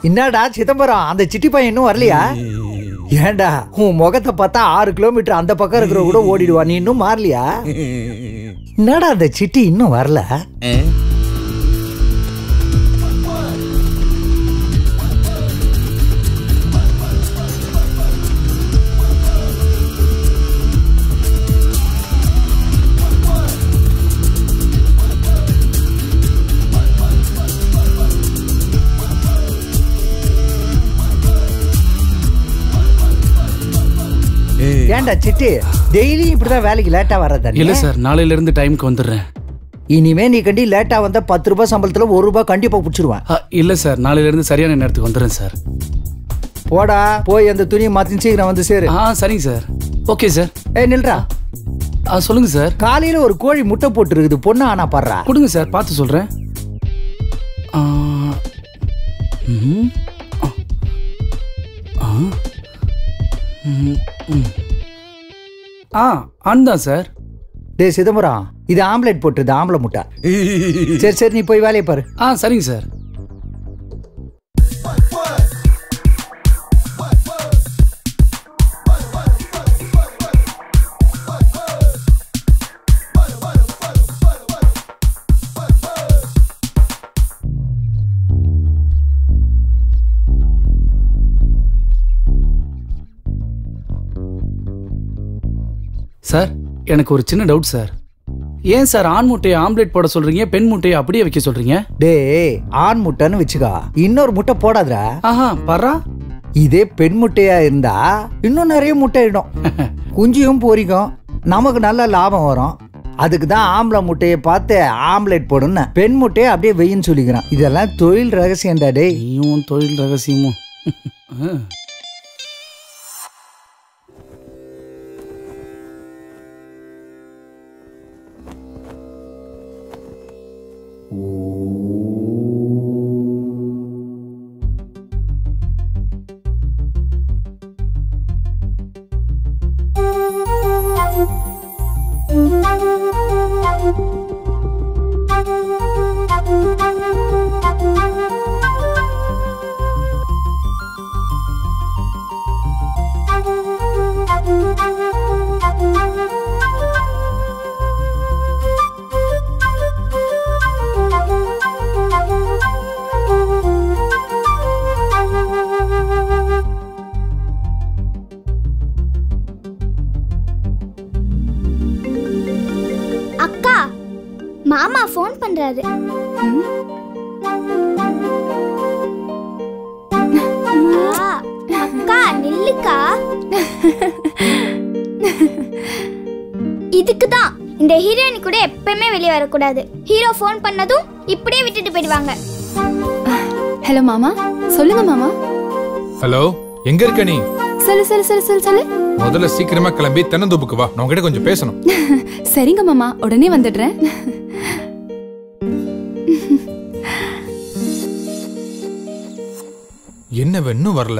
என்னடா சிதம்பரம் அந்த சிட்டி பையன் இன்னும் வரலையா ஏன்டா உன் முகத்தை பார்த்தா ஆறு கிலோமீட்டர் அந்த பக்கம் இருக்கிற கூட ஓடிடுவா நீ இன்னும் மாறலையா என்னடா அந்த சிட்டி இன்னும் வரல ஏன்டா சிட்டி டெய்லியும் இப்படிதான் வேலைக்கு லேட்டா வர்றதா இல்ல சார் நாளையில இருந்து டைம்க்கு வந்துடுறேன் இனிமே நீ கண்டி லேட்டா வந்தா பத்து ரூபாய் சம்பளத்துல ஒரு ரூபாய் கண்டிப்பா புடிச்சிருவேன் ஆ, இல்ல சார் நாளையில இருந்து சரியான நேரத்துக்கு வந்துடுறேன் சார் போடா போய் அந்த துணியை மாத்தி சீக்கிரம் வந்து சேரு ஆ சரிங்க சார் ஓகே சார் ஏய் நில்றா ஆ சொல்லுங்க சார் காலையில ஒரு கோழி முட்டை போட்டு இருக்குது பொண்ணு ஆனா பாடுறா கொடுங்க சார் பார்த்து சொல்றேன் ஆ, ம்ஹும். ஆ. ஆ. ம், ம். ஆ ஆன் தான் சார் டேய் சிதம்பரம் இது ஆம்லெட் போட்டுருது ஆம்பளை முட்டை சரி சரி நீ போய் வேலையை பாரு ஆ சரிங்க சார் சார் எனக்கு ஒரு சின்ன டவுட் சார் ஏன் சார் ஆண் முட்டையை ஆம்லெட் போட சொல்றீங்க பெண் முட்டையை அப்படியே வைக்க சொல்றீங்க டேய் ஆண் முட்டைன்னு வச்சுக்கா இன்னொரு முட்டை போடாதடா ஆஹா பர்றா இதே பெண் முட்டையா இருந்தா இன்னும் நிறைய முட்டை இடும் குஞ்சியும் பொரிக்கும் நமக்கு நல்ல லாபம் வரும் அதுக்கு தான் ஆம்பளை முட்டையை பார்த்து ஆம்லெட் போடுன்னு பெண் முட்டையை அப்படியே வெயின்னு சொல்லிக்கிறான் இதெல்லாம் தொழில் ரகசியம்டா டேய் நீயும் தொழில் ரகசியமும் ஆ. அக்கா மாமா ஃபோன் பண்றாரு ஆ, அக்கா நில்லுக்கா இதுக்கு தான் இந்த ஹீரோயின் கூட எப்பவுமே வெளியே வரக்கூடாது ஹீரோ ஃபோன் பண்ணதும் இப்படியே விட்டுட்டு போயிடுவாங்க ஹலோ மாமா சொல்லுங்க மாமா ஹலோ எங்க இருக்க நீ சொல்லு சொல்லு சொல்லு சொல்லு சொல்லு முதல்ல சீக்கிரமா கிளம்பி தென்னந்தோப்புக்கு வா நான் உங்ககிட்ட கொஞ்சம் பேசணும் சரிங்க மாமா உடனே வந்துடுறேன் என்ன இவ இன்னும் வரல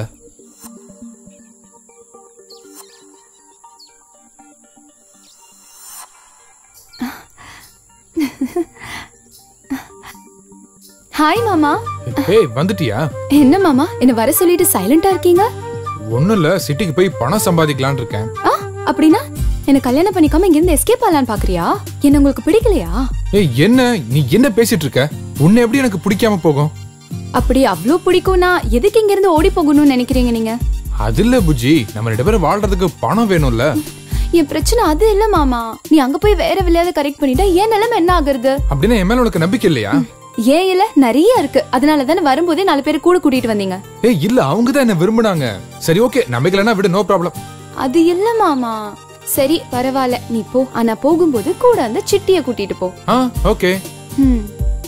ஹாய் மாமா ஏய் வந்துட்டியா என்ன மாமா என்ன வர சொல்லிட்டு சைலண்டா இருக்கீங்க ஒண்ணும் இல்ல சிட்டிக்கு போய் பணம் சம்பாதிக்கலாம்னு இருக்கேன் ஆ அப்படின்னா என்ன கல்யாணம் பண்ணிக்காம இங்க இருந்து எஸ்கேப் ஆகலான்னு பாக்குறியா என்ன உங்களுக்கு பிடிக்கலையா ஏய் என்ன நீ என்ன பேசிட்டு இருக்க உன்னை எப்படி எனக்கு பிடிக்காம போகும் அப்படி அவ்வளோ பிடிக்கும்னா எதுக்கு இங்க இருந்து ஓடி போகணும்னு நினைக்கிறீங்க நீங்க அது இல்ல புஜி நம்ம ரெண்டு பேரும் வாழ்றதுக்கு பணம் வேணும்ல என் பிரச்சனை அது இல்ல மாமா நீ அங்க போய் வேற விளையாத கரெக்ட் பண்ணிட்டா என் நிலைமை என்ன ஆகுறது அப்படின்னா என் மேல உனக்கு நம்பிக்கை இல்லையா ஏன் இல்ல நிறைய இருக்கு அதனால தானே வரும்போதே நாலு பேர் கூட கூட்டிட்டு வந்தீங்க ஏய் இல்ல அவங்க தான் என்ன விரும்புனாங்க சரி ஓகே நம்பிக்கலன்னா விடு நோ ப்ராப்ளம் அது இல்ல மாமா சரி பரவாயில்ல நீ போ ஆனா போகும்போது கூட அந்த சிட்டிய கூட்டிட்டு போ ஆ ஓகே ம்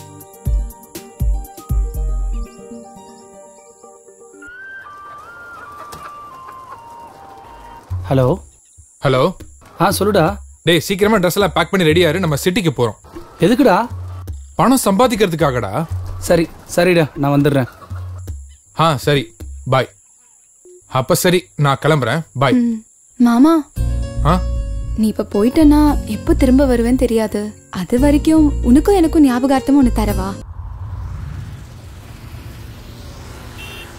ஹலோ ஹலோ ஆ சொல்லுடா டேய் சீக்கிரமா ட்ரெஸ் எல்லாம் பேக் பண்ணி ரெடியா இரு நம்ம சிட்டிக்கு போறோம் எதுக்குடா பணம் சம்பாதிக்கிறதுக்காகடா சரி சரிடா நான் வந்துடுறேன் ஆ சரி பாய் அப்ப சரி நான் கிளம்புறேன் பாய் ம். மாமா ஆ நீ இப்ப போயிட்டனா எப்போ திரும்ப வருவேன்னு தெரியாது அது வரைக்கும் உனக்கும் எனக்கும் ஞாபகார்த்தம் ஒண்ணு தரவா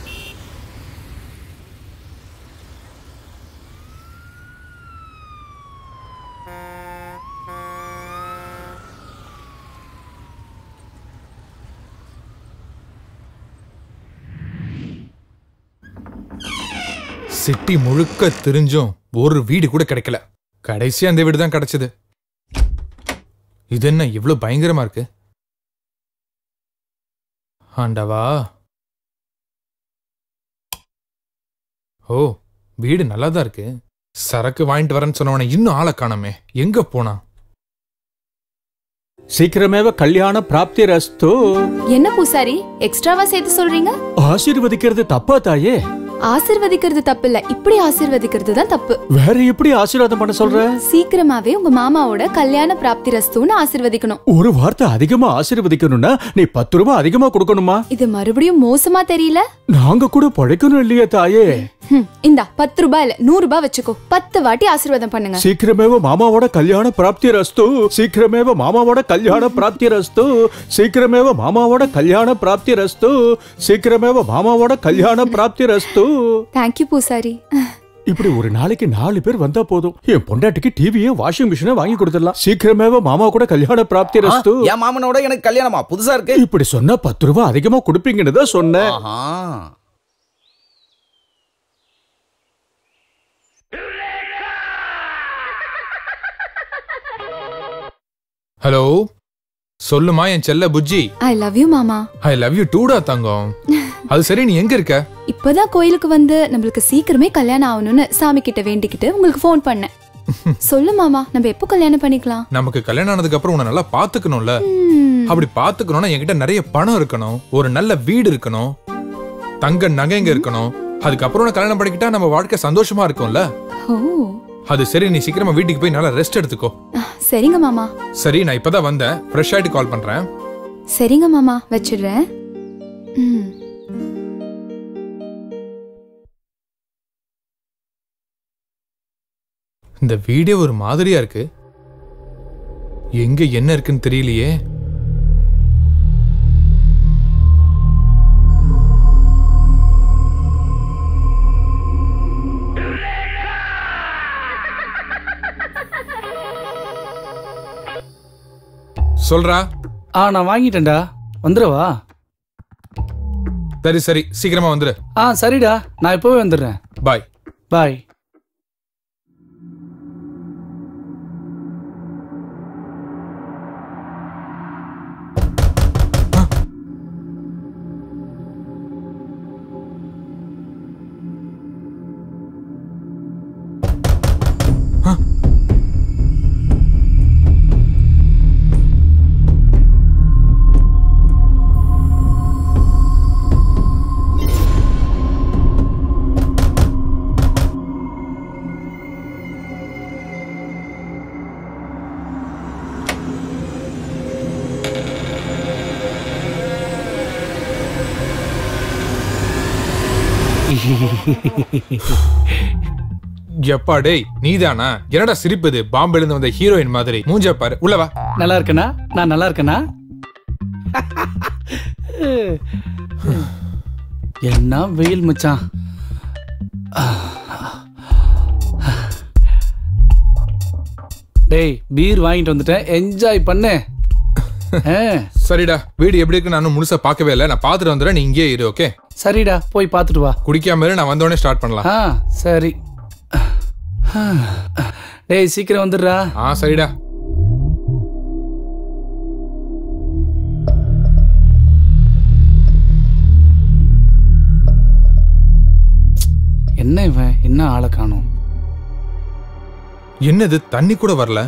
சிட்டி முழுக்க தெரிஞ்சும் ஒரு வீடு கூட கிடைக்கல கடைசி அந்த வீடு தான் கிடைச்சது இது என்ன இவ்வளவு பயங்கரமா இருக்கு ஆண்டவா ஓ வீடு நல்லா தான் இருக்கு சரக்கு வாங்கிட்டு வரேன்னு சொன்னவன இன்னும் ஆளை காணோமே எங்க போனா சீக்கிரமேவ கல்யாண பிராப்தி ரஸ்து என்ன பூசாரி எக்ஸ்ட்ராவா சேர்த்து சொல்றீங்க ஆசீர்வதிக்கிறது தப்பா தாயே ஆசிர்வதிக்கிறது தப்பு இல்ல இப்படி ஆசிர்வதிக்கிறது தான் தப்பு வேற எப்படி ஆசீர்வாதம் பண்ண சொல்ற சீக்கிரமாவே உங்க மாமாவோட கல்யாண பிராப்தி ரஸ்துன்னு ஆசிர்வதிக்கணும் ஒரு வார்த்தை அதிகமா ஆசீர்வதிக்கணும்னா நீ பத்து ரூபாய் அதிகமா கொடுக்கணுமா இது மறுபடியும் மோசமா தெரியல நாங்க கூட பழைக்கணும் இல்லையா தாயே ஹம், இந்தா பத்து ரூபாய் இல்ல நூறு ரூபாய் வச்சுக்கோ பத்து வாட்டி ஆசீர்வாதம் பண்ணுங்க சீக்கிரமேவ மாமாவோட கல்யாண பிராப்தி ரஸ்து சீக்கிரமேவ மாமாவோட கல்யாண பிராப்தி ரஸ்து சீக்கிரமேவ மாமாவோட கல்யாண பிராப்தி ரஸ்து சீக்கிரமேவ மாமாவோட கல்யாண பிராப்தி ரஸ்து தேங்க்யூ பூசாரி இப்படி ஒரு நாளைக்கு நாலு பேர் வந்தா போதும் என் பொண்டாட்டிக்கு டிவியும் வாஷிங் மிஷினும் வாங்கி கொடுத்துடலாம் சீக்கிரமேவ மாமா கூட கல்யாண பிராப்தி ரஸ்து என் மாமனோட எனக்கு கல்யாணமா புதுசா இருக்கு இப்படி சொன்னா பத்து ரூபாய் அதிகமா கொடுப்பீங்கன்னு தான் சொன்னேன் ஆஹா ஹலோ சொல்லுமா என் செல்ல புஜ்ஜி ஐ லவ் யூ மாமா ஐ லவ் யூ டூடா தங்கம் அது சரி நீ எங்க இருக்க இப்பதான் கோயிலுக்கு வந்து நம்மளுக்கு சீக்கிரமே கல்யாணம் ஆகணும்னு சாமி கிட்ட வேண்டிக்கிட்டு உங்களுக்கு ஃபோன் பண்ணேன் சொல்லு மாமா நம்ம எப்போ கல்யாணம் பண்ணிக்கலாம் நமக்கு கல்யாணம் ஆனதுக்கு அப்புறம் உன்னை நல்லா பாத்துக்கணும்ல ம், அப்படி பாத்துக்கணும்னா என்கிட்ட நிறைய பணம் இருக்கணும் ஒரு நல்ல வீடு இருக்கணும் தங்க நகைங்க இருக்கணும் அதுக்கப்புறம் உன்னை கல்யாணம் பண்ணிக்கிட்டா நம்ம வாழ்க்கை சந்தோஷமா இருக்கும்ல ஓ அது சரி நீ சீக்கிரமா வீட்டுக்கு போய் நல்லா ரெஸ்ட் எடுத்துக்கோ அஹ், சரிங்க மாமா சரி நான் இப்பதான் வந்தேன் ஃப்ரெஷ் ஆயிட்டு கால் பண்றேன் சரிங்க மாமா வச்சிடுறேன் ம் இந்த வீடே ஒரு மாதிரியா இருக்கு எங்க என்ன இருக்குன்னு தெரியலையே சொல்றா ஆ நான் வாங்கிட்டேன்டா வந்துடவா சரி சரி சீக்கிரமா வந்துரு ஆ சரிடா நான் இப்போவே வந்துடுறேன் பாய் பாய் எப்பா டேய் நீதானா என்னடா சிரிப்பு இது பாம்பேல இருந்து வந்த ஹீரோயின் மாதிரி மூஞ்ச பாரு உள்ள வா நல்லா இருக்கேனா நான் நல்லா இருக்கேனா என்ன வெயில் மச்சான் டேய் பீர் வாங்கிட்டு வந்துட்டேன் என்ஜாய் பண்ணு ஆ, சரிடா வீடு எப்படி இருக்கு நானும் முழுசா பார்க்கவே இல்லை நான் பார்த்துட்டு வந்துடுறேன் நீ இங்கே இரு ஓகே சரிடா போய் பார்த்துட்டு வா குடிக்காம இரு நான் வந்தோடனே ஸ்டார்ட் பண்ணலாம் ஆ சரி டேய் சீக்கிரம் வந்துடுறா ஆ சரிடா என்ன இவன் என்ன ஆளை காணும் என்னது தண்ணி கூட வரல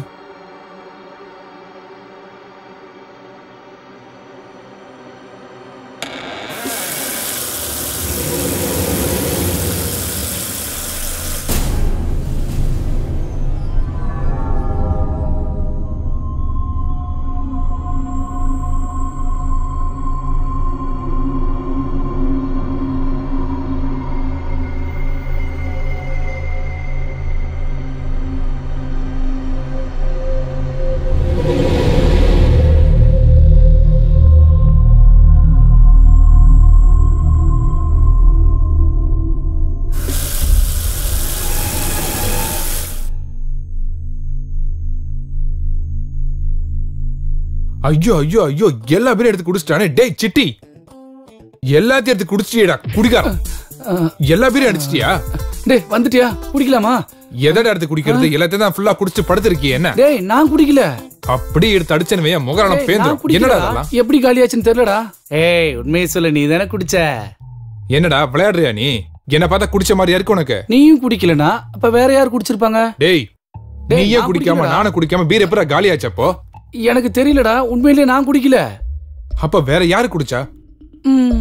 ஐயோ ஐயோ ஐயோ எல்லா பேரும் எடுத்து குடிச்சிட்டானே டேய் சிட்டி எல்லாத்தையும் எடுத்து குடிச்சிட்டியடா குடிக்காரன் எல்லா பேரும் அடிச்சிட்டியா டேய் வந்துட்டியா குடிக்கலாமா எதடா எடுத்து குடிக்கிறது எல்லாத்தையும் தான் ஃபுல்லா குடிச்சு படுத்திருக்கிய என்ன டேய் நான் குடிக்கல அப்படி எடுத்து அடிச்சேன்னு வையன் முகரான டேய், பேந்துரும் நான் என்னடா குடிக்கலடா. அதெல்லாம் எப்படி காலியாச்சுன்னு தெரியலடா ஏய் உண்மையை சொல்லு நீ தானே குடிச்ச என்னடா விளையாடுறியா நீ என்ன பார்த்தா குடிச்ச மாதிரி இருக்கு உனக்கு நீயும் குடிக்கலனா அப்ப வேற யார் குடிச்சிருப்பாங்க டேய் டேய், நீயே நான் குடிக்காம குடிக்கலடா. நானும் குடிக்காம பீர் எப்பரா காலியாச்சப்போ எனக்கு தெரியலடா உண்மையிலேயே நான் குடிக்கல அப்ப வேற யாரு குடிச்சா ம்.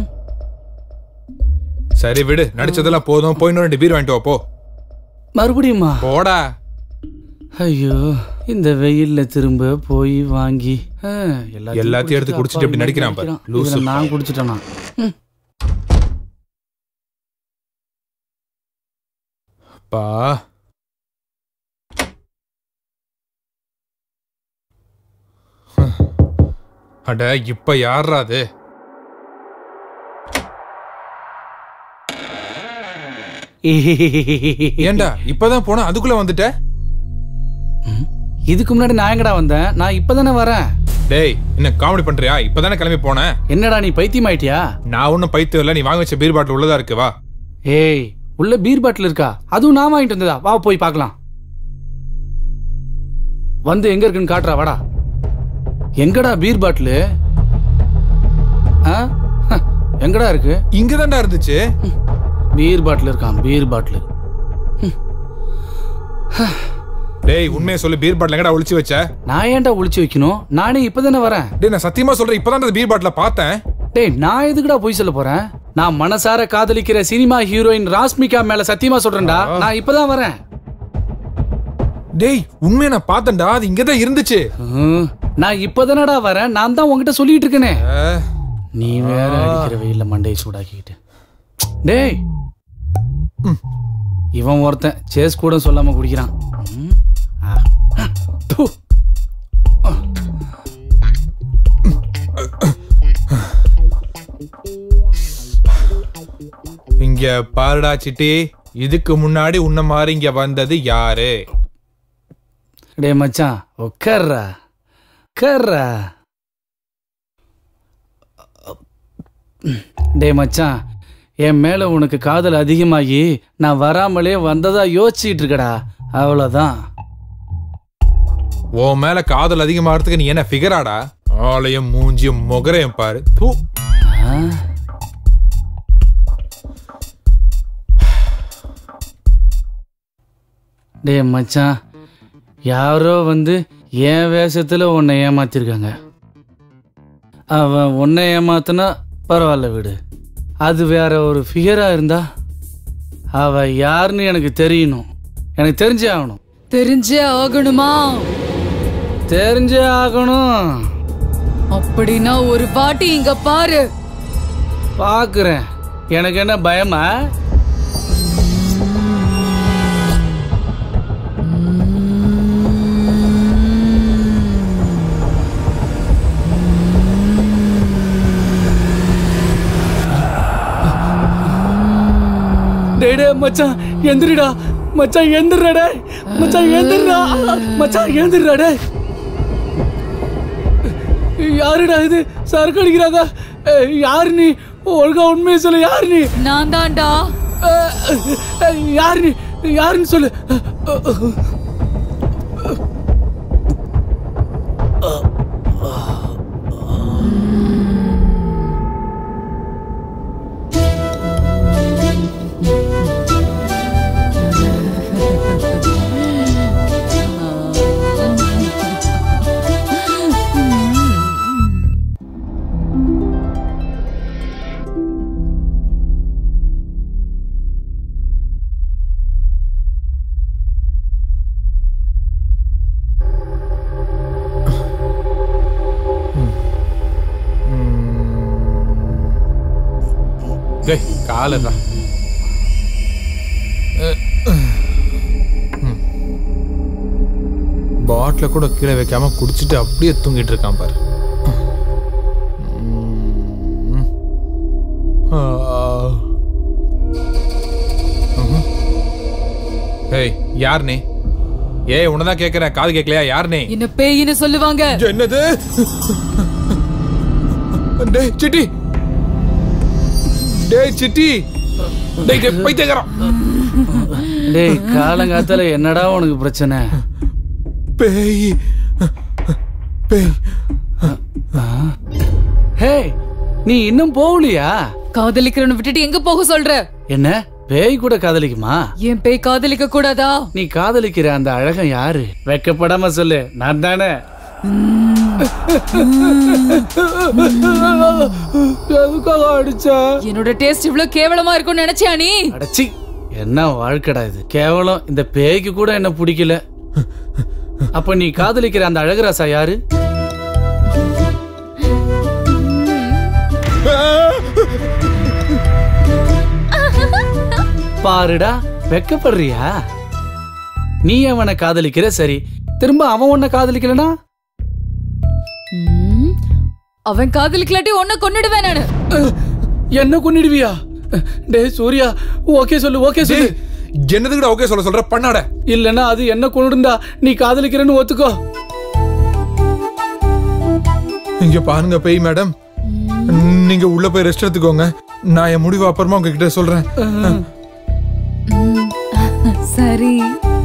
சரி விடு நடிச்சதெல்லாம் போதும் போய் இன்னும் ரெண்டு பீர் வாங்கிட்டு வா போ மறுபடியுமா போடா ஐயோ இந்த வெயில்ல திரும்ப போய் வாங்கி ஆ, எல்லாத்தையும் எடுத்து குடிச்சிட்டு இப்படி நடிக்கிறான் பாரு. இதுல லூசு நான் குடிச்சிட்டேனா ம். பா அட இப்ப யாரா அது ஏன்டா இப்பதான் போனா அதுக்குள்ள வந்துட்ட இதுக்கு முன்னாடி நான் எங்கடா வந்தேன் நான் இப்பதானே வரேன் டேய் என்ன காமெடி பண்றியா இப்பதானே கிளம்பி போனேன் என்னடா நீ பைத்தியம் ஆயிட்டியா நான் ஒன்னும் பைத்தியம் இல்ல நீ வாங்க வச்ச பீர் பாட்டில் உள்ளதா இருக்கு வா ஏய் உள்ள பீர் பாட்டில் இருக்கா அதுவும் நான் வாங்கிட்டு வந்ததா வா போய் பார்க்கலாம் வந்து எங்க இருக்குன்னு காட்டுறா வாடா எங்கடா பீர் பாட்டிலு ஆ? ஹ, எங்கடா இருக்கு இங்கதான்டா இருந்துச்சு பீர் பாட்டில் இருக்கான் பீர் பாட்டில் டேய் உண்மையை சொல்லு பீர் பாட்டில் எங்கடா ஒளிச்சு வச்ச நான் ஏன்டா ஒளிச்சு வைக்கணும் நானே இப்பதானே வரேன் டேய் நான் சத்தியமா சொல்றேன் இப்பதான் அந்த பீர் பாட்டில பார்த்தேன் டேய் நான் எதுக்குடா போய் சொல்ல போறேன் நான் மனசார காதலிக்கிற சினிமா ஹீரோயின் ராஸ்மிகா மேல சத்தியமா சொல்றேன்டா நான் இப்பதான் வரேன் டேய் உண்மையை நான் பார்த்தேன்டா அது இங்கதான் இருந்துச்சு ம், நான் இப்பதானடா வரேன் நான் தான் உன்கிட்ட சொல்லிட்டு இருக்கேனே அஹ், நீ வேற அடிக்கிற வெயில்ல மண்டையை சூடாக்கிக்கிட்டு டேய் இவன் ஒருத்தன் சேஸ் கூட சொல்லாம குடிக்கிறான் ம். ஆ. ப்பு. இங்க பாருடா சிட்டி இதுக்கு முன்னாடி உன்ன மாதிரி இங்க வந்தது யாரு டேய் மச்சான் உட்கார்றா உட்கார்றா டேய் மச்சான் என் மேல உனக்கு காதல் அதிகமாகி நான் வராமலே வந்ததா யோசிச்சுட்டு இருக்கடா அவ்வளவுதான் உன் மேல காதல் அதிகமாகிறதுக்கு நீ என்ன ஃபிகராடா ஆலயம் மூஞ்சியும் முகரையும் பாரு தூ ஆ? டேய் மச்சான் யாரோ வந்து என் வேஷத்துல உன்னை ஏமாத்திருக்காங்க அவன் உன்னை ஏமாத்தினா பரவாயில்ல விடு அது வேற ஒரு ஃபிகரா இருந்தா அவ யாருன்னு எனக்கு தெரியணும் எனக்கு தெரிஞ்சே ஆகணும் தெரிஞ்சே ஆகணுமா தெரிஞ்சே ஆகணும் அப்படின்னா ஒரு வாட்டி இங்க பாரு பார்க்குறேன் எனக்கு என்ன பயமா டேய் டேய் மச்சான் எந்திரிடா மச்சான் எந்திரடா டேய் மச்சான் எந்திரடா மச்சான் எந்திரடா டேய் யாருடா இது சரக்கு அடிக்கிறாங்க ஏய், யாரு நீ ஒழுங்கா உண்மையை சொல்லு யாரு நீ நான் தான்டா அஹ், அஹ், யாரு நீ யாருன்னு சொல்லு டேய் காலடா பாட்டில கூட கீழே வைக்காம குடிச்சிட்டு அப்படியே தூங்கிட்டு இருக்கான் பாரு ம். ஆ. ம்ஹும். ஏய் யார் நீ ஏய் உன்னதான் கேக்குறேன் காது கேட்கலையா யார் நீ என்ன பேயின்னு சொல்லுவாங்க என்னது டேய் சிட்டி டேய் சிட்டி டேய் டேய், பைத்தியக்காரன் டேய் காலங்காத்தால என்னடா உனக்கு பிரச்சனை பேய் பேய் ஹே நீ இன்னும் போகலையா காதலிக்கிறவனை விட்டுட்டு எங்க போக சொல்ற என்ன பேய் கூட காதலிக்குமா என் பேய் காதலிக்க கூடாதா நீ காதலிக்கிற அந்த அழகம் யாரு வெக்கப்படாம சொல்லு நான் தானே எதுக்காக அடிச்ச என்னோட டேஸ்ட் இவ்வளவு கேவலமா இருக்கும்னு நினைச்சியா நீ அடச்சி என்ன வாழ்க்கடா இது கேவலம் இந்த பேய்க்கு கூட என்ன பிடிக்கல அப்ப நீ காதலிக்கிற அந்த அழகராசா யாரு பாருடா வெக்கப்படுறியா நீ அவனை காதலிக்கிற சரி திரும்ப அவன் உன்னை காதலிக்கலனா ம், அவன் காதலிக்கலாட்டி உன்னை கொன்னுடுவேன் நானு என்ன கொன்னிடுவியா டேய் சூர்யா ஓகே சொல்லு ஓகே சொல்லு டேய், என்னதுக்குடா ஓகே சொல்ல சொல்ற பண்ணாட இல்லனா அது என்ன கொண்டுண்டா நீ காதலிக்கிறேன்னு ஒத்துக்கோ இங்க பாருங்க பேய் மேடம் நீங்க உள்ள போய் ரெஸ்ட் எடுத்துக்கோங்க நான் என் முடிவு அப்புறமா உங்ககிட்ட சொல்றேன் சரி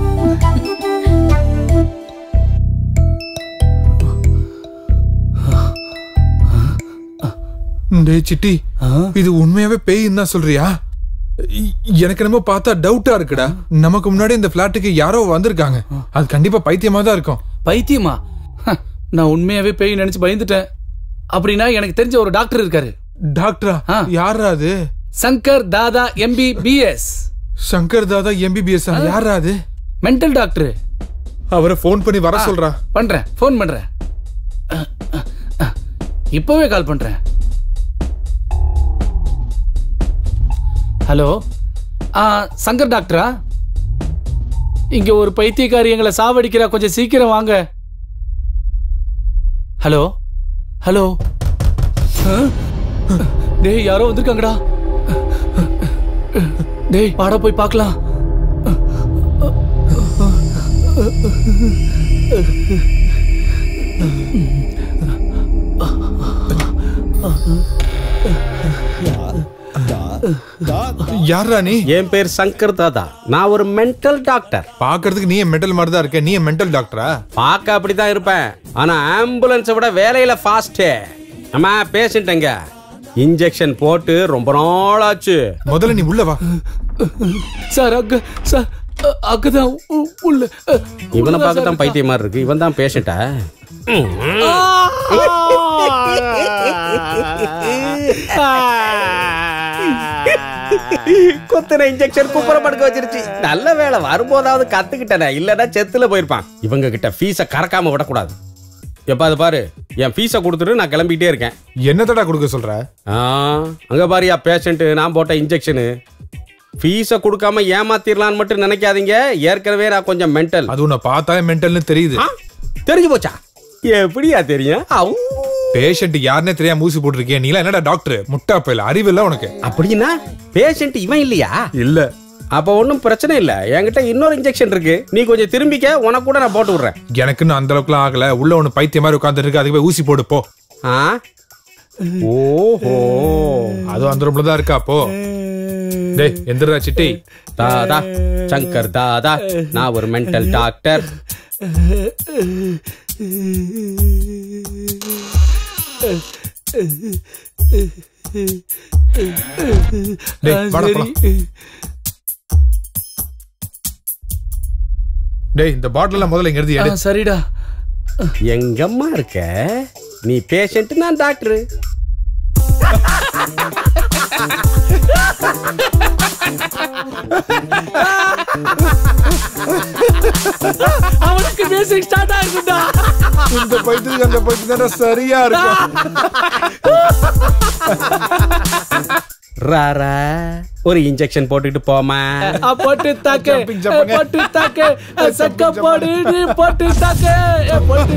டேய் சிட்டி இது உண்மையாவே பேய்ன்னு தான் சொல்றியா இ- எனக்கு என்னமோ பார்த்தா டவுட்டா இருக்குடா நமக்கு முன்னாடி இந்த பிளாட்டுக்கு யாரோ வந்திருக்காங்க அது கண்டிப்பா பைத்தியமா தான் இருக்கும் பைத்தியமா ஹ, நான் உண்மையாவே பேய் நினைச்சு பயந்துட்டேன் அப்படின்னா எனக்கு தெரிஞ்ச ஒரு டாக்டர் இருக்காரு டாக்டரா ஆ. யாரா அது Shankar Dada MBBS Shankar Dada MBBS யாரா அது மென்டல் டாக்டர் அவரை ஃபோன் பண்ணி வர சொல்றா பண்றேன் ஃபோன் பண்றேன் அ, அ, அ. இப்பவே கால் பண்றேன் ஹலோ ஆ சங்கர் டாக்டரா இங்க ஒரு பைத்தியக்காரி எங்களை சாவடிக்கிறா கொஞ்சம் சீக்கிரம் வாங்க ஹலோ ஹலோ ஆ? டேய் யாரோ வந்திருக்காங்கடா டேய் வாடா போய் பார்க்கலாம் யாரா நீ என் பேர் சங்கர் தாதா நான் ஒரு மென்டல் டாக்டர் பாக்குறதுக்கு நீ மென்டல் மாதிரி தான் இருக்க நீ மென்டல் டாக்டரா பார்க்க அப்படிதான் இருப்பேன் ஆனா ஆம்புலன்ஸை விட வேலையில ஃபாஸ்டே அம்மா பேஷண்ட்டுங்க இன்ஜெக்ஷன் போட்டு ரொம்ப நாள் ஆச்சு முதல்ல நீ உள்ள வா சார் அங்க சார் அ- அங்கதான் உ- உள்ள அ, இவனை உள்ளதான் பார்க்க சார் தான் பைத்தியம் மாதிரி இருக்கு இவன் தான் பேஷண்டா கொத்தனை இன்ஜெக்ஷன் குப்புற படுக்க வச்சிருச்சு நல்ல வேலை வரும்போதாவது கத்துக்கிட்டனே இல்லன்னா செத்துல போயிருப்பான் இவங்க கிட்ட ஃபீஸ கறக்காம விடக்கூடாது எப்ப அது பாரு என் ஃபீஸை கொடுத்துட்டு நான் கிளம்பிட்டே இருக்கேன் என்னத்தடா கொடுக்க சொல்ற ஆ, அங்க பாரியா பேஷண்ட் நான் போட்ட இன்ஜெக்ஷனு ஃபீஸை கொடுக்காம ஏமாத்திரலான்னு மட்டும் நினைக்காதீங்க ஏற்கனவே நான் கொஞ்சம் மென்டல் அது உன்னை பார்த்தாலே மென்டல்னு தெரியுது தெரிஞ்சு போச்சா எப்படியா தெரியும் அவு. பேஷண்ட் யாருன்னே தெரியாம ஊசி போட்டிருக்கேன் நீலாம் என்னடா டாக்டர் முட்டா பையல அறிவு இல்ல உனக்கு அப்படின்னா பேஷண்ட் இவன் இல்லையா இல்ல அப்ப ஒன்றும் பிரச்சனை இல்ல என்கிட்ட இன்னொரு இன்ஜெக்ஷன் இருக்கு நீ கொஞ்சம் திரும்பிக்க உனக்கு கூட நான் போட்டு விடுறேன் எனக்குன்னு அந்த அளவுக்குலாம் ஆகல உள்ள ஒண்ணு பைத்திய மாதிரி உட்கார்ந்துட்டு இருக்கு அதுக்கு போய் ஊசி போடு போ ஆ ஓஹோ அதுவும் அந்த ரூம்ல தான் இருக்கா போ டேய் எந்திரா சிட்டி தாதா சங்கர் தாதா நான் ஒரு மென்டல் டாக்டர் டேய் வாடா போலாம் டேய் இந்த பாட்டில முதல்ல இங்க இருந்து ஆ, எடு சரிடா எங்கம்மா இருக்க நீ பேஷண்ட் நான் டாக்டர் அவனுக்கு பேசிக் ஸ்டார்ட் ஆகுதுடா இந்த பைத்தியத்துக்கு அந்த பைத்தியம் சரியா இருக்கும் ராரா ஒரு இன்ஜெக்ஷன் போட்டுட்டு போமா அ, போட்டு தாக்கு Jumping, jumping. அ, போட்டு தாக்கு அ, சக்க போடு நீ போட்டு தாக்கு அ, போட்டு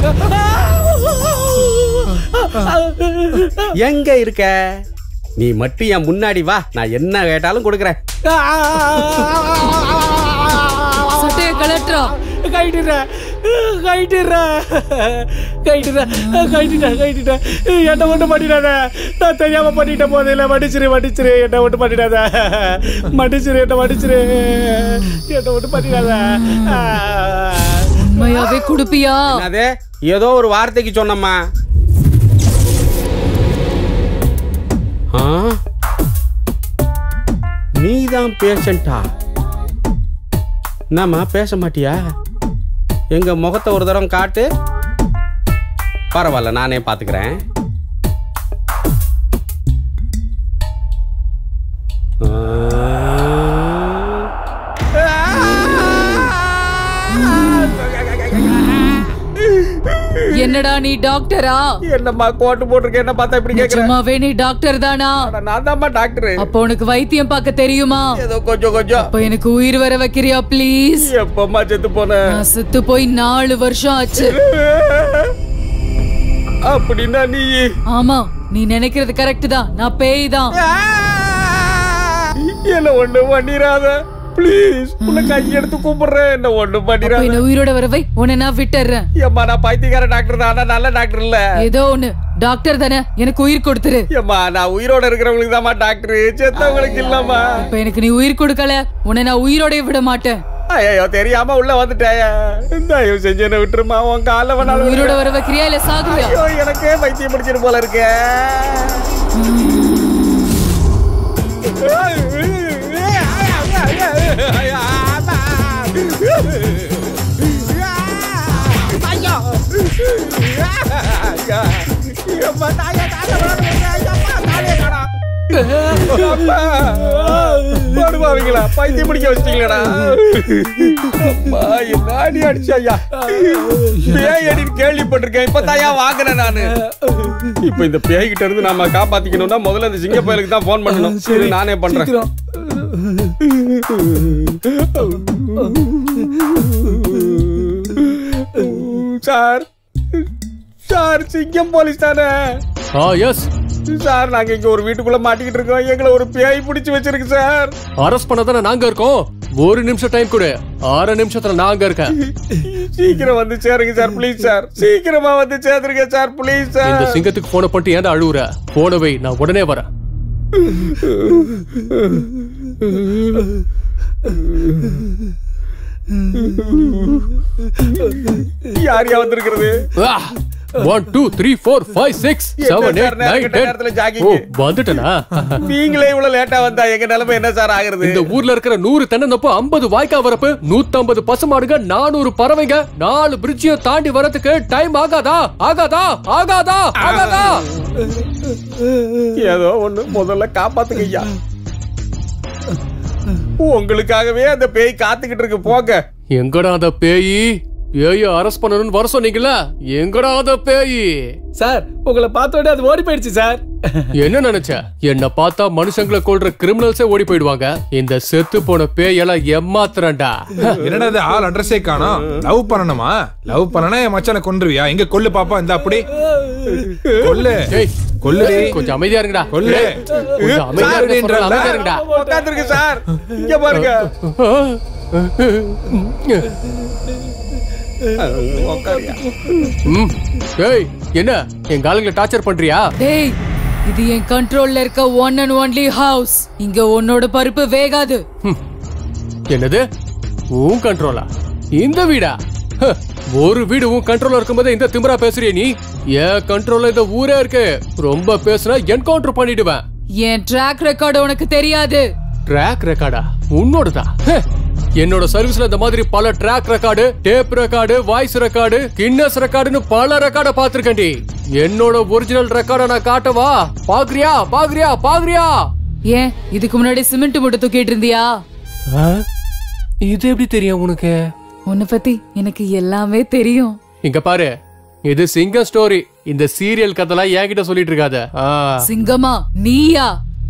தாக்கு எங்க இருக்க நீ மட்டும் என் முன்னாடி வா நான் என்ன கேட்டாலும் கொடுக்குறேன் சட்டைய கலட்டுறா கைட்டுற கைட்டுற கைட்டுட்டேன் கைட்டுட்டேன் கைட்டுட்டேன் என்ன மட்டும் பண்ணிடாத நான் தெரியாம பண்ணிட்டேன் போதையில மன்னிச்சிரு மன்னிச்சிரு என்ன மட்டும் பண்ணிடாத மன்னிச்சிரு என்ன மன்னிச்சிரு என்ன மட்டும் பண்ணிடாத உண்மையாவே குடுப்பியா அது ஏதோ ஒரு வார்த்தைக்கு சொன்னம்மா ஆ நீதான் பேஷண்டா என்னம்மா பேச மாட்டியா எங்க முகத்தை ஒரு தரம் காட்டு பரவாயில்ல நானே பாத்துக்கிறேன் என்னடா நீ டாக்டரா என்னம்மா கோட்டு போட்டிருக்க என்ன பார்த்தா இப்படி கேக்குற நிஜமாவே நீ டாக்டர் தானா நான் தான்மா டாக்டர் அப்போ உனக்கு வைத்தியம் பார்க்க தெரியுமா ஏதோ கொஞ்சம் கொஞ்சம் அப்ப எனக்கு உயிர் வர வைக்கிறியா ப்ளீஸ் எப்பம்மா செத்து போன நான் செத்து போய் நாலு வருஷம் ஆச்சு அப்படின்னா நீ ஆமா நீ நினைக்கிறது கரெக்ட் தான் நான் பேய் தான் என்ன ஒண்ணு பண்ணிராத ப்ளீஸ் உன்னை கையெடுத்து கூப்பிடுறேன் என்ன ஒண்ணு அப்ப பண்ணிராத என்ன உயிரோட வரவை உன்னை நான் விட்டுறேன் ஏம்மா நான் பைத்தியக்கார டாக்டர் தான் ஆனா நல்ல டாக்டர் இல்ல ஏதோ ஒண்ணு டாக்டர் தானே எனக்கு உயிர் கொடுத்துரு ஏம்மா நான் உயிரோட இருக்கிறவங்களுக்கு தான்மா டாக்டர் செத்தவங்களுக்கு இல்லம்மா இப்ப எனக்கு நீ உயிர் கொடுக்கல உன்னை நான் உயிரோட விட மாட்டேன் ஐயோ தெரியாம உள்ள வந்துட்டேன் தயவு செஞ்சு என்ன விட்டுருமா உன் கால வேணாலும் உயிரோட வர வைக்கிறியா இல்ல சாகுறியா ஐயோ எனக்கே பைத்தியம் பிடிச்சிட்டு போல இருக்கு படுவாவீங்களா பைத்தியம் பிடிக்க வச்சிட்டீங்களா அம்மா என்ன அடி அடிச்சு ஐயா பேய் அடின்னு கேள்விப்பட்டிருக்கேன் இப்ப தாயா வாங்குறேன் நானு இப்ப இந்த பேய் கிட்ட இருந்து நாம காப்பாத்திக்கணும்னா முதல்ல இந்த சிங்க பயலுக்கு தான் போன் பண்ணணும் சரி நானே பண்றேன் சார் சார் சிங்கம் போலீஸ் தானே ஆ எஸ் சார் நாங்க இங்க ஒரு வீட்டுக்குள்ள மாட்டிக்கிட்டு இருக்கோம் எங்களை ஒரு பேய் பிடிச்சு வச்சிருக்கு சார் அரெஸ்ட் பண்ண தானே நாங்க இருக்கோம் ஒரு நிமிஷம் டைம் கொடு ஆறு நிமிஷத்துல நாங்க இருக்கேன் சீக்கிரம் வந்து சேருங்க சார் ப்ளீஸ் சார் சீக்கிரமா வந்து சேர்ந்துருங்க சார் ப்ளீஸ் இந்த சார் சிங்கத்துக்கு போன பண்ணிட்டு ஏன்டா அழுவுற போன வை நான் உடனே வரேன் யார் யா வந்திருக்கிறது one two three four five six seven sir, eight நேரம் நைன் கெட்ட நேரத்துல டென் jogging. ஓ வந்துட்டனா நீங்களே இவ்வளவு லேட்டா வந்தா எங்க நிலைமை என்ன சார் ஆகுறது இந்த ஊர்ல இருக்கிற நூறு தென்னந்தப்பு ஐம்பது வாய்க்கா வரப்பு நூத்தம்பது பசுமாடுங்க நானூறு பறவைங்க நாலு பிரிட்ஜையும் தாண்டி வரதுக்கு டைம் ஆகாதா ஆகாதா ஆகாதா ஆகாதா ஏதோ ஒண்ணு முதல்ல காப்பாத்துங்க ஐயா உங்களுக்காகவே அந்த பேய் காத்துக்கிட்டு இருக்கு போங்க எங்கடா அந்த பேயி பேய அரெஸ்ட் பண்ணணும்னு வர சொன்னீங்களா எங்கடா அந்த பேயி சார் உங்களை பார்த்த உடனே அது ஓடி போயிடுச்சு சார் என்ன நினைச்ச என்ன பார்த்தா மனுஷங்களை கொல்ற கிரிமினல்ஸே ஓடி போயிடுவாங்க இந்த செத்து போன பேயெல்லாம் ஏமாத்துறேன்டா என்னடா இது ஆள் அட்ரஸே காணோம் லவ் பண்ணணுமா லவ் பண்ணனா என் மச்சானை கொன்றுவியா எங்க கொல்லு பாப்பா இந்த அப்படி கொல்லு டேய், கொல்லுடி கொஞ்சம் அமைதியா இருங்கடா கொல்லு டேய், கொஞ்சம் அமைதியா இருங்க சொல்றேன், அமைதியா இருங்கடா உட்காந்துருக்கு சார் இங்க பாருங்க உட்காருங்க ம். டேய் என்ன எங்க ஆளுங்களை டார்ச்சர் பண்றியா டேய் இது என் கண்ட்ரோல்ல இருக்க ஒன் அண்ட் ஒன்லி ஹவுஸ் இங்க உன்னோட பருப்பு வேகாது என்னது உன் கண்ட்ரோலா இந்த வீடா ஹ, ஒரு வீடு உன் கண்ட்ரோல்ல இருக்கும்போது இந்த திமிரா பேசுறிய நீ என் கண்ட்ரோல்ல இந்த ஊரே இருக்கு ரொம்ப பேசுனா என்கவுண்டர் பண்ணிடுவேன் என் ட்ராக் ரெக்கார்டு உனக்கு தெரியாது ட்ராக் ரெக்கார்டா உன்னோடதா ஹ, என்னோட சர்வீஸ்ல இந்த மாதிரி பல track record tape record voice record Guinness ரெக்கார்டுன்னு பல ரெக்கார்ட பாத்திருக்கேன்டி என்னோட ஒரிஜினல் ரெக்கார்ட நான் காட்டவா பாக்குறியா பாக்குறியா பாக்குறியா ஏன் இதுக்கு முன்னாடி சிமெண்ட் மூட்டை தூக்கிட்டு இருந்தியா ஆ? இது எப்படி தெரியும் உனக்கு உன்னை பத்தி எனக்கு எல்லாமே தெரியும் இங்க பாரு இது சிங்கம் ஸ்டோரி இந்த சீரியல் கதைலாம் என்கிட்ட சொல்லிட்டு இருக்காத ஆ. சிங்கமா நீயா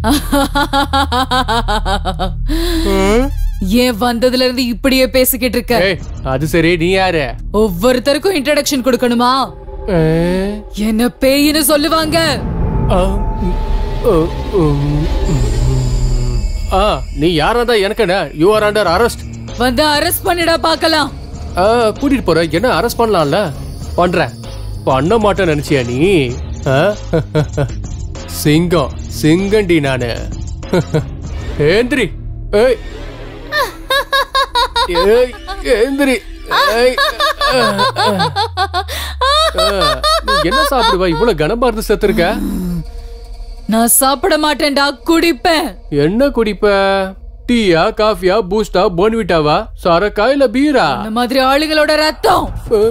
ஏன் வந்ததுல இருந்து இப்படியே பேசிக்கிட்டு இருக்க ஏய், அது சரி நீ யாரு ஒவ்வொருத்தருக்கும் இன்ட்ரடக்ஷன் கொடுக்கணுமா ஏ, என்ன பேயின்னு சொல்லுவாங்க ஆ, ம், ஓ, உம், உம். ஆ நீ யாரா தான் எனக்கு என்ன யூ ஆர் அண்டர் அரெஸ்ட் வந்து அரெஸ்ட் பண்ணிடா பார்க்கலாம் கூட்டிட்டு போற என்ன அரெஸ்ட் பண்ணலாம்ல பண்றேன் பண்ண மாட்டேன் நினைச்சியா நீ ஆ? சிங்கம் சிங்கண்டி நானு ஏந்திரி ஏய் ஏய் ஏந்திரி ஏய் ஆ, நீ என்ன சாப்பிடுவா இவ்வளவு கனமா இருந்து செத்துருக்க நான் சாப்பிட மாட்டேன்டா குடிப்பேன் என்ன குடிப்ப டீயா காஃபியா பூஸ்டா போன்விட்டாவா சரக்கா இல்ல பீரா இந்த மாதிரி ஆளுகளோட ரத்தம்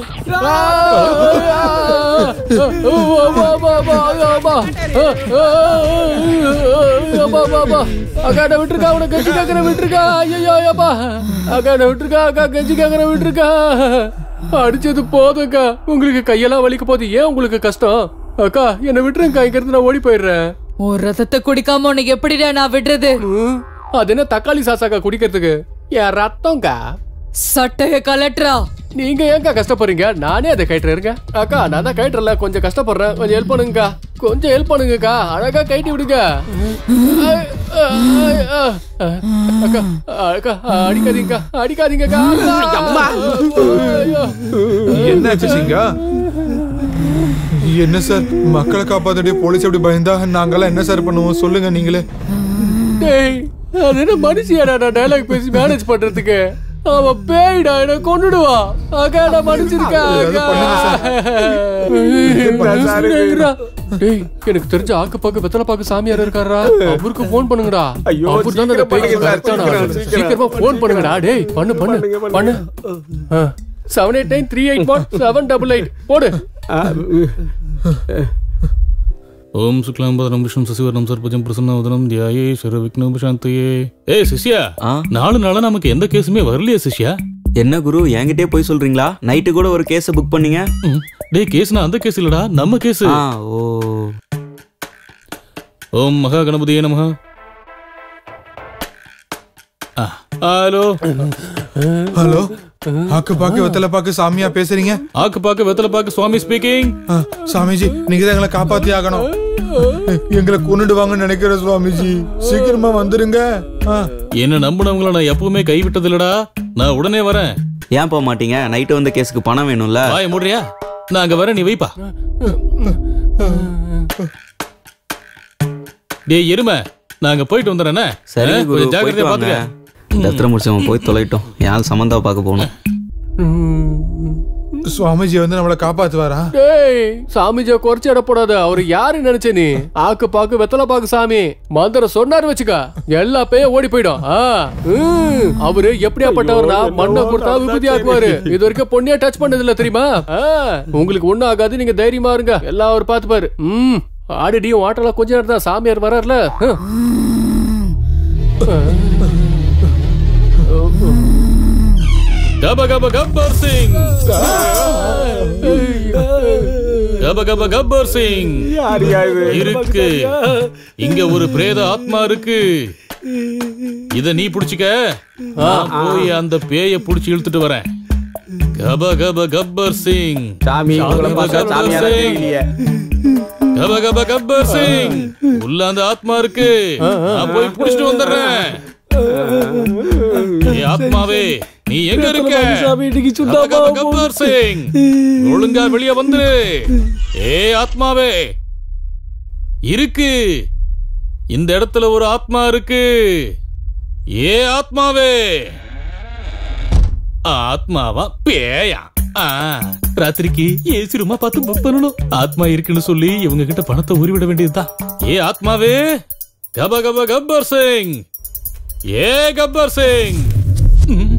அக்காட விட்டுருக்கா உனக்கு கஞ்சி கேக்குற விட்டுருக்கா ஐயோ அப்பா அக்காட விட்டுருக்கா அக்கா கஞ்சி கேக்குற விட்டுருக்கா அடிச்சது போதும்க்கா உங்களுக்கு கையெல்லாம் வலிக்க போகுது ஏன் உங்களுக்கு கஷ்டம் அக்கா என்னை விட்டுருங்கக்கா இங்க இருந்து நான் ஓடி போயிடுறேன் உன் ரத்தத்தை குடிக்காம உனக்கு எப்படிடா நான் விடுறது ம், அது என்ன தக்காளி சாசாக்கா குடிக்கிறதுக்கு என் ரத்தம்க்கா சட்டைய கலட்டுறா நீங்க ஏன்க்கா கஷ்டப்படுறீங்க நானே அதை கைட்டுறேங்க அக்கா நான் தான் கைட்டுறல கொஞ்சம் கஷ்டப்படுறேன் கொஞ்சம் ஹெல்ப் பண்ணுங்கக்கா கொஞ்சம் ஹெல்ப் பண்ணுங்கக்கா அழகா கைட்டி விடுங்க அக்கா அக்கா அடிக்காதீங்கக்கா அடிக்காதீங்கக்கா ஐயோ. என்னாச்சு சிங்கா என்ன சார் மக்களை காப்பாத்தடிய போலீஸ் எப்படி பயந்தா நாங்கெல்லாம் என்ன சார் பண்ணுவோம் சொல்லுங்க நீங்களே டேய் அது என்ன மனுஷியாடா நான் டைலாக் பேசி மேனேஜ் பண்றதுக்கு அவன் பேய்டா என்ன கொன்னுடுவா அக்கா நான் மன்னிச்சிருக்கா அக்கா இருடா. டேய் எனக்கு தெரிஞ்ச ஆக்கு பாக்கு வெத்தலை பாக்கு சாமியார் இருக்காரா அவருக்கு போன் பண்ணுங்கடா ஐயோ, அவர் தான் அந்த சீக்கிரம் பேய்க்கு பண்ணுங்க சார், correct ஆன ஆளு. சீக்கிரம், சீக்கிரம். சீக்கிரமா போன் பண்ணுங்கடா டேய் பண்ணு பண்ணு பண்ணு seven eight nine three eight one seven double eight போடு ஓம் சுக்லாம்பரம் விஷ்ணு சசிவர்ணம் சர்பஜம் பிரசன்னவதனம் தியாயே சர விக்னோபசாந்தையே ஏய் சிஷ்யா நாலு நாளா நமக்கு எந்த கேஸுமே வரலையே சிஷ்யா என்ன குரு என்கிட்டே போய் சொல்றீங்களா நைட்டு கூட ஒரு கேஸ புக் பண்ணீங்க டேய் கேஸ்னா அந்த கேஸ் இல்லடா நம்ம கேஸ் ஆ ஓ ஓம் மகா கணபதியே நமஹ ஆ, ஹலோ ஹலோ ஆக்கு பாக்கு வெத்தலை பாக்கு சாமியா பேசுறீங்க ஆக்கு பாக்கு வெத்தலை பாக்கு சுவாமி ஸ்பீக்கிங் சாமிஜி நீங்க தான் எங்களை காப்பாத்தி ஆகணும் எங்களை கொன்னுடுவாங்கன்னு நினைக்கிறேன் சுவாமிஜி சீக்கிரமா வந்துருங்க ஆ. என்ன நம்பினவங்கள நான் எப்பவுமே கைவிட்டது இல்லடா நான் உடனே வரேன் ஏன் போக மாட்டீங்க நைட்டு வந்த கேஸுக்கு பணம் வேணும்ல வாய மூடுறியா நான் அங்க வரேன் நீ வைப்பா டேய் எருமை நான் அங்க போயிட்டு வந்துடுறேனே சரி ஆ, குரு கொஞ்சம் போயிட்டு ஜாக்கிரதையா வாங்க பாத்துக்க தத்திர முடிச்சவன் போய் தொலைட்டோம் யார் சமந்தா பார்க்க போகணும் சுவாமிஜி வந்து நம்மளை காப்பாத்துவாரா டேய் சாமிஜிய குறைச்சு எடை போடாத அவரு யாரு நினைச்ச நீ ஆக்கு பாக்கு வெத்தலை பாக்கு சாமி மந்திரம் சொன்னாரு வச்சுக்க எல்லா பேயும் ஓடி போயிடும் ஆ, ம். அவரு எப்படியாப்பட்டவர்னா மண்ணை கொடுத்தா விபூதி ஆக்குவாரு இது வரைக்கும் பொண்ணியா டச் பண்ணது இல்ல தெரியுமா ஆ, உங்களுக்கு ஒண்ணும் ஆகாது நீங்க தைரியமா இருங்க எல்லாம் அவர் பாத்துப்பாரு ம் ஆடிடியும் ஆட்டெல்லாம் கொஞ்ச நேரம் தான் சாமியார் வராருல கப கப கப்பர் சிங் கப கப கப்பர் சிங் யார் யாரு? இருக்கு இங்க ஒரு பிரேத ஆத்மா இருக்கு இத நீ புடிச்சுக்க நான் போய் அந்த பேய புடிச்சு இழுத்துட்டு வரேன் கப கப கப்பர் சிங் சாமி உங்களை பார்த்தா சாமியாரா தெரியலையே. கப கப கப்பர் சிங் உள்ள அந்த ஆத்மா இருக்கு நான் போய் புடிச்சிட்டு வந்துடுறேன் ஏ ஆத்மாவே நீ எங்க இருக்க சாமி இன்னைக்கு கப கப கப்பர் சிங் ஒழுங்கா வெளிய வந்துரு ஏ ஆத்மாவே இருக்கு இந்த இடத்துல ஒரு ஆத்மா இருக்கு ஏ ஆத்மாவே ஆத்மாவா பேயா ஆ, ராத்திரிக்கு ஏசி ரூமா பார்த்து புக் பண்ணணும் ஆத்மா இருக்குன்னு சொல்லி இவங்க கிட்ட பணத்தை உருவிட வேண்டியதுதான் ஏ ஆத்மாவே கப கப கப்பர் சிங் ஏ கப்பர் சிங் ம்.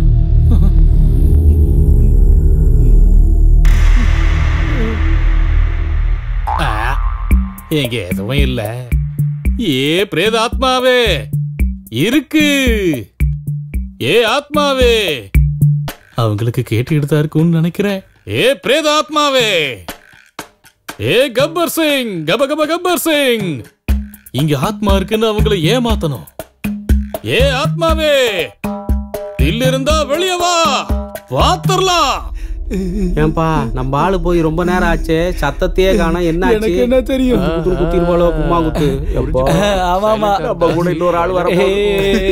ஆ, இங்க எதுவும் இல்ல ஏ பிரேத ஆத்மாவே இருக்கு ஏ ஆத்மாவே அவங்களுக்கு கேட்டுக்கிட்டு தான் இருக்கும்னு நினைக்கிறேன் ஏ பிரேத ஆத்மாவே ஏ கப்பர் சிங் கப கப கப்பர் சிங் இங்க ஆத்மா இருக்குன்னு அவங்கள ஏமாத்தணும் ஏ ஆத்மாவே தில் இருந்தா வெளிய வா பாத்துரலாம் ஏன்பா நம்ம ஆளு போய் ரொம்ப நேரம் ஆச்சு சத்தத்தையே காணோம் என்ன ஆச்சு எனக்கு என்ன தெரியும்? குத்து குத்திருவாளோ கும்மா குத்து எப்பா ஆமாமா. நம்ம கூட இன்னொரு ஆள் வர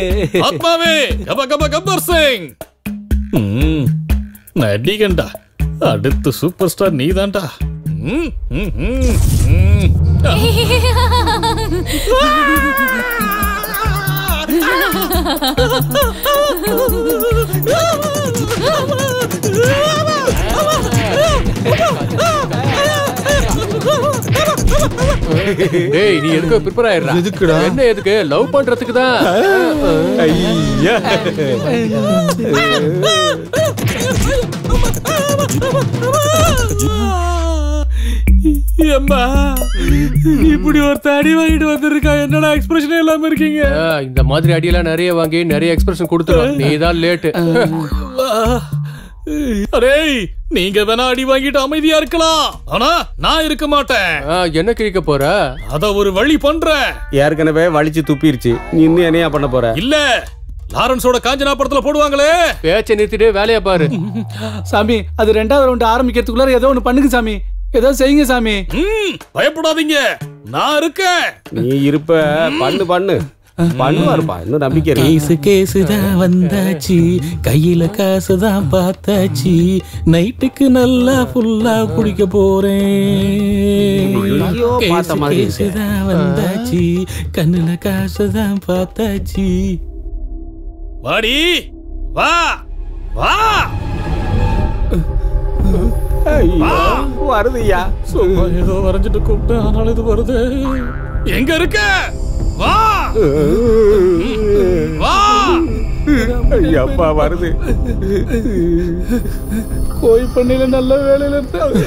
ஆத்மாவே கப கப கப்பர் சிங் ம், நடிகண்டா அடுத்த சூப்பர் ஸ்டார் நீதான்டா ம், ம், ம், ம். டேய் நீ எதுக்கு ப்ரிப்பேர் ஆயிடுறா எதுக்குடா? என்ன எதுக்கு லவ் பண்றதுக்கு தான் ஐயா எம்மா இப்படி ஒரு தடி வாங்கிட்டு வந்திருக்கா என்னடா எக்ஸ்பிரஷன் இல்லாம இருக்கீங்க ஆ, இந்த மாதிரி அடியெல்லாம் நிறைய வாங்கி நிறைய எக்ஸ்பிரஷன் கொடுத்துரும் நீ தான் லேட்டு அரேய் நீங்க வேணா அடி வாங்கிட்டு அமைதியா இருக்கலாம் ஆனா நான் இருக்க மாட்டேன் என்ன கிழிக்க போற அத ஒரு வழி பண்றேன் ஏற்கனவே வலிச்சு துப்பிருச்சு நீ இன்னும் என்னையா பண்ண போற இல்ல லாரன்ஸோட காஞ்சனா படத்துல போடுவாங்களே பேச்சை நிறுத்திட்டு வேலையை பாரு சாமி அது ரெண்டாவது ரவுண்ட் ஆரம்பிக்கிறதுக்குள்ளார ஏதோ ஒன்று பண்ணுங்க சாமி ஏதோ செய்யுங்க சாமி ம், பயப்படாதீங்க நான் இருக்கேன் நீ இருப்ப பண்ணு பண்ணு பண்ணுவாருப்பா இன்னும் நம்பிக்கை இருக்கு கேசு கேசு தான் வந்தாச்சு கையில காசு தான் பார்த்தாச்சு நைட்டுக்கு நல்லா ஃபுல்லா குடிக்க போறேன் ஐயோ, பார்த்த கேசு மாதிரி கேசு இருக்கு. தான் வந்தாச்சு கண்ணுல காசு தான் பார்த்தாச்சு வாடி வா வா ஐயோ, வருதுய்யா சும்மா ஏதோ வரைஞ்சிட்டு கூப்பிட்டேன் ஆனாலும் இது வருது எங்க இருக்க வா வா அப்பா வருது கோய் பண்ணையில நல்ல வேலையில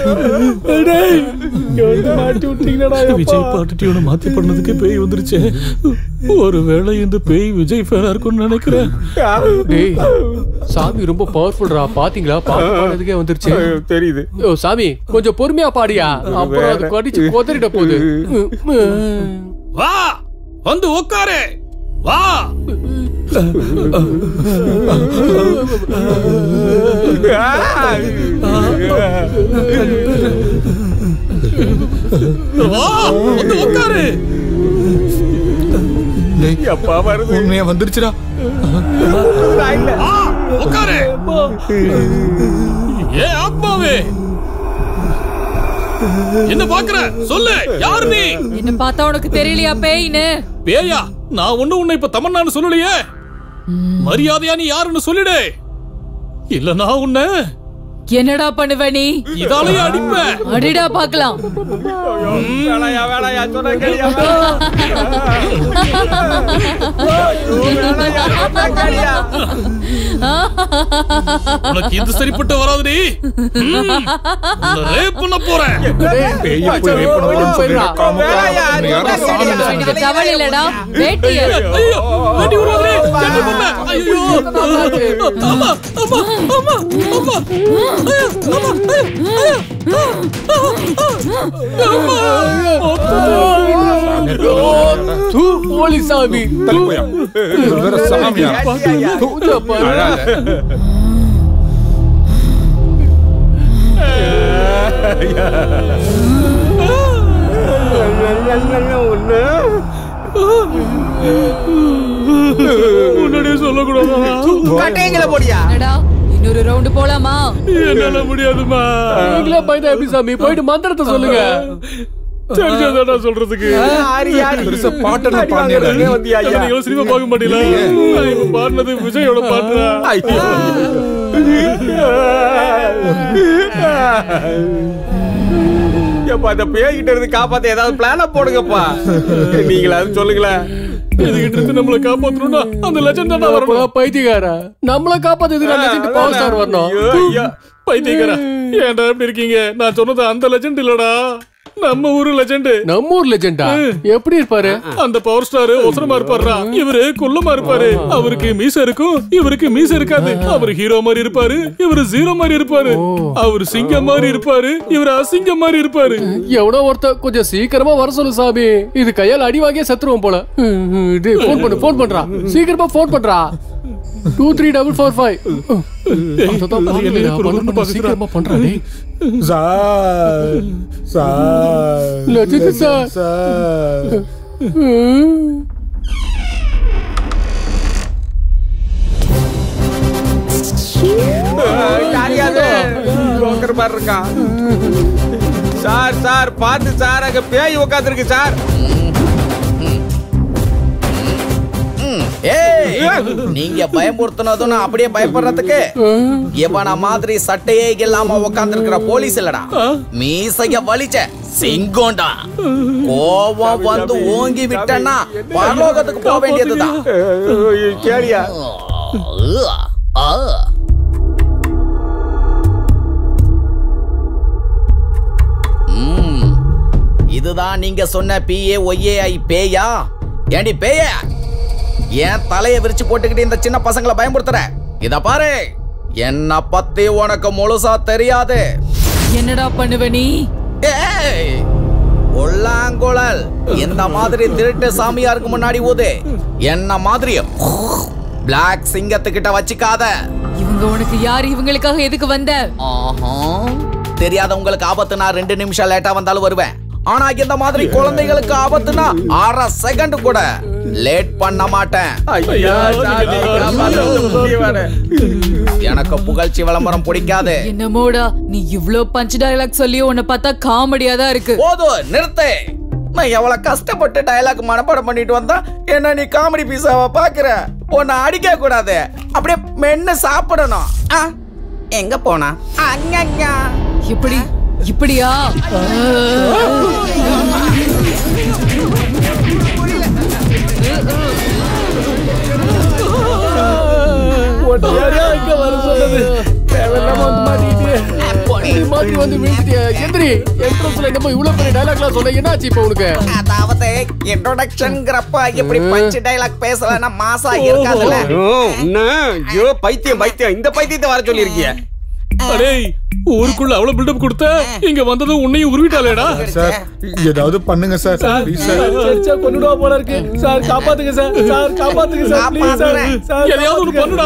இருந்தா மாட்டி விட்டீங்கடா விஜய் பாட்டு டியூனை மாத்தி பண்ணதுக்கு பேய் வந்துருச்சு ஒருவேளை இந்த பேய் விஜய் ஃபேனா இருக்கும்னு நினைக்கிறேன் டேய் சாமி ரொம்ப பவர்ஃபுல்ரா பாத்தீங்களா பாட்டு பாடுறதுக்கே வந்துருச்சு தெரியுது ஓ சாமி கொஞ்சம் பொறுமையா பாடியா அப்புறம் அது கடிச்சு கொதறிட போகுது வா வந்து உட்காரு வா வா வந்து உட்காரு அப்பா வருது உண்மையா வந்துருச்சுடா வா உட்காரு ஏ ஆத்மாவே என்ன பாக்குற சொல்லு யார் நீ என்ன பார்த்தா உனக்கு தெரியலையா பேயின்னு பேயா நான் ஒண்ணு உன்னை இப்ப தமன்னான்னு சொல்லலையே மரியாதையா நீ யாருன்னு சொல்லிடு இல்ல நான் உன்னை என்னடா பண்ணுவ நீ இதாலேயே அடிப்பேன் அடிடா பாக்கலாம் வேணாயா வேணாயா சொன்ன கேளியா உனக்கு இது சரிப்பட்டு வராது நீ ரேப் பண்ண போறேன் பேயை போய் rape பண்ண போறேன்னு சொல்லிட்டு காம காம உன்னை யாரோ சாமி இது தவளை இல்லடா வேட்டிய ஐயோ அடி விடாதே என்ன பண்ண ஐயோ அம்மா அம்மா அம்மா அம்மா தூ போலி சாமி தூ. இவர் வேற சாமியா தூத்த பாரு. அழாத. முன்னாடியே சொல்லக்கூடாதா கட்டைங்களை போடியா என்னடா இன்னொரு ரவுண்டு போலாமா என்னால முடியாதுமா நீங்களே பயந்தா எப்படி சாமி போயிட்டு மந்திரத்தை சொல்லுங்க தெரிஞ்சதாடா சொல்றதுக்கு பெருசா பாட்டெல்லாம் பாடினியாடா நீ? அதான் நீங்களும் சினிமா பார்க்க மாட்டீங்களா நான் இப்ப பாடினது விஜயோட பாட்டுடா ஏப்பா இந்த பேய்கிட்ட இருந்து காப்பாத்த ஏதாவது பிளான போடுங்கப்பா நீங்களாவது சொல்லுங்களேன் இதுகிட்ட இருந்து நம்மள காப்பாத்தணும்னா அந்த லெஜண்ட் தான் வரணும் அப்பா பைத்தியக்காரா நம்மள காப்பாத்துக்கு லெஜெண்ட் பவர் ஸ்டார் வரணும் ஐயோ, ஐயோ. பைத்தியக்காரா ஏன்டா இப்படி இருக்கீங்க நான் சொன்னது அந்த லெஜண்ட் இல்லடா நம்ம ஊரு லெஜண்ட் நம்ம ஊர் லெஜெண்டா எப்படி இருப்பாரு அந்த பவர் ஸ்டார் ஒசரமா இருப்பாருடா இவரு குள்ளமா இருப்பாரு அவருக்கு மீச இருக்கும் இவருக்கு மீச இருக்காது அவர் ஹீரோ மாதிரி இருப்பாரு இவரு ஜீரோ மாதிரி இருப்பாரு அவர் சிங்கம் மாதிரி இருப்பாரு இவர் அசிங்கம் மாதிரி இருப்பாரு எவனோ ஒருத்த கொஞ்சம் சீக்கிரமா வர சொல்லு சாமி இது கையால அடி வாங்கியே செத்துருவோம் போல இது போன் பண்ணு போன் பண்றா சீக்கிரமா போன் பண்றா two three double four five சீக்கிரமா பண்றா டேய் சார் சார் லட்சத்து சார் சார் யாரையாவது broker டாக்டர் மாதிரி இருக்கான் சார் சார் பார்த்து சார் அங்க பேய் உட்காந்துருக்கு சார் ஏய் நீங்க பயமுறுத்தினதும் நான் அப்படியே பயப்படுறதுக்கு இவன மாதிரி சட்டையே இல்லாம உட்கார்ந்திருக்கிற போலீஸ் இல்லடா மீசைய வலிச்ச சிங்கோண்டா கோபம் வந்து ஓங்கி விட்டேன்னா பரலோகத்துக்கு போக வேண்டியதுதான் கேளியா ஆ. ம். இதுதான் நீங்க சொன்ன பிஏ ஒய்ஏஐ பேயா ஏண்டி பேய ஏன் தலைய விரிச்சு போட்டுக்கிட்டு இந்த சின்ன பசங்களை பயமுறுத்துற இத பாரு என்ன பத்தி உனக்கு முழுசா தெரியாது என்னடா பண்ணுவ நீ ஏய் உள்ளாங்குழல் இந்த மாதிரி திருட்டு சாமியாருக்கு முன்னாடி ஊது என்ன மாதிரி பிளாக் சிங்கத்துக்கிட்ட வச்சுக்காத இவங்க உனக்கு யார் இவங்களுக்காக எதுக்கு வந்த ஆஹா. தெரியாதவங்களுக்கு ஆபத்துனா ரெண்டு நிமிஷம் லேட்டா வந்தாலும் வருவேன் ஆனா இந்த மாதிரி குழந்தைகளுக்கு ஆபத்துனா அரை செகண்ட் கூட லேட் பண்ண மாட்டேன் ஐயா, சாமி, காப்பாத்து, முக்கியமான. எனக்கு புகழ்ச்சி விளம்பரம் பிடிக்காது என்னமோடா நீ இவ்ளோ பஞ்ச் டயலாக் சொல்லி உன்னை பார்த்தா காமெடியா தான் இருக்கு போதும் நிறுத்து நான் எவ்வளவு கஷ்டப்பட்டு டயலாக் மனப்பாடம் பண்ணிட்டு வந்தா என்ன நீ காமெடி பீஸாவா பாக்குற உன்னை அடிக்க கூடாது அப்படியே மென்னு சாப்பிடணும் ஆ, எங்க போனா அங்கங்க இப்படி இப்படியா ஒட்டியாரா இங்க வர சொன்னது தேவையில்லாம வந்து மாட்டிக்கிட்டு நீ மாதிரி வந்து வீழ்த்திட்டியா எந்திரி என்ட்ரன்ஸ்ல என்னமோ இவ்வளவு பெரிய டயலாக்லாம் சொன்ன என்னாச்சு இப்போ உனக்கு அதாவது இன்ட்ரோடக்ஷன்ங்கிறப்ப இப்படி பஞ்சு டைலாக் பேசலன்னா மாசா இருக்காதுல்ல ஐயோ, என்ன? ஐயோ, பைத்தியம் பைத்தியம் இந்த பைத்தியத்தை வர சொல்லியிருக்கிய அடேய் ஊருக்குள்ள அவ்வளவு பில்டப் கொடுத்த இங்க வந்ததும் உன்னையும் உருவிட்டாளேடா சார் ஏதாவது பண்ணுங்க சார் ப்ளீஸ் சார் சரிச்சா கொண்டுடுவா போல இருக்கு சார் காப்பாத்துங்க சார் சார் காப்பாத்துங்க சார் ப்ளீஸ் சார் சார் எதையாவது ஒண்ணு பண்ணுடா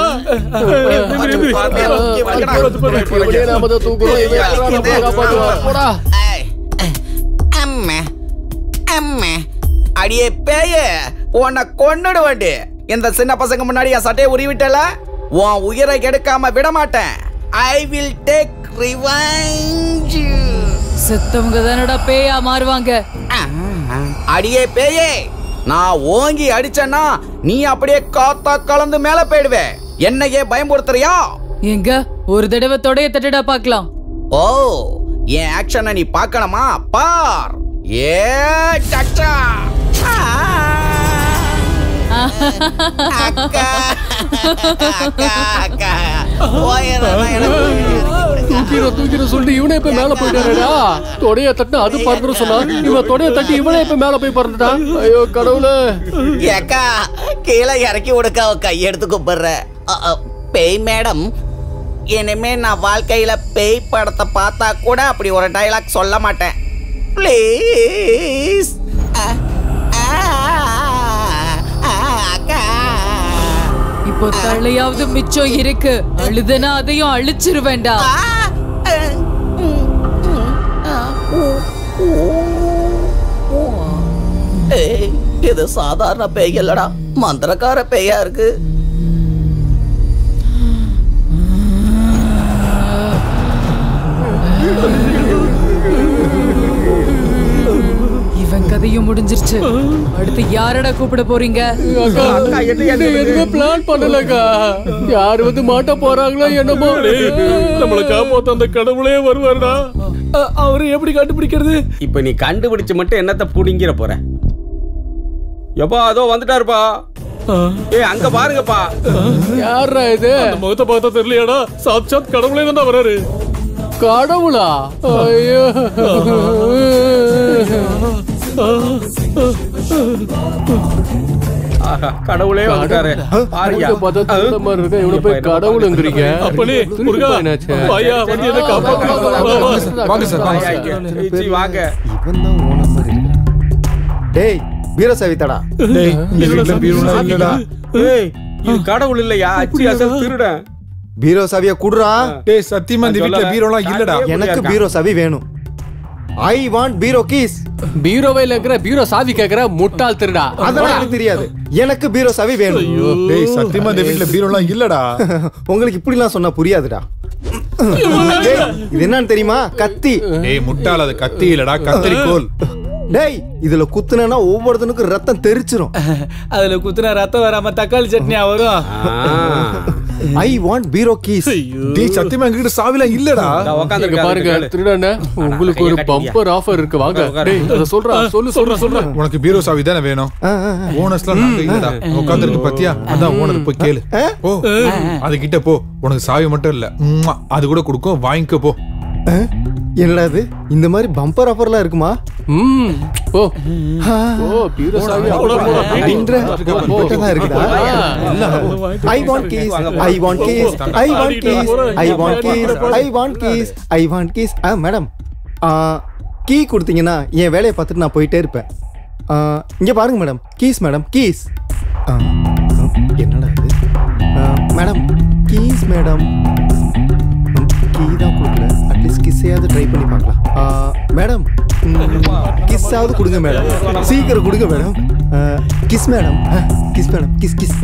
இப்படியே நாம தான் தூக்குறோம் இவன் யாரா நம்மளை காப்பாத்துவான்? போடா அம்மே அம்மே அடியே பேய உன்னை கொன்னுடுவேண்டி இந்த சின்ன பசங்க முன்னாடி என் சட்டையை உருவிட்டல உன் உயிரை கெடுக்காம விட மாட்டேன் ஐ வில் டேக் ரிவெஞ்ச் செத்தவங்க தானடா பேயா மாறுவாங்க அடியே பேயே நான் ஓங்கி அடிச்சேன்னா நீ அப்படியே காத்தா கலந்து மேல போயிடுவே என்னையே பயமுறுத்துறியா எங்க ஒரு தடவை தொடைய தட்டடா பார்க்கலாம் ஓ என் ஆக்ஷனை நீ பார்க்கணுமா பார் ஏ சச்சா அக்கா அக்கா அக்கா போயிடுறேன் எனக்கு தூக்கிற தூக்கிற சொல்லிட்டு இவனே இப்ப மேல போயிட்டாருடா தொடைய தட்டு அது பறந்துரும் சொன்னா இவன் தொடைய தட்டி இவனே இப்ப மேல போய் பறந்துட்டான் ஐயோ கடவுளே ஏக்கா கீழே இறக்கி விடுக்க அவ கையெடுத்து கூப்பிடுற அ, அ, பேய் மேடம் இனிமே நான் வாழ்க்கையில பேய் படத்தை பார்த்தா கூட அப்படி ஒரு டைலாக் சொல்ல மாட்டேன் ப்ளீஸ் இப்போ தலையாவது மிச்சம் இருக்கு அழுதுனா அதையும் அழிச்சிருவேண்டா ஏய், இது சாதாரண பேய் இல்லடா மந்திரக்கார பேயா இருக்கு இவன் கதையும் முடிஞ்சிருச்சு அடுத்து யாரடா கூப்பிட போறீங்க அக்கா, இது எதுவுமே பிளான் பண்ணலக்கா யாரு வந்து மாட்ட போறாங்களோ என்னமோ நம்மள காப்பாத்த அந்த கடவுளே வருவாருடா அவரு எப்படி கண்டுபிடிக்கிறது இப்ப நீ கண்டுபிடிச்சு மட்டும் என்னத்த புடிங்கிற போற எப்பா அதோ வந்துட்டாருப்பா ஏய் அங்க பாருங்கப்பா யாரா இது அந்த முகத்தை பார்த்தா தெரியலையாடா சாட்சாத் கடவுளே தான் வராரு கடவுளா ஐயோ ஆஹா, கடவுளே வந்துட்டாரு பாருயா முகத்தை பார்த்தா திருட மாதிரி இருக்கு இவனை போய் கடவுளுங்கிறீங்க அப்பனே முருகா ஐயா வந்து என்ன காப்பாத்து வாங்க சார் வாங்க ஐயா, சார் இங்க. சீ, வாங்க டேய் வீர சவித்தடா டேய் இந்த வீட்ல பீரோலாம் இல்லடா ஏய் இது கடவுள் இல்லையா அச்சி அசல் திருடன் பீரோ சாவிய குடுறா டேய் சத்தியமா இந்த வீட்ல பீரோலாம் இல்லடா எனக்கு பீரோ சாவி வேணும் ஐ வாண்ட் பீரோ கீஸ் பீரோவையில் இருக்கிற பீரோ சாவி கேக்குற முட்டாள் திருடா அதெல்லாம் எனக்கு தெரியாது எனக்கு பீரோ சாவி வேணும் டேய் சத்தியமா இந்த வீட்ல பீரோலாம் இல்லடா உங்களுக்கு இப்படிலாம் சொன்னா புரியாதுடா டேய், இது என்னன்னு தெரியுமா கத்தி டேய் முட்டாள் அது கத்தி இல்லடா கத்திரிக்கோல் டேய் இதுல குத்துனா ஒவ்வொருத்தனுக்கும் ரத்தம் தெரிச்சிரும் அதுல குத்துனா ரத்தம் வராம தக்காளி சட்னியா வரும் ஐ வாண்ட் பீரோ கீஸ் டேய் சத்தியமா எங்ககிட்ட சாவிலாம் இல்லடா இங்க பாருங்க திருடண்ண உங்களுக்கு ஒரு பம்பர் ஆஃபர் இருக்கு வாங்க டேய் அத சொல்றா சொல்லு சொல்ற சொல்ற உனக்கு பீரோ சாவி தானே வேணும் ஓனர்ஸ்லாம் நாங்க இல்லடா உட்கார்ந்திருக்கு பாத்தியா அதான் ஓனர் போய் கேளு ஓ அது கிட்ட போ உனக்கு சாவி மட்டும் இல்ல உம்மா, அது கூட கொடுக்கும் வாங்கிக்க போ என்னடா இது இந்த மாதிரி பம்பர் ஆஃபர்லாம் இருக்குமா ம் போ ஓ பீரோ சாவி அப்படின்ற மட்டும்தான் இருக்குதா I want keys I want keys I want keys I want keys I want keys I want keys ஆ மேடம் கீ கொடுத்தீங்கன்னா என் வேலையை பார்த்துட்டு நான் போயிட்டே இருப்பேன் ஆ, இங்க பாருங்க மேடம் கீஸ் மேடம் கீஸ் என்னடா இது மேடம் கீஸ் மேடம் கீ தான் கொடுக்கல அட்லீஸ்ட் கிஸ்ஸையாவது ட்ரை பண்ணி பார்க்கலாம் ஆ, மேடம் கிஸ்ஸாவது கொடுங்க மேடம் சீக்கிரம் கொடுங்க madam kiss madam kiss madam kiss kiss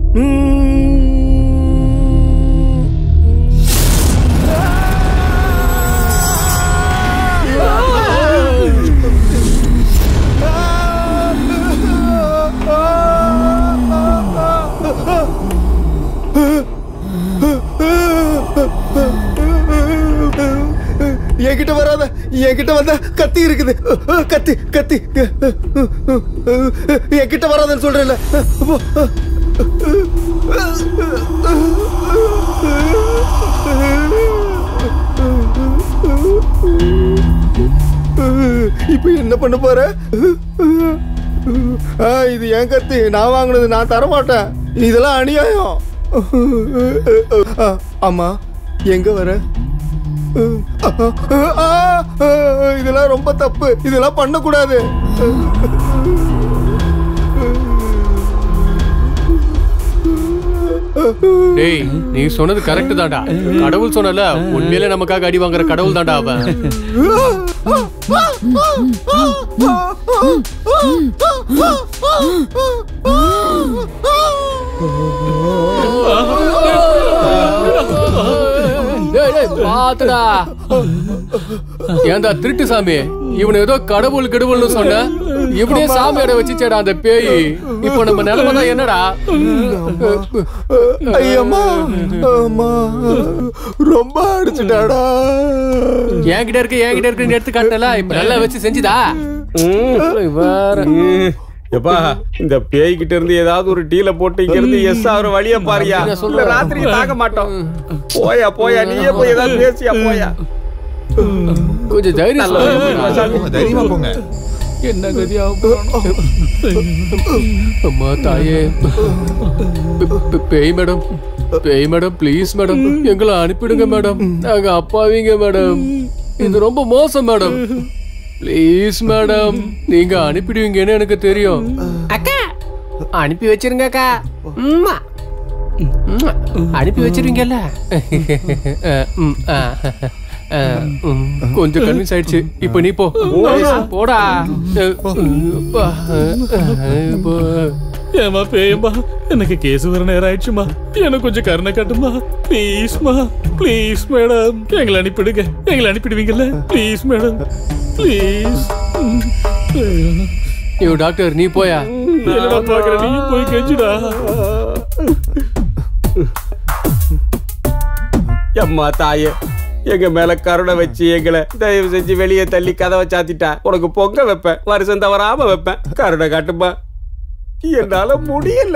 என்கிட்ட வராத என்கிட்ட வந்தா கத்தி இருக்குது கத்தி கத்தி என்கிட்ட வராதன்னு சொல்றேன்ல இப்ப என்ன பண்ண போற ஆ, இது என் கத்தி நான் வாங்கினது நான் தர மாட்டேன் இதெல்லாம் அநியாயம் ஆ, ஆமா எங்க வர ஆ, இதெல்லாம் ரொம்ப தப்பு இதெல்லாம் பண்ணக்கூடாது டேய் நீ சொன்னது கரெக்ட் தான்டா கடவுள் சொன்னல உண்மையிலே நமக்காக அடி வாங்குற கடவுள் தான்டா அவன் டேய் டேய் பாத்துடா ஏன்டா திருட்டு சாமி இவன் ஏதோ கடவுள் கடவுள்னு சொன்ன இப்படியே சாமியோட வச்சுச்சேடா அந்த பேய் இப்போ நம்ம நிலைமை தான் என்னடா ஐயம்மா அம்மா ரொம்ப அடிச்சுட்டாடா என்கிட்ட இருக்கு என்கிட்ட இருக்குன்னு எடுத்து காட்டல இப்ப நல்லா வச்சு செஞ்சுதா வேற எப்பா இந்த பேய்கிட்ட இருந்து ஏதாவது ஒரு டீல போட்டு இங்க இருந்து எஸ் ஆகுற வழிய பாரியா நான் சொல்றேன். இல்ல ராத்திரி தாக்க மாட்டோம் போயா போயா நீயே போய் ஏதாவது பேசியா போயா கொஞ்சம் தைரியம் நல்ல சொல்லுங்க. சாமி. தைரியமா போங்க என்ன கதியா அம்மா தாயே பே- பே- பேய் மேடம் பேய் மேடம் ப்ளீஸ் மேடம் எங்களை அனுப்பிடுங்க மேடம் நாங்க அப்பாவிங்க மேடம் இது ரொம்ப மோசம் மேடம் ப்ளீஸ் மேடம் நீங்க அனுப்பிடுவீங்கன்னு எனக்கு தெரியும் அக்கா அனுப்பி வச்சிருங்க அக்கா உம்மா. உம்மா. அனுப்பி வச்சிருவீங்கல்ல அஹ், உம், அஹ், அஹ், உம். கொஞ்சம் கன்வின்ஸ் ஆயிடுச்சு இப்ப நீ போ போடா அஹ், பா. அஹ், போ. ஏமா பேயம்மா எனக்கு கேஸ் வர நேரம் ஆயிடுச்சுமா எனக்கு கொஞ்சம் கருணை காட்டுமா ப்ளீஸ்மா ப்ளீஸ் மேடம் எங்களை அனுப்பிடுங்க எங்களை அனுப்பிடுவீங்கல்ல ப்ளீஸ் மேடம் ப்ளீஸ் ஐயோ டாக்டர் நீ போயா என்னடா பாக்குற நீ போய் கெஞ்சுடா எம்மா தாயே எங்க மேல கருணை வச்சு எங்களை தயவு செஞ்சு வெளியே தள்ளி கதவை சாத்திட்டா உனக்கு பொங்க வைப்பேன் வருஷம் தவறாம வைப்பேன் கருணை காட்டுமா என்னால முடியல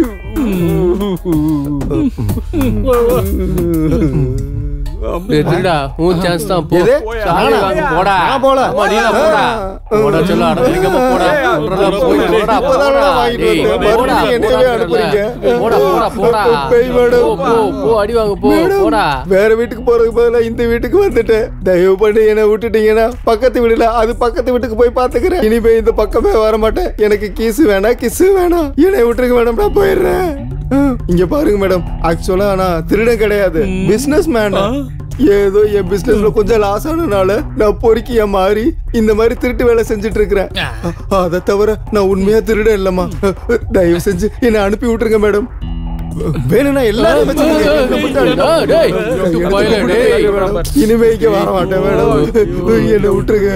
டேய், திருடா உன் சான்ஸ் தான் போ எது? சாவி நானா? வாங்க போடா நான் போல. ஆமா, நீ தான் போடா போடா சொல்ல அடங்கிக்கமா போடா சொல்றதா போய் போடா இப்பதானடா போடா வாங்கிட்டு டேய், வந்தேன். போடா மறுபடியும் என்னையவே போடா அனுப்புறீங்க. போடா போடா போடா பேய் மேடம். போ போ போ அடி வாங்க போ மேடம், போடா வேற வீட்டுக்கு போறதுக்கு பதிலா இந்த வீட்டுக்கு வந்துட்டேன் தயவு பண்ணி என்ன விட்டுட்டீங்கன்னா பக்கத்து வீடுல அது பக்கத்து வீட்டுக்கு போய் பாத்துக்கிறேன் இனிமே இந்த பக்கமே வர மாட்டேன் எனக்கு கிஸ் வேணாம் கிஸ் வேணாம் என்னை விட்டுருங்க மேடம் நான் போயிடுறேன் ஹம், இங்க பாருங்க மேடம் ஆக்சுவலா நான் திருடன் கிடையாது பிசினஸ் மேன் ஏதோ என் பிசினஸ்ல கொஞ்சம் லாஸ் ஆனனால நான் பொறுக்கிய மாறி இந்த மாதிரி திருட்டு வேலை செஞ்சுட்டு இருக்கிறேன் அதை தவிர நான் உண்மையா திருடன் இல்லம்மா தயவு செஞ்சு என்னை அனுப்பி விட்டுருங்க மேடம் வேணும்னா எல்லாரும் வச்சுக்கோங்க. என்னை விட்டுருங்க. டேய், டேய், விட்டு போயில, டேய். இனிமே இங்க வர மாட்டேன் மேடம் என்னை விட்டுருங்க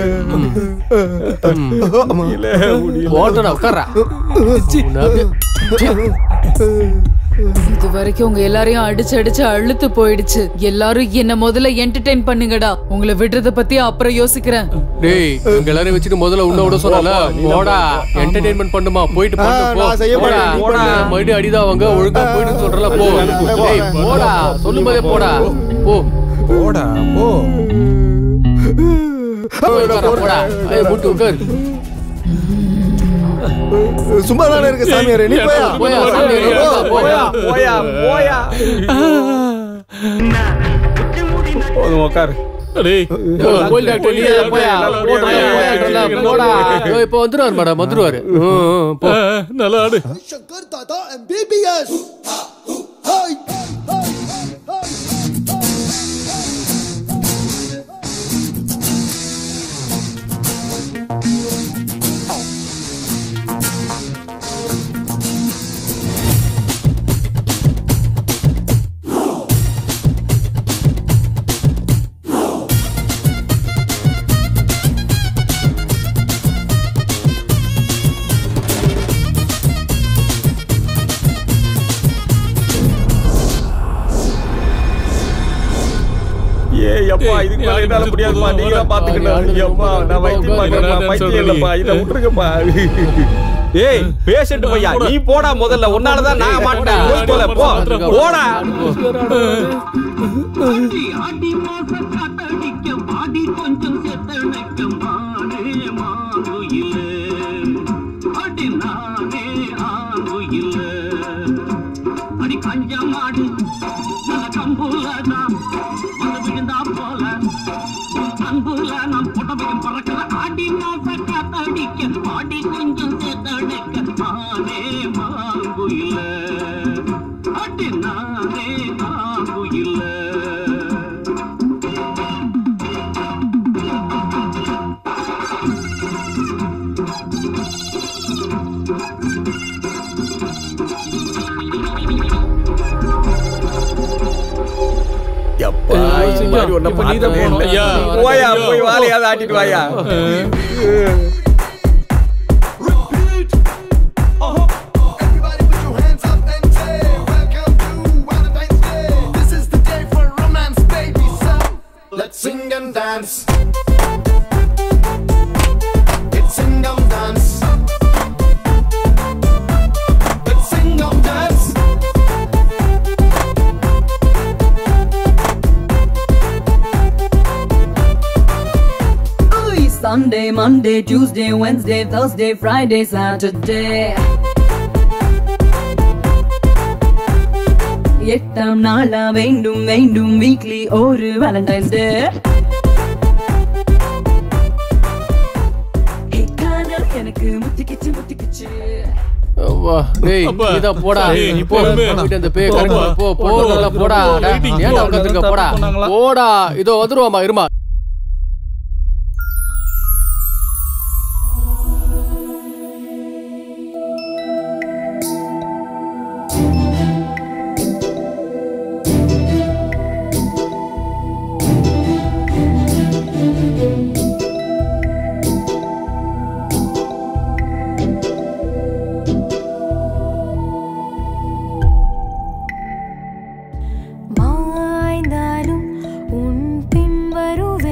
ஆமா. ஓட்டடா உட்கார்றா இது வரைக்கும் உங்க எல்லாரையும் அடிச்சு அடிச்சு அழுத்து போயிடுச்சு எல்லாரும் என்ன முதல்ல என்டர்டெயின் பண்ணுங்கடா உங்களை விடுறத பத்தி அப்புறம் யோசிக்கிறேன் டேய் இங்க எல்லாரையும் வச்சுட்டு முதல்ல உன்ன விட சொன்னல போடா என்டர்டெயின்மெண்ட் பண்ணுமா போயிட்டு ஆ, பண்ணு போ நான் செய்ய போடா மாட்டேன், நீ போடா பண்ணு. மறுபடியும் அடிதான் வாங்க ஒழுங்கா போயிட்டு சொல்றல போ டேய் போடா சொல்லும் போதே போடா போ போடா போ போய் உட்கார்றா, போடா ஐய் முட்டு உட்கார் சும்மா தானே இருக்கு சாமியாரே நீ போயா போயா, சாமியாரே, போ, போயா. போயா போயா போதும் உட்காரு டேய் கோயில் டாக்டர் நீ போயா போடா போயா போடா இதோ இப்போ வந்துருவாரு மேடம் வந்துருவாரு ம், ம், போ நல்லா ஆடு ஏய் அப்பா இதுக்கு மேல என்னால முடியாதுப்பா நீங்க தான் பாத்துக்கணும் அப்பா நான் வைத்தியம் பார்க்கறப்பா பைத்தியம் இல்லப்பா இதை விட்டுருங்கப்பா ஏய் பேஷண்ட் பையா நீ போடா முதல்ல உன்னாலதான் நான் மாட்டேன் போய் தொலை, போ போடா அடி கஞ்ச மாடு நல்ல கம்புல நாம் வந்து விழுந்தா போல அன்புல நாம் புடவையும் பறக்கிற ஆடி மாச காத்தடிக்க பாடி கொஞ்சம் சேர்த்தடைக்க நானே மாங்குயில அடி நானே மாங்குயில அப்பா இந்த மாதிரி ஒண்ண பார்த்ததே இல்லை. போயா போய் வாழையாவது ஆட்டிட்டு வாயா Let's sing and dance. It's sing and dance. Let's sing and dance. Ooh, Sunday, Monday, Tuesday, Wednesday, Thursday, Friday, Saturday. எட்டாம் நாளா வேண்டும் வேண்டும் வீக்லி ஒரு வேலண்டைன்ஸ் டே எனக்கு முத்திக்கிச்சு முத்திக்கிச்சு வா, டேய் அப்பா. நீதான் போடா ஏய், நீ போ பொறுமை. போயிட்டு அந்த பேய் போ, கரெக்ட் போ. போ போ போ, நல்லா போ, போடா போ, டேய், waiting. ஏன்டா போ, உட்கார்ந்திருக்க தப்பு போடா பண்ணாங்களா? போடா இதோ வந்துருவாமா இருமா மாய்ந்தாலும் உன் பின் வருவேன்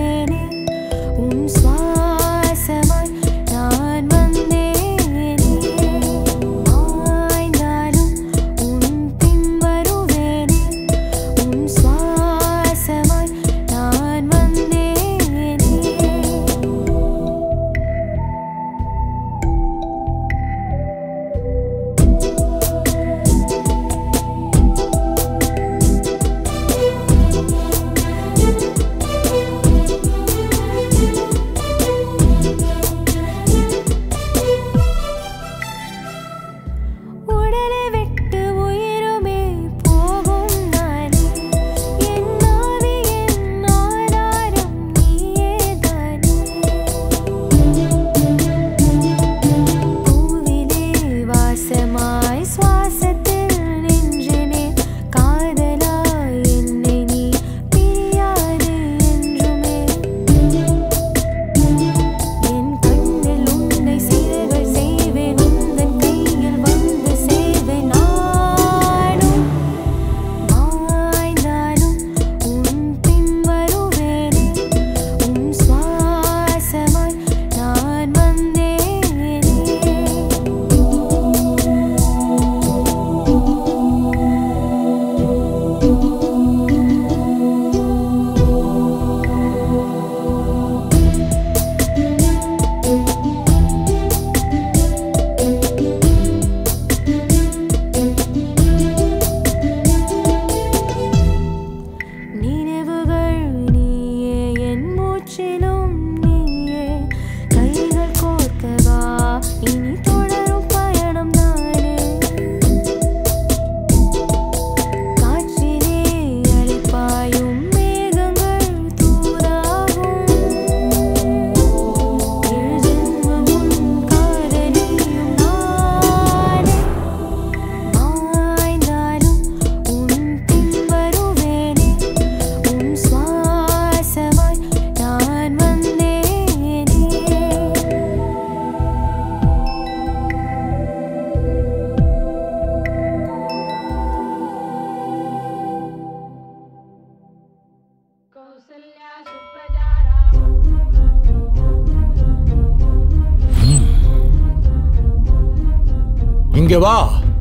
இங்க வா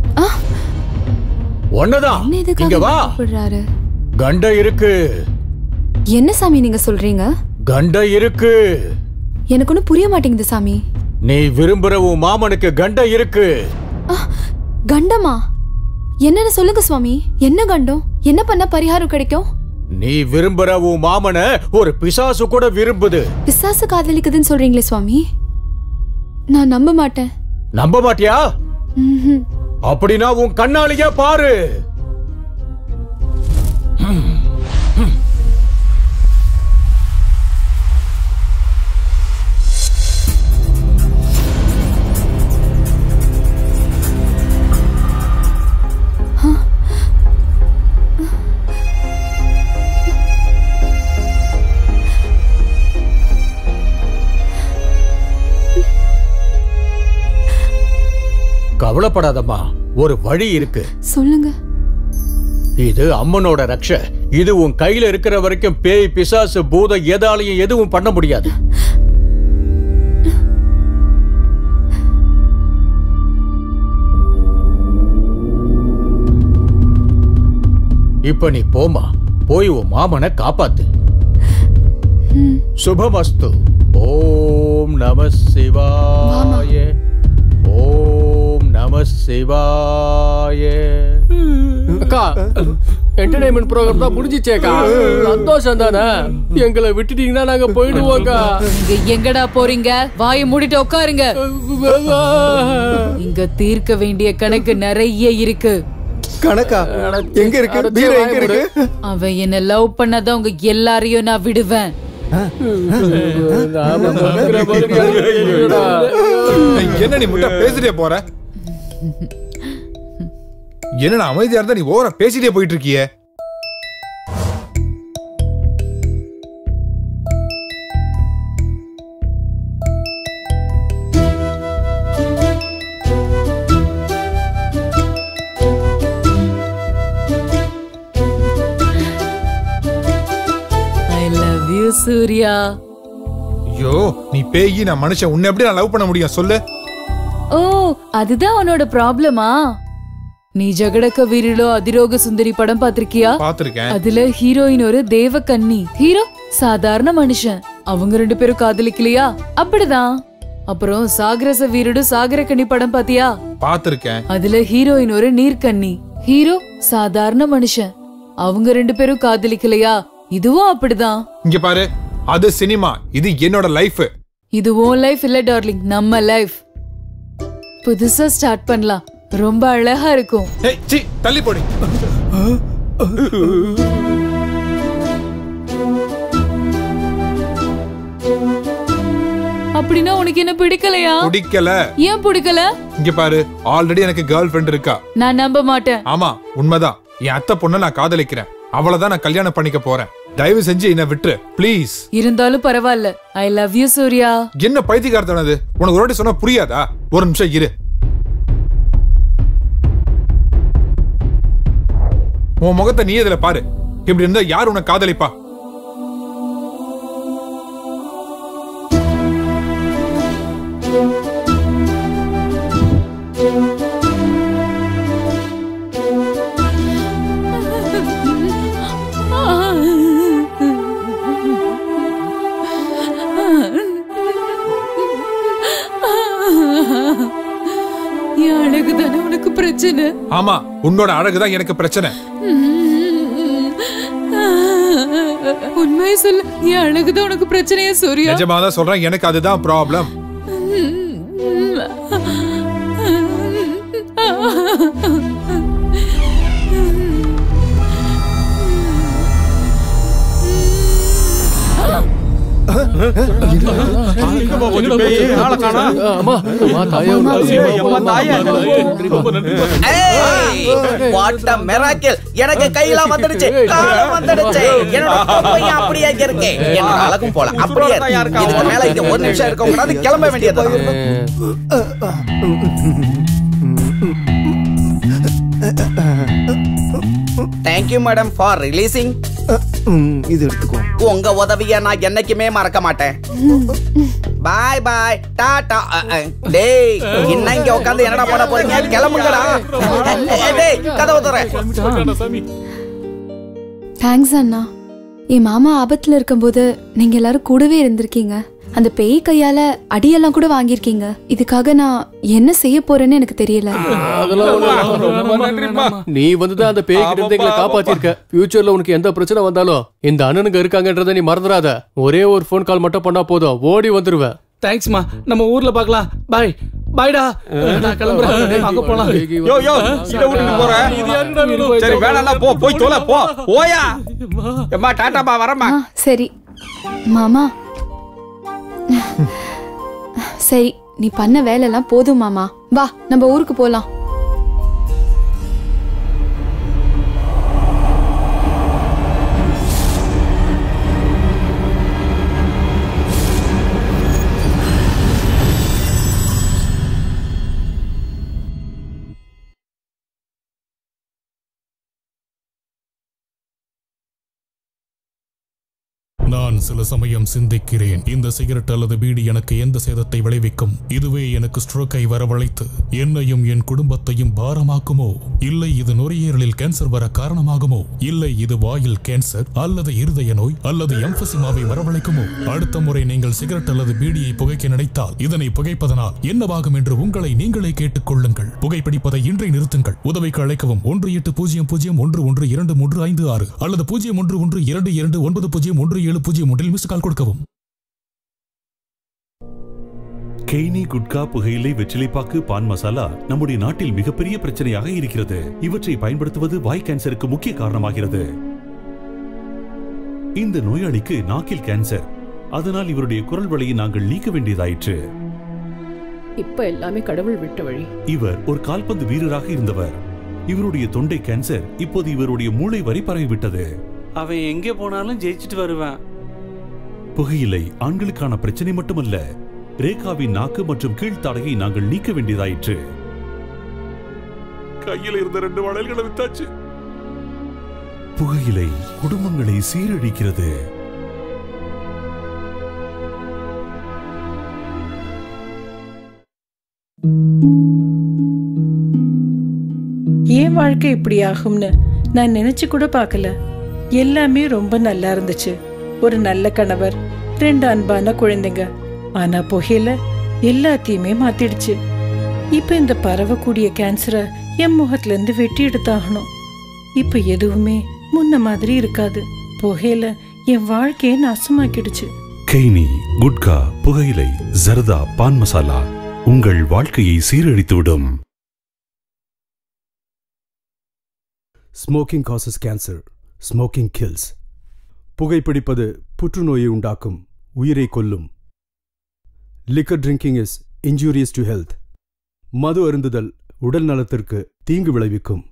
ஒன்னதான் என்ன இதுக்காக இங்க வா கூப்பிடுறாரு கண்ட இருக்கு என்ன சாமி நீங்க சொல்றீங்க கண்ட இருக்கு எனக்கு ஒன்றும் புரிய மாட்டேங்குது சாமி நீ விரும்புற உன் மாமனுக்கு கண்ட இருக்கு கண்டமா என்னன்னு சொல்லுங்க சுவாமி என்ன கண்டம் என்ன பண்ண பரிகாரம் கிடைக்கும் நீ விரும்புற உன் மாமன ஒரு பிசாசு கூட விரும்புது பிசாசு காதலிக்குதுன்னு சொல்றீங்களே சுவாமி நான் நம்ப மாட்டேன் நம்ப மாட்டியா ம்ஹும். அப்படின்னா உன் கண்ணாலேயே பாரு கவலைப்படாதம்மா ஒரு வழி இருக்கு சொல்லுங்க இது அம்மனோட ரக்ஷ இது உன் கையில இருக்கிற வரைக்கும் பேய் பிசாசு பூதம் எதாலையும் எதுவும் பண்ண முடியாது இப்ப நீ போமா போய் உன் மாமனை காப்பாத்து சுபமஸ்து ஓம் நம சிவாய ஓம் நம சிவாய அக்கா என்டர்டைன்மெண்ட் ப்ரோக்ராம் தான் முடிஞ்சிச்சேக்கா சந்தோஷம் தானே எங்களை விட்டுட்டீங்கன்னா நாங்க போயிடுவோம்க்கா இங்க எங்கடா போறீங்க வாயை மூடிட்டு உட்காருங்க இங்க தீர்க்க வேண்டிய கணக்கு நிறைய இருக்கு கணக்கா எங்க இருக்கு பீரோ எங்க இருக்கு அவன் என்ன லவ் பண்ணாதான் உங்க எல்லாரையும் நான் விடுவேன் என்ன நீ முட்டா பேசிட்டே போற என்னடா அமைதியா இருந்தா நீ ஓவரா பேசிட்டே போயிட்டு இருக்கியே ஐ லவ் யூ சூர்யா ஐயோ நீ பேயி நான் மனுஷன் உன்னை எப்படி நான் லவ் பண்ண முடியும் சொல்லு ஓ அதுதான் உன்னோட ப்ராப்ளமா நீ ஜகடக்க வீரிலோ அதிரோக சுந்தரி படம் பாத்திருக்கியா பாத்திருக்கேன் அதுல ஹீரோயின் ஒரு தேவ கன்னி ஹீரோ சாதாரண மனுஷன் அவங்க ரெண்டு பேரும் காதலிக்கலையா அப்படிதான் அப்புறம் சாகரச வீரடு சாகரக்கன்னி படம் பாத்தியா பாத்திருக்கேன் அதுல ஹீரோயின் ஒரு நீர்க்கன்னி ஹீரோ சாதாரண மனுஷன் அவங்க ரெண்டு பேரும் காதலிக்கலையா இதுவும் அப்படிதான் இங்க பாரு அது சினிமா இது என்னோட லைஃப் இது உன் லைஃப் இல்ல டார்லிங் நம்ம லைஃப் புதுசா ஸ்டார்ட் பண்ணலாம் ரொம்ப அழகா இருக்கும் ஏய் சி தள்ளி போடி அப்படின்னா உனக்கு என்ன பிடிக்கலையா பிடிக்கல ஏன் பிடிக்கல இங்க பாரு ஆல்ரெடி எனக்கு கேர்ள் ஃப்ரெண்ட் இருக்கா நான் நம்ப மாட்டேன் ஆமா உண்மைதான் என் அத்தை பொண்ணை நான் காதலிக்கிறேன் அவளதான் நான் கல்யாணம் பண்ணிக்க போறேன் தயவு செஞ்சு என்ன விட்டுரு ப்ளீஸ் இருந்தாலும் பரவாயில்ல ஐ லவ் யூ சூர்யா என்ன பைத்தியக்காரத்தனது உனக்கு ஒரு வாட்டி சொன்னா புரியாதா ஒரு நிமிஷம் இரு உன் முகத்தை நீ இதுல பாரு இப்படி இருந்தா யார் உனக்கு காதலிப்பா என் அழகு தானே உனக்கு பிரச்சனை ஆமா உன்னோட அழகுதான் எனக்கு பிரச்சனை உண்மையை சொல்லு என் அழகுதான் உனக்கு பிரச்சனையா சூர்யா நிஜமா தான் சொல்றேன் எனக்கு அதுதான் ப்ராப்ளம் வாட் அ மிராக்கிள் எனக்கு கையில வந்துடுச்சு காலம் வந்துடுச்சு என்னோட பொம்மையும் அப்படியே இங்க இருக்கு என்னோட அழகும் போல அப்படியே இருக்கு. இதுக்கு மேல இங்க ஒரு நிமிஷம் இருக்க கூடாது கிளம்ப வேண்டியது தேங்க்யூ மேடம் ஃபார் ரிலீசிங் ம், இது எடுத்துக்கோ உங்க உதவிய நான் என்னைக்குமே மறக்க மாட்டேன் பாய் பாய் டாடா அ, அ. டேய் இன்னும் இங்க உட்காந்து என்னடா பண்ண போறீங்க கிளம்புங்கடா ஏய், டேய் கதவு துறை தேங்க்ஸ் அண்ணா என் மாமா ஆபத்துல இருக்கும்போது நீங்க எல்லாரும் கூடவே இருந்திருக்கீங்க அந்த பேய் கையால அடியெல்லாம் கூட வாங்கியிருக்கீங்க இதுக்காக நான் என்ன செய்ய போறேன்னு எனக்கு தெரியல அதெல்லாம் ஒண்ணும் இல்ல. நீ வந்துதான் அந்த பேய்கிட்ட இருந்து எங்களை காப்பாத்திருக்க ஃபியூச்சர்ல உனக்கு எந்த பிரச்சனை வந்தாலும் இந்த அண்ணனுங்க இருக்காங்கன்றத நீ மறந்துடாத ஒரே ஒரு ஃபோன் கால் மட்டும் பண்ணா போதும் ஓடி வந்துருவேன் தேங்க்ஸ்மா நம்ம ஊர்ல பார்க்கலாம் பாய் பாய்டா நான் கிளம்புறேன் அங்க போலாம் யோ யோ இத விட்டுட்டு போற சரி வேணாம் போ போய் தொலை போ போயா எம்மா டாட்டாப்பா வரமா ஆ, சரி மாமா சரி நீ பண்ண வேலைலாம் போதும் மாமா வா நம்ம ஊருக்கு போலாம் நான் சில சமயம் சிந்திக்கிறேன் இந்த சிகரெட் அல்லது பீடி எனக்கு எந்த சேதத்தை விளைவிக்கும் இதுவே எனக்கு ஸ்ட்ரோக்கை வரவழைத்து என்னையும் என் குடும்பத்தையும் பாரமாக்குமோ இல்லை இது நுரையீரலில் கேன்சர் வர காரணமாகுமோ இல்லை இது வாயில் கேன்சர் அல்லது இருதய நோய் அல்லது எம்பசிமாவை வரவழைக்குமோ அடுத்த முறை நீங்கள் சிகரெட் அல்லது பீடியை புகைக்க நினைத்தால் இதனை புகைப்பதனால் என்னவாகும் என்று உங்களை நீங்களே கேட்டுக் கொள்ளுங்கள் புகைப்பிடிப்பதை இன்றே நிறுத்துங்கள் உதவிக்கு அழைக்கவும் ஒன்று எட்டு பூஜ்ஜியம் பூஜ்ஜியம் ஒன்று ஒன்று இரண்டு மூன்று ஐந்து ஆறு அல்லது பூஜ்ஜியம் ஒன்று ஒன்று இரண்டு இரண்டு ஒன்பது பூஜ்ஜியம் ஒன்று ஏழு பூஜ்ஜியம் ஒன்றில் மிஸ் கால் கொடுக்கவும் கெய்னி குட்கா புகையிலை வெற்றிலைப்பாக்கு பான் மசாலா நம்முடைய நாட்டில் மிகப்பெரிய பிரச்சனையாக இருக்கிறது இவற்றை பயன்படுத்துவது வாய் கேன்சருக்கு முக்கிய காரணமாகிறது இந்த நோயாளிக்கு நாக்கில் கேன்சர் அதனால் இவருடைய குரல் வழியை நாங்கள் நீக்க வேண்டியதாயிற்று இப்ப எல்லாமே கடவுள் விட்ட வழி இவர் ஒரு கால்பந்து வீரராக இருந்தவர் இவருடைய தொண்டை கேன்சர் இப்போது இவருடைய மூளை வரை பரவிவிட்டது அவன் எங்கே போனாலும் ஜெயிச்சிட்டு வருவான் புகையிலை ஆண்களுக்கான பிரச்சனை மட்டுமல்ல ரேகாவின் நாக்கு மற்றும் கீழ்த்தாடையை நாங்கள் நீக்க வேண்டியதாயிற்று கையில் இருந்த ரெண்டு வளையல்களை வித்தாச்சு புகையிலை குடும்பங்களை சீரழிக்கிறது ஏன் வாழ்க்கை இப்படி ஆகும்னு நான் நினைச்சு கூட பார்க்கல எல்லாமே ரொம்ப நல்லா இருந்துச்சு ஒரு நல்ல கணவர் ரெண்டு அன்பான குழந்தைங்க ஆனா புகையில எல்லாத்தையுமே மாத்திடுச்சு இப்ப இந்த பரவக்கூடிய கேன்சரை என் முகத்துல இருந்து வெட்டி எடுத்தாகணும் இப்ப எதுவுமே முன்ன மாதிரி இருக்காது புகையில என் வாழ்க்கையை நாசமாக்கிடுச்சு கெய்னி குட்கா புகையிலை ஜர்தா பான் மசாலா உங்கள் வாழ்க்கையை சீரழித்துவிடும் smoking causes cancer smoking kills புகைப்பிடிப்பது புற்றுநோயை உண்டாக்கும் உயிரை கொல்லும் liquor drinking is injurious to health மது அருந்துதல் உடல் நலத்திற்கு தீங்கு விளைவிக்கும்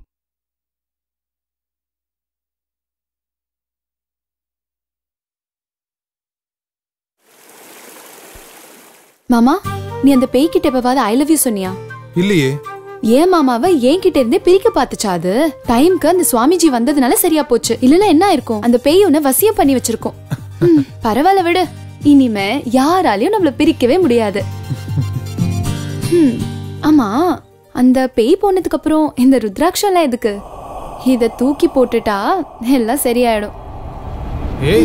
மாமா நீ அந்த பேய் கிட்ட எப்பவாவது ஐ லவ் யூ சொன்னியா இல்லையே ஏன் மாமாவை என் கிட்ட இருந்தே பிரிக்க பார்த்துச்சா அது டைம்க்கு அந்த சுவாமிஜி வந்ததுனால சரியா போச்சு இல்லனா என்ன இருக்கும் அந்த பேய் உன்னை வசியம் பண்ணி வச்சிருக்கோம் ம், பரவாயில்ல விடு இனிமே யாராலையும் நம்மள பிரிக்கவே முடியாது ம், ஆமா அந்த பேய் போனதுக்கு அப்புறம் இந்த ருத்ராட்சம் எல்லாம் எதுக்கு இத தூக்கி போட்டுட்டா எல்லாம் சரியாயிடும் ஏய்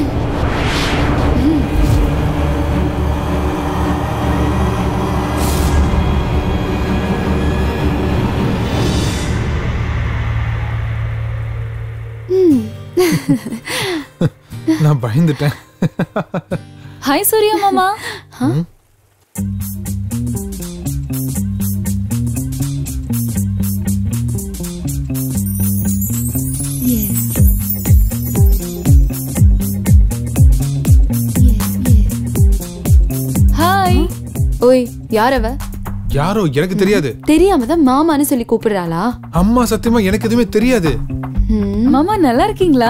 ம். நான் பயந்துட்டேன் ஹாய் சூர்யா மாமா ஹாய் ஓய் யார் அவ யாரோ எனக்கு தெரியாது தெரியாம தான் மாமான்னு சொல்லி கூப்பிடுறாளா அம்மா சத்தியமா எனக்கு எதுவுமே தெரியாது மாமா நல்லா இருக்கீங்களா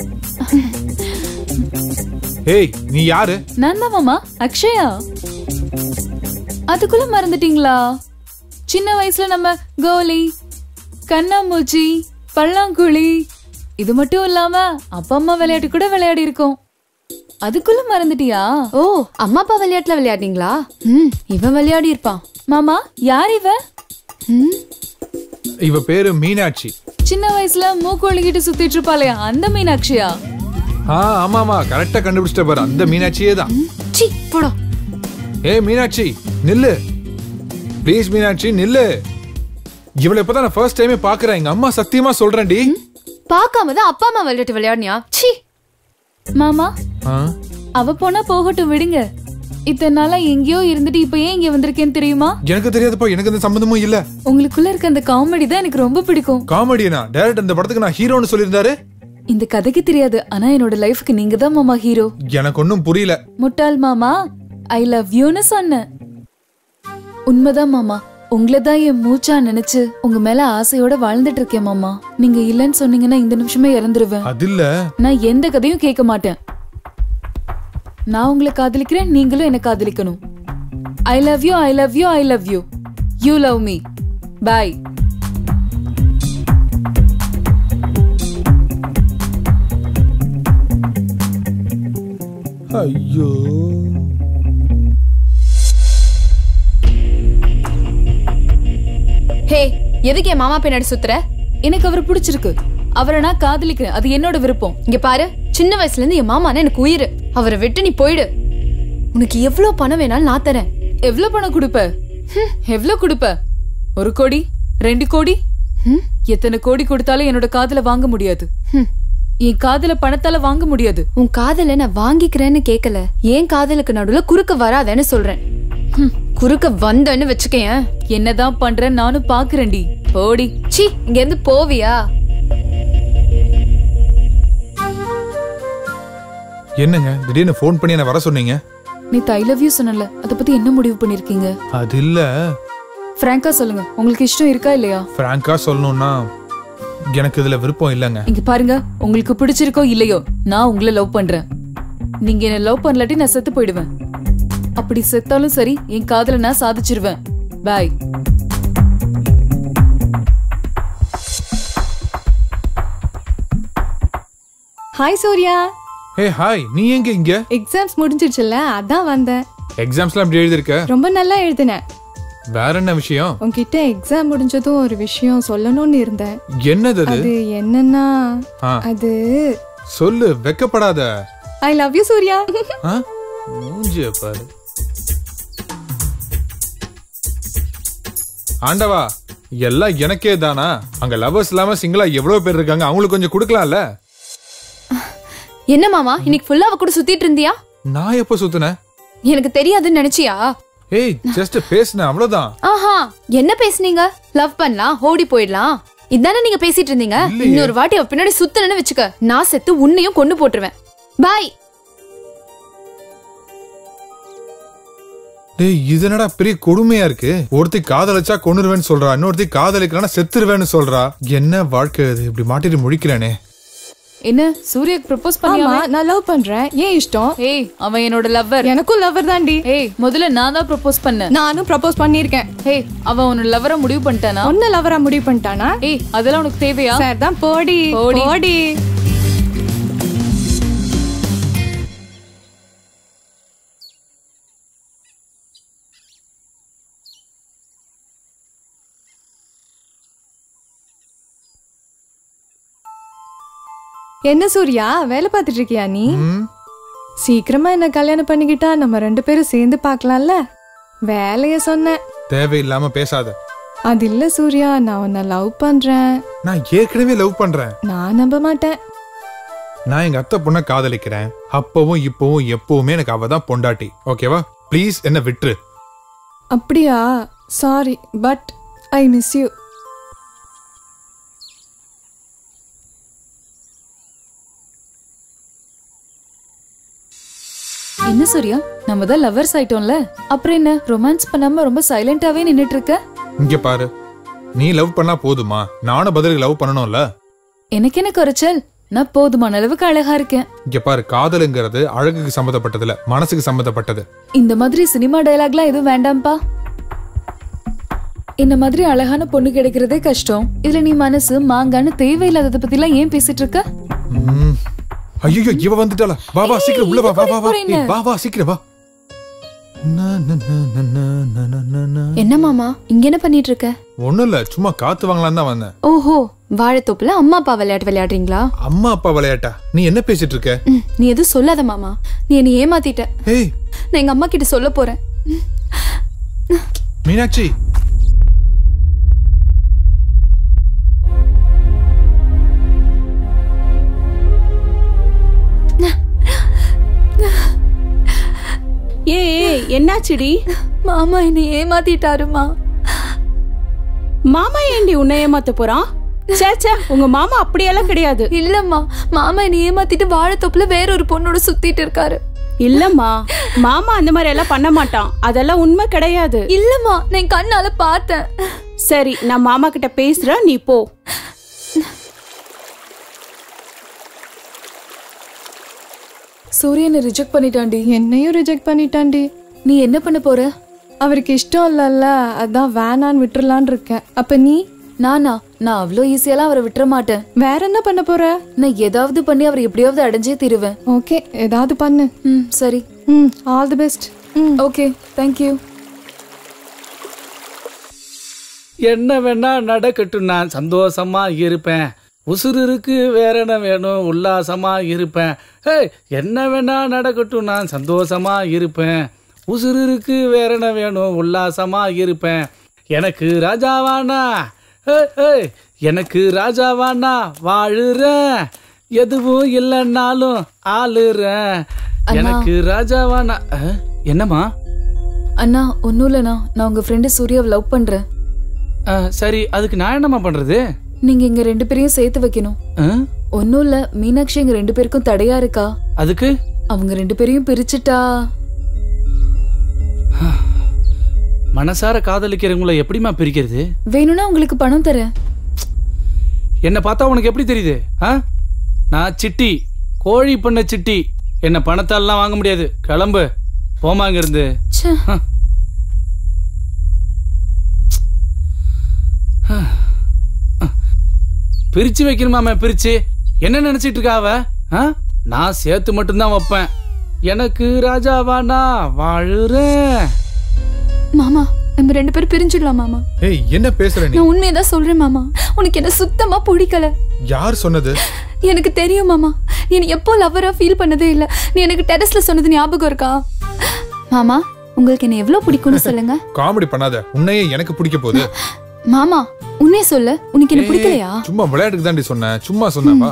ஏய் நீ யாரு நான் தான் மாமா அக்ஷயா அதுக்குள்ள மறந்துட்டீங்களா சின்ன வயசுல நம்ம கோலி கண்ணாமூச்சி பல்லாங்குழி இது மட்டும் இல்லாம அப்பா அம்மா விளையாட்டு கூட விளையாடி இருக்கோம் அதுக்குள்ள மறந்துட்டியா ஓ அம்மா அப்பா விளையாட்டுல விளையாடுனீங்களா ம் இவன் விளையாடி இருப்பான் மாமா யார் இவ இவ பேரு மீனாட்சி சின்ன வயசுல மூக்கு ஒழுகிட்டு சுத்திட்டு இருப்பாளே அந்த மீனாட்சியா ஆ ஆமாமா கரெக்டா கண்டுபிடிச்சிட்ட பாரு அந்த மீனாட்சியே தான் சி போடா ஏய் மீனாட்சி நில்லு ப்ளீஸ் மீனாட்சி நில்லு இவளை இப்பதான் நான் ஃபர்ஸ்ட் டைமே பாக்குறேன் எங்க அம்மா சத்தியமா சொல்றேன்டி பார்க்காம தான் அப்பா அம்மா விளையாட்டு விளையாடுனியா சி மாமா ஆ? அவ போனா போகட்டும் விடுங்க இத்தனை நாளா எங்கேயோ இருந்துட்டு இப்ப ஏன் இங்க வந்திருக்கேன்னு தெரியுமா எனக்கு தெரியாதுப்பா எனக்கு எந்த சம்பந்தமும் இல்ல உங்களுக்குள்ள இருக்க அந்த காமெடி தான் எனக்கு ரொம்ப பிடிக்கும் காமெடியனா டேரக்ட் இந்த படத்துக்கு நான் ஹீரோன்னு சொல்லியிருந்தாரு இந்த கதைக்கு தெரியாது ஆனா என்னோட லைஃப்க்கு நீங்க தான் மாமா ஹீரோ எனக்கு ஒன்னும் புரியல முட்டாள் மாமா ஐ லவ் யூன்னு சொன்னேன் உண்மைதான் மாமா உங்களை தான் என் மூச்சா நினைச்சு உங்க மேல ஆசையோட வாழ்ந்துட்டு இருக்கேன் மாமா நீங்க இல்லைன்னு சொன்னீங்கன்னா இந்த நிமிஷமே இறந்துருவேன் அது இல்ல நான் எந்த கதையும் கேட்க மாட்டேன் நான் உங்களை காதலிக்கிறேன் நீங்களும் என்ன காதலிக்கணும் I love you I love you I love you you love me bye ஐயோ ஹே எதுக்கு என் மாமா பின்னாடி சுத்துற எனக்கு அவர் பிடிச்சிருக்கு அவரை நான் காதலிக்கிறேன் அது என்னோட விருப்பம் இங்க பாரு சின்ன வயசுல இருந்து என் மாமானா எனக்கு உயிர் அவரை விட்டு நீ போயிடு உனக்கு எவ்வளவு பணம் வேணாலும் நான் தரேன் எவ்வளவு பணம் கொடுப்ப எவ்வளவு கொடுப்ப ஒரு கோடி ரெண்டு கோடி எத்தனை கோடி கொடுத்தாலும் என்னோட காதல வாங்க முடியாது என் காதல பணத்தால வாங்க முடியாது உன் காதல நான் வாங்கிக்கிறேன்னு கேட்கல ஏன் காதலுக்கு நடுவுல குறுக்க வராதேன்னு சொல்றேன் ஹம், குறுக்க வந்தேன்னு வச்சுக்கேன் என்னதான் பண்றேன் நானும் பாக்குறேன்டி போடி சி இங்க இருந்து போவியா என்னங்க திடீர்னு ஃபோன் பண்ணி என்ன வர சொன்னீங்க நீ ஐ லவ் யூ சொன்னல அத பத்தி என்ன முடிவு பண்ணிருக்கீங்க அது இல்ல பிராங்கா சொல்லுங்க உங்களுக்கு இஷ்டம் இருக்கா இல்லையா பிராங்கா சொல்லணும்னா எனக்கு இதுல விருப்பம் இல்லைங்க இங்க பாருங்க உங்களுக்கு பிடிச்சிருக்கோ இல்லையோ நான் உங்களை லவ் பண்றேன் நீங்க என்ன லவ் பண்ணலாட்டி நான் செத்து போயிடுவேன் அப்படி செத்தாலும் சரி என் காதல நான் சாதிச்சிருவேன் பாய் ஹாய் சூர்யா ஏ ஹாய் நீ எங்க இங்க எக்ஸாம்ஸ் முடிஞ்சிடுச்சுல்ல அதான் வந்தேன் எக்ஸாம்ஸ்லாம் எப்படி எழுதிருக்க ரொம்ப நல்லா எழுதினேன் வேற என்ன விஷயம் உன்கிட்ட எக்ஸாம் முடிஞ்சதும் ஒரு விஷயம் சொல்லணும்னு இருந்தேன் என்னது அது அது என்னன்னா ஆ, அது சொல்லு வெக்கப்படாத ஐ லவ் யூ சூர்யா ஆ? மூஞ்சிய பாரு ஆண்டவா எல்லாம் எனக்கே தானா அங்க லவர்ஸ் இல்லாம சிங்கிளா எவ்வளவு பேர் இருக்காங்க அவங்களுக்கு கொஞ்சம் கொடுக்கலாம்ல என்ன மாமா இன்னைக்கு ஃபுல்லா அவ கூட சுத்திட்டு இருந்தியா நான் எப்ப சுத்துனேன் எனக்கு தெரியாதுன்னு நினைச்சியா ஏய் ஜஸ்ட் பேசினேன் அவ்வளவுதான் ஆஹா என்ன பேசுனீங்க லவ் பண்ணலாம் ஓடி போயிடலாம் இதானே நீங்க பேசிட்டு இருந்தீங்க இல்லையே. இன்னொரு வாட்டி அவ பின்னாடி சுத்தணும்னு வச்சுக்க நான் செத்து உன்னையும் கொண்டு போட்டுருவேன் பாய் டேய் இது என்னடா பெரிய கொடுமையா இருக்கு ஒருத்தி காதலிச்சா கொன்னுருவேன்னு சொல்றா இன்னொருத்தி காதலிக்கலன்னா செத்துருவேன்னு சொல்றா என்ன வாழ்க்கை இது இப்படி மாட்டிட்டு முழிக்கிறானே என்ன சூர்யாக்கு ப்ரப்போஸ் ஆமா பண்ணியா நான் லவ் பண்றேன் ஏன் இஷ்டம் ஏய் அவன் என்னோட லவ்வர் எனக்கும் லவ்வர் தான்டி ஏய் முதல்ல நான் தான் ப்ரப்போஸ் பண்ணேன் நானும் ப்ரப்போஸ் பண்ணியிருக்கேன் ஏய் அவன் உன்னோட லவ்வரை முடிவு பண்ணிட்டானா ஒன்னு லவ்வரா முடிவு பண்ணிட்டானா ஏய் அதெல்லாம் உனக்கு தேவையா சார் தான் போடி போடி. போடி என்ன சூர்யா வேலை பார்த்துட்டு இருக்கியா நீ சீக்கிரமா என்ன கல்யாணம் பண்ணிக்கிட்டா நம்ம ரெண்டு பேரும் சேர்ந்து பார்க்கலாம்ல வேலைய சொன்னேன் தேவையில்லாம பேசாத அது இல்ல சூர்யா நான் உன்னை லவ் பண்றேன் நான் ஏற்கனவே லவ் பண்றேன் நான் நம்ப மாட்டேன் நான் எங்க அத்தை பொண்ண காதலிக்கிறேன் அப்பவும் இப்பவும் எப்பவுமே எனக்கு அவ தான் பொண்டாட்டி ஓகேவா ப்ளீஸ் என்ன விட்டுரு அப்படியா sorry but I miss you என்ன சூர்யா நம்ம தான் லவ்வர்ஸ் ஆயிட்டோம்ல அப்புறம் என்ன ரொமான்ஸ் பண்ணாம ரொம்ப சைலண்டாவே நின்னுட்டு இருக்க இங்க பாரு நீ லவ் பண்ணா போதுமா நானும் பதிலுக்கு லவ் பண்ணணும்ல எனக்கு என்ன குறைச்சல் நான் போதுமான அளவுக்கு அழகா இருக்கேன் இங்க பாரு காதலுங்கிறது அழகுக்கு சம்மந்தப்பட்டது இல்ல மனசுக்கு சம்மந்தப்பட்டது இந்த மாதிரி சினிமா டயலாக்லாம் எதுவும் வேண்டாம்ப்பா இந்த மாதிரி அழகான பொண்ணு கிடைக்கிறதே கஷ்டம் இதுல நீ மனசு மாங்கான்னு தேவையில்லாதத பத்தி எல்லாம் ஏன் பேசிட்டு இருக்க ஐயோ இவ வந்துட்டாளா வா வா சீக்கிரம் உள்ள வா வா வா வா போறீங்க? ஏய், வா வா சீக்கிரம் வா என்ன மாமா இங்க என்ன பண்ணிட்டு இருக்க ஒண்ணும் இல்ல சும்மா காத்து வாங்கலாம் தான் வந்தேன் ஓஹோ வாழைத்தோப்புல அம்மா அப்பா விளையாட்டு விளையாடுறீங்களா அம்மா அப்பா விளையாட்டா நீ என்ன பேசிட்டு இருக்க ம், நீ எதுவும் சொல்லாத மாமா நீ என்னை ஏமாத்திட்ட ஏய் நான் எங்க அம்மா கிட்ட சொல்ல போறேன் மீனாட்சி ஏய் என்னாச்சுடி மாமா என்னை ஏமாத்திட்டாருமா மாமா ஏண்டி உன்னை ஏமாத்த போறான் சே சே உங்க மாமா அப்படியெல்லாம் கிடையாது இல்லம்மா மாமா என்னை ஏமாத்திட்டு வாழைத்தோப்புல வேற ஒரு பொண்ணோட சுத்திட்டு இருக்காரு இல்லம்மா மாமா அந்த மாதிரி எல்லாம் பண்ண மாட்டான் அதெல்லாம் உண்மை கிடையாது இல்லம்மா நான் கண்ணால பார்த்தேன் சரி நான் மாமா கிட்ட பேசுறேன் நீ போ சூரியனை ரிஜெக்ட் பண்ணிட்டான்டி என்னையும் ரிஜெக்ட் பண்ணிட்டான்டி நீ என்ன பண்ண போற அவருக்கு இஷ்டம் இல்லைல்ல அதான் வேணான்னு விட்டுறலான்னு இருக்கேன் அப்ப நீ நானா நான் அவ்வளோ ஈஸியெல்லாம் அவரை விட்டுற மாட்டேன் வேற என்ன பண்ண போற நான் ஏதாவது பண்ணி அவர் எப்படியாவது அடைஞ்சே தீருவேன் ஓகே ஏதாவது பண்ணு ம் சரி ம் ஆல் தி பெஸ்ட் ம் ஓகே தேங்க்யூ என்ன வேணா நடக்கட்டும் நான் சந்தோஷமா இருப்பேன் உசுருக்கு வேற என்ன வேணும் உல்லாசமா இருப்பேன் ஏய் என்ன வேணா நடக்கட்டும் நான் சந்தோஷமா இருப்பேன் உசுருக்கு வேற என்ன வேணும் உல்லாசமா இருப்பேன் எனக்கு ராஜாவானா ஏய், ஏய், எனக்கு ராஜாவானா வாழுறேன் எதுவும் இல்லைன்னாலும் ஆளுறேன் அண்ணா. எனக்கு ராஜாவானா அஹ், என்னம்மா அண்ணா ஒன்றும் இல்லைண்ணா நான் உங்க ஃப்ரெண்டு சூர்யாவை லவ் பண்றேன் அஹ், சரி அதுக்கு நான் என்னம்மா பண்றது நீங்க எங்க ரெண்டு பேரையும் சேர்த்து வைக்கணும் அஹ், ஒன்றும் இல்ல மீனாட்சி எங்க ரெண்டு பேருக்கும் தடையா இருக்கா அதுக்கு அவங்க ரெண்டு பேரையும் பிரிச்சுட்டா மனசார காதலிக்கிறவங்கள எப்படிம்மா பிரிக்கிறது வேணும்னா உங்களுக்கு பணம் தரேன் என்ன பார்த்தா உனக்கு எப்படி தெரியுது ஆ நான் சிட்டி கோழி பண்ண சிட்டி என்ன பணத்தாலாம் வாங்க முடியாது கிளம்பு போமா அங்க இருந்து ச்சே. பிரிச்சு வைக்கணுமாமே பிரிச்சு என்ன நினைச்சிட்டு இருக்கா அவ ஆ? நான் சேர்த்து மட்டும்தான் வைப்பேன் எனக்கு ராஜாவானா வாழுறேன் மாமா நம்ம ரெண்டு பேரும் பிரிஞ்சிடலாம் மாமா ஏய் என்ன பேசுற நீ நான் உண்மையதான் சொல்றேன் மாமா உனக்கு என்ன சுத்தமா பிடிக்கல யார் சொன்னது எனக்கு தெரியும் மாமா நீ என்னை எப்போ லவ்வரா ஃபீல் பண்ணதே இல்ல நீ எனக்கு டெரஸ்ல சொன்னது ஞாபகம் இருக்கா மாமா உங்களுக்கு என்ன எவ்வளவு பிடிக்கும்னு சொல்லுங்க காமெடி பண்ணாத உன்னையே எனக்கு பிடிக்க போகுது மாமா உண்மையை சொல்லு உனக்கு என்ன பிடிக்கலையா சும்மா விளையாட்டுக்கு தாண்டி சொன்னேன் சும்மா சொன்னவா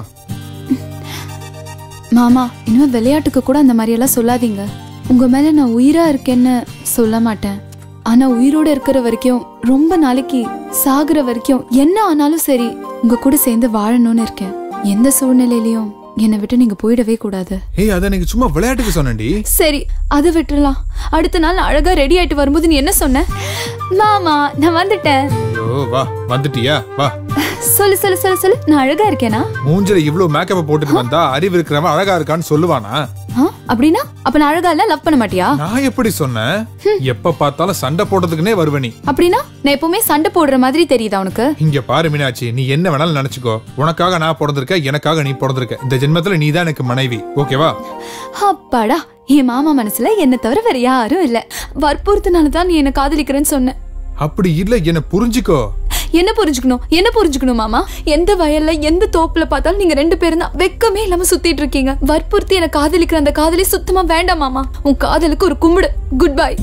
மாமா இனிமே விளையாட்டுக்கு கூட அந்த மாதிரி எல்லாம் சொல்லாதீங்க உங்க மேல நான் உயிரா இருக்கேன்னு சொல்ல மாட்டேன் ஆனா உயிரோட இருக்கிற வரைக்கும் ரொம்ப நாளைக்கு சாகுற வரைக்கும் என்ன ஆனாலும் சரி உங்க கூட சேர்ந்து வாழணும்னு இருக்கேன் எந்த சூழ்நிலையிலயும் என்னை விட்டு நீங்க போயிடவே கூடாது ஏய் அதை நீங்க சும்மா விளையாட்டுக்கு சொன்னேன்டி சரி அதை விட்டுறலாம் அடுத்த நாள் நான் அழகா ரெடி ஆயிட்டு வரும்போது நீ என்ன சொன்ன மாமா நான் வந்துட்டேன் ஐயோ வா வந்துட்டியா வா சொல்லு சொல்லு சொல்லு சொல்லு நான் அழகா இருக்கேனா மூஞ்சில இவ்ளோ மேக்கப் போட்டுட்டு வந்தா அறிவு இருக்கிறவன் அழகா இருக்கான்னு சொல்லுவானா ஆ, அப்படின்னா அப்ப நான் அழகா இல்ல லவ் பண்ண மாட்டியா நான் எப்படி சொன்னேன் எப்ப பார்த்தாலும் சண்டை போடுறதுக்குனே வருவ நீ அப்படின்னா நான் எப்பவுமே சண்டை போடுற மாதிரி தெரியுதா உனக்கு இங்க பாரு மீனாட்சி நீ என்ன வேணாலும் நினைச்சுக்கோ உனக்காக நான் பிறந்திருக்க எனக்காக நீ பிறந்திருக்க இந்த ஜென்மத்துல நீ தான் எனக்கு மனைவி ஓகேவா அப்பாடா என் மாமா மனசுல என்ன தவிர வேற யாரும் இல்ல வற்புறுத்தினால தான் நீ என்ன காதலிக்கிறேன்னு சொன்ன அப்படி இல்ல என்ன புரிஞ்சுக்கோ என்ன புரிஞ்சுக்கணும் என்ன புரிஞ்சுக்கணும் மாமா எந்த வயல்ல எந்த தோப்புல பார்த்தாலும் நீங்க ரெண்டு பேரும் தான் வெக்கமே இல்லாம சுத்திட்டு இருக்கீங்க வற்புறுத்தி என்ன காதலிக்கிற அந்த காதலி சுத்தமா வேண்டாம் மாமா உன் காதலுக்கு ஒரு கும்பிடு குட் பை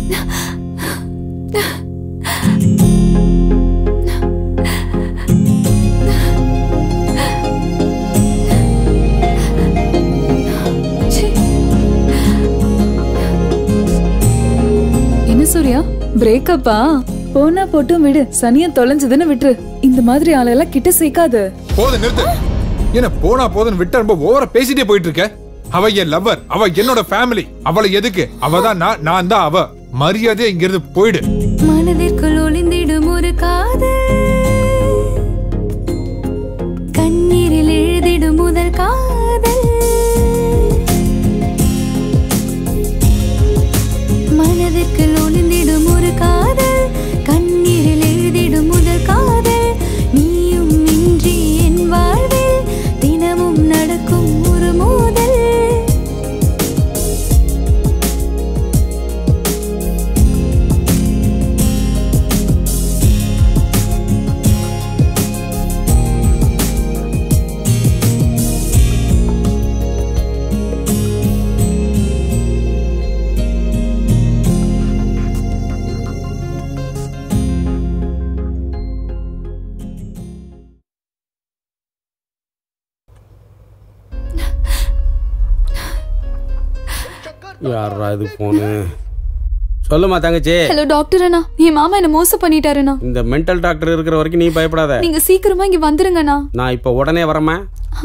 என்ன சூர்யா பிரேக்கப்பா போனா போட்டும் விடு சனிய தொலைஞ்சதுன்னு விட்டுரு இந்த மாதிரி ஆளெல்லாம் கிட்ட சேர்க்காத போதும் நிறுத்து என்ன போனா போதும் விட்ட ரொம்ப ஓவரா பேசிட்டே போயிட்டு இருக்க அவ என் லவ்வர் அவ என்னோட ஃபேமிலி அவளை எதுக்கு அவ தான் நான் நான் தான் அவ மரியாதையா இங்க இருந்து போயிடு மனதிற்குள் ஒளிந்திடும் ஒரு காதல் கண்ணீரில் எழுதிடும் முதல் காதல் மனதிற்குள் ஒளிந்திடும் ஒரு காதல் கண்ணீரில் எழுதிடும் யாரா இது போனு சொல்லுமா தங்கச்சி ஹலோ டாக்டர் அண்ணா என் மாமா என்ன மோசம் பண்ணிட்டாருண்ணா இந்த மென்டல் டாக்டர் இருக்கிற வரைக்கும் நீ பயப்படாத நீங்க சீக்கிரமா இங்க வந்துருங்கண்ணா நான் இப்ப உடனே வரமா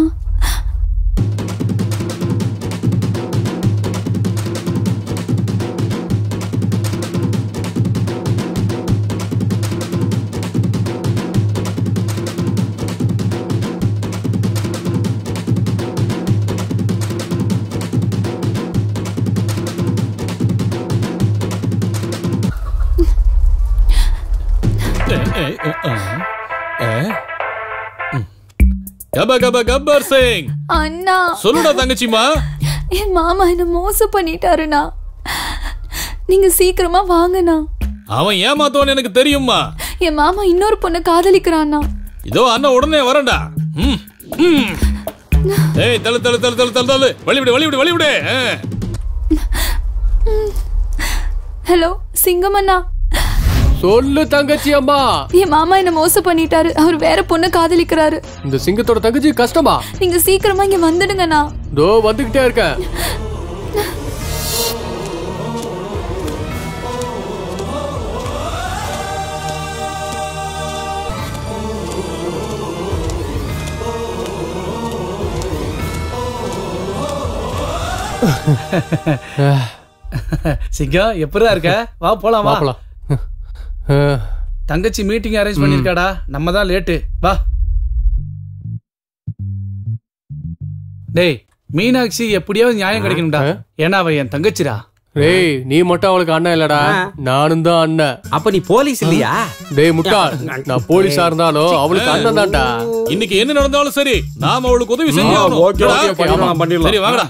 கப கப கப்பர் சிங் அண்ணா சொல்லுடா தங்கச்சிமா என் மாமா என்ன மோசம் பண்ணிட்டாருண்ணா நீங்க சீக்கிரமா வாங்கண்ணா அவன் ஏமாத்தவன் எனக்கு தெரியுமா என் மாமா இன்னொரு பொண்ணை காதலிக்கிறான்னா இதோ அண்ணன் உடனே வரேன்டா ம், ம். ஏய் தள்ளு தள்ளு தள்ளு தள்ளு தள்ளு தள்ளு வழிவிடு வழிவிடு வழிவிடு ஆ. ஹலோ சிங்கம் அண்ணா சொல்லு தங்கச்சி அம்மா என் மாமா என்ன மோசம் பண்ணிட்டாரு அவர் வேற பொண்ணை காதலிக்கிறாரு இந்த சிங்கத்தோட தங்கச்சி கஷ்டமா நீங்க சீக்கிரமா இங்க வந்துடுங்கண்ணா தோ வந்துகிட்டே இருக்கேன் சிங்கம் எப்படிதான் இருக்க வா போலாம் வா போலாம். தங்கச்சி மீட்டிங் அரேஞ்ச் பண்ணிருக்காடா நம்ம தான் லேட்டு வா டேய் மீனாட்சி எப்படியாவது நியாயம் கிடைக்கணும்டா ஏன்னா அவ என் தங்கச்சிடா டேய் நீ மட்டும் அவளுக்கு அண்ணன் இல்லடா நானும் தான் அண்ணன் அப்ப நீ போலீஸ் இல்லையா டேய் முட்டாள் நான் போலீஸா இருந்தாலும் அவளுக்கு அண்ணன் தான்டா இன்னைக்கு என்ன நடந்தாலும் சரி நாம அவளுக்கு உதவி செஞ்சு ஆ, ஆகணும். ஓகே, ஓகே, ஓகே, ஆமா. ஆமா, பண்ணிடலாம். சரி வாங்கடா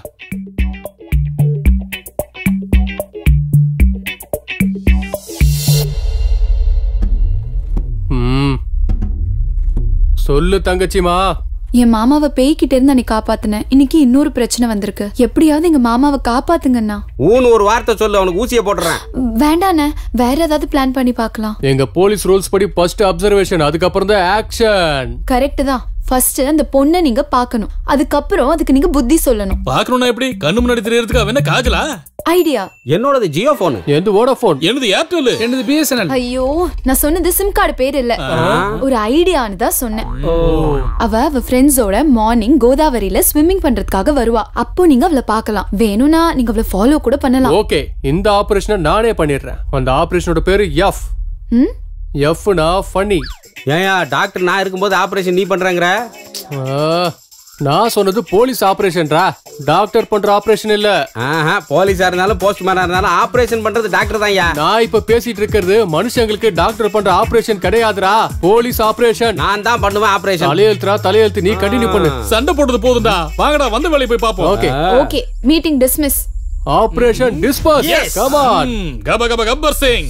ம். சொல்லு தங்கச்சிமா என் மாமாவை பேய்கிட்ட இருந்து அன்னைக்கு காப்பாத்தினேன் இன்னைக்கு இன்னொரு பிரச்சனை வந்திருக்கு எப்படியாவது எங்க மாமாவை காப்பாத்துங்கண்ணா ஊன்னு ஒரு வார்த்தை சொல்லு அவனுக்கு ஊசியை போட்டுறேன் வேண்டாண்ணே வேற ஏதாவது பிளான் பண்ணி பார்க்கலாம் எங்க போலீஸ் ரூல்ஸ் படி ஃபர்ஸ்ட் அப்சர்வேஷன் அதுக்கப்புறம் தான் ஆக்ஷன் கரெக்ட் தான் ஃபர்ஸ்ட் அந்த பொண்ணை நீங்க பார்க்கணும் அதுக்கப்புறம் அதுக்கு நீங்க புத்தி சொல்லணும் பாக்கணும்னா எப்படி கண்ணு முன்னாடி தெரியறதுக்கு அவன் என்ன காஜலா ஐடியா என்னோடது ஜியோ போன் எந்த வோடாஃபோன் என்னது ஏர்டெல் என்னது பிஎஸ்என்எல் ஐயோ நான் சொன்னது சிம் கார்டு பேர் இல்ல ஒரு ஐடியான்னு தான் சொன்னேன் அவ அவ ஃப்ரெண்ட்ஸோட மார்னிங் கோதாவரியில ஸ்விம்மிங் பண்றதுக்காக வருவா அப்போ நீங்க அவளை பார்க்கலாம் வேணும்னா நீங்க அவளை ஃபாலோ கூட பண்ணலாம் ஓகே இந்த ஆபரேஷனை நானே பண்ணிடுறேன் அந்த ஆபரேஷனோட பேரு எஃப் ம் எஃப்னா ஃபன்னி ஏயா டாக்டர் நான் இருக்கும்போது ஆபரேஷன் நீ பண்றேங்கிற நான் சொன்னது போலீஸ் ஆபரேஷன்டா டாக்டர் பண்ற ஆபரேஷன் இல்ல ஆஹா போலீஸா இருந்தாலும் போஸ்ட்மேனா இருந்தாலும் ஆபரேஷன் பண்றது டாக்டர் தான் நான் இப்ப பேசிட்டு இருக்கிறது மனுஷங்களுக்கு டாக்டர் பண்ற ஆபரேஷன் கிடையாதுடா போலீஸ் ஆபரேஷன் நான் தான் பண்ணுவேன் ஆபரேஷன் தலையெழுத்துறா தலையெழுத்து நீ கண்டினியூ பண்ணு சண்டை போட்டது போதும்டா வாங்கடா வந்த வேலையை போய் பாப்போம் okay okay meeting dismiss operation disperse come on ம், கப கப கப்பர் சிங்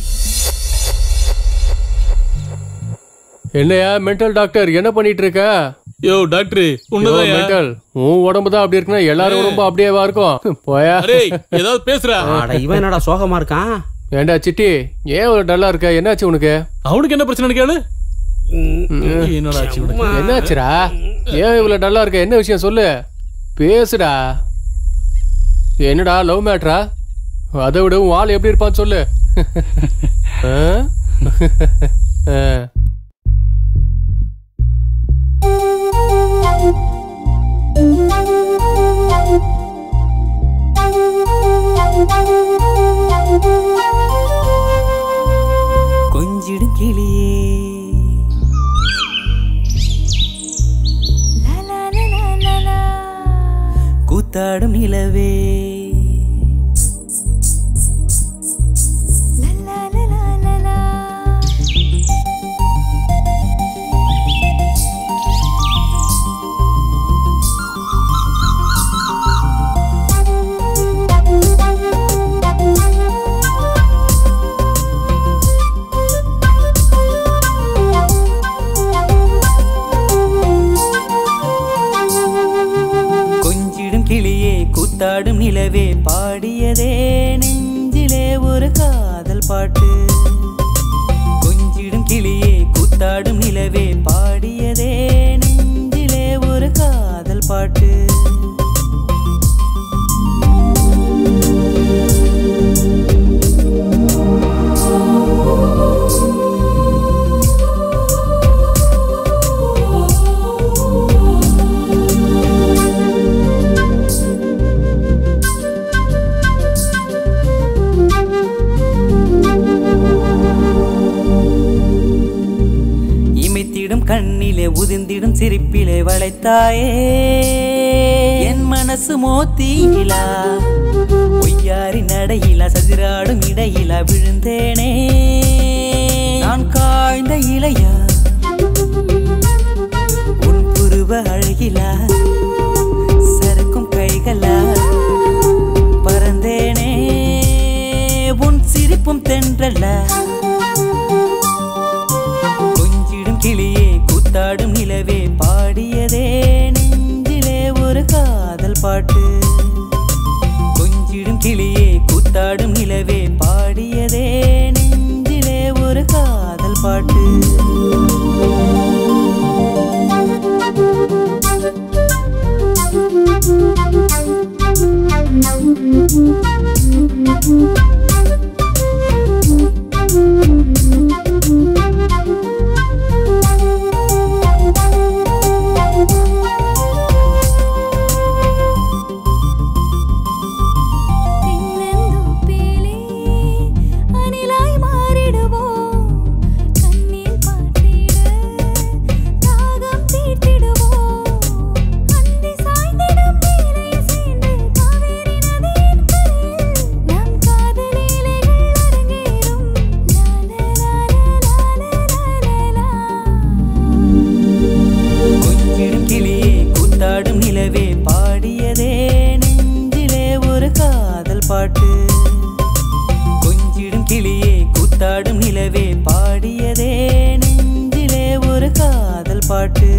என்னையா மென்டல் டாக்டர் என்ன பண்ணிட்டு இருக்க யோ டாக்டர் உன்னதான் மென்டல் உன் உடம்பு தான் அப்படி இருக்குன்னா எல்லாரும் உடம்பு அப்படியேவா இருக்கும் போயா அரே ஏதாவது பேசுறா அட இவன் என்னடா சோகமா இருக்கான் ஏண்டா சிட்டி ஏன் இவ்வளவு டல்லா இருக்க என்னாச்சு உனக்கு அவனுக்கு என்ன பிரச்சனை கேளு என்னடா ஆச்சு இவனுக்கு? என்னாச்சுடா ஏன் இவ்வளவு டல்லா இருக்க என்ன விஷயம் சொல்லு பேசுடா என்னடா லவ் மேட்ரா அதை விட உன் ஆள் எப்படி இருப்பான்னு சொல்லு ஆ? ஆ. கொஞ்சிடும் கிளியே கூத்தாடும் நிலவே கொஞ்சிடும் கிளியே கூத்தாடும் நிலவே பாடியதே நெஞ்சிலே ஒரு காதல் பாட்டு கொஞ்சிடும் கிளியே கூத்தாடும் நிலவே பாடியதே நெஞ்சிலே ஒரு காதல் பாட்டு கண்ணிலே உதிர்ந்திடும் சிரிப்பிலே வளைத்தாயே என் மனசு மோத்தீங்களா பொய்யாரி நடையிலா சதிராடும் இடையிலா விழுந்தேனே நான் காய்ந்த இலையா உன் புருவ அழகிலா சறுக்கும் கைகளா பறந்தேனே உன் சிரிப்பும் தென்றல்ல கொஞ்சிடும் கிளியே கூத்தாடும் நிலவே பாடியதே நெஞ்சிலே ஒரு காதல் பாட்டு கொஞ்சிடும் கிளியே கூத்தாடும் நிலவே பாடியதே நெஞ்சிலே ஒரு காதல் பாட்டு அணிலாய் மாறிடுவோம் கண்ணீர் பாட்டிட தாகம் தீட்டிடுவோம் அந்தி சாய்ந்திடும் நீரை சேர்ந்து காவேரி நதியின் கரையில் நம் காதல் இலைகள் அரங்கேறும் கொஞ்சிடும் கிளியே கூத்தாடும் நிலவே பாடியதே நெஞ்சிலே ஒரு காதல் பாட்டு கொஞ்சிடும் கிளியே கூத்தாடும் நிலவே பாடியதே நெஞ்சிலே ஒரு காதல் பாட்டு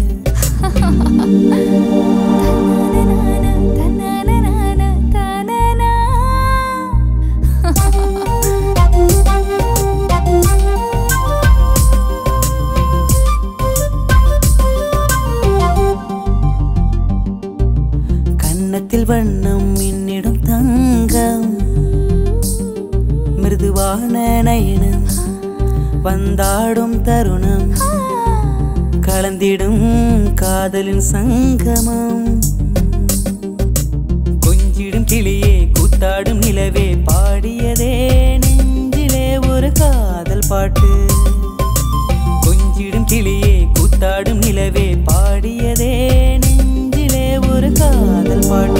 கன்னத்தில் வண்ணம் என்னிடம் தங்கம் மிருதுவான நயனம் வந்தாடும் தருணம் கலந்திடும் காதலின் சங்கமம் கொஞ்சிடும் கிளியே கூத்தாடும் நிலவே பாடியதே நெஞ்சிலே ஒரு காதல் பாட்டு கொஞ்சிடும் கிளியே கூத்தாடும் நிலவே பாடியதே நெஞ்சிலே ஒரு காதல் பாட்டு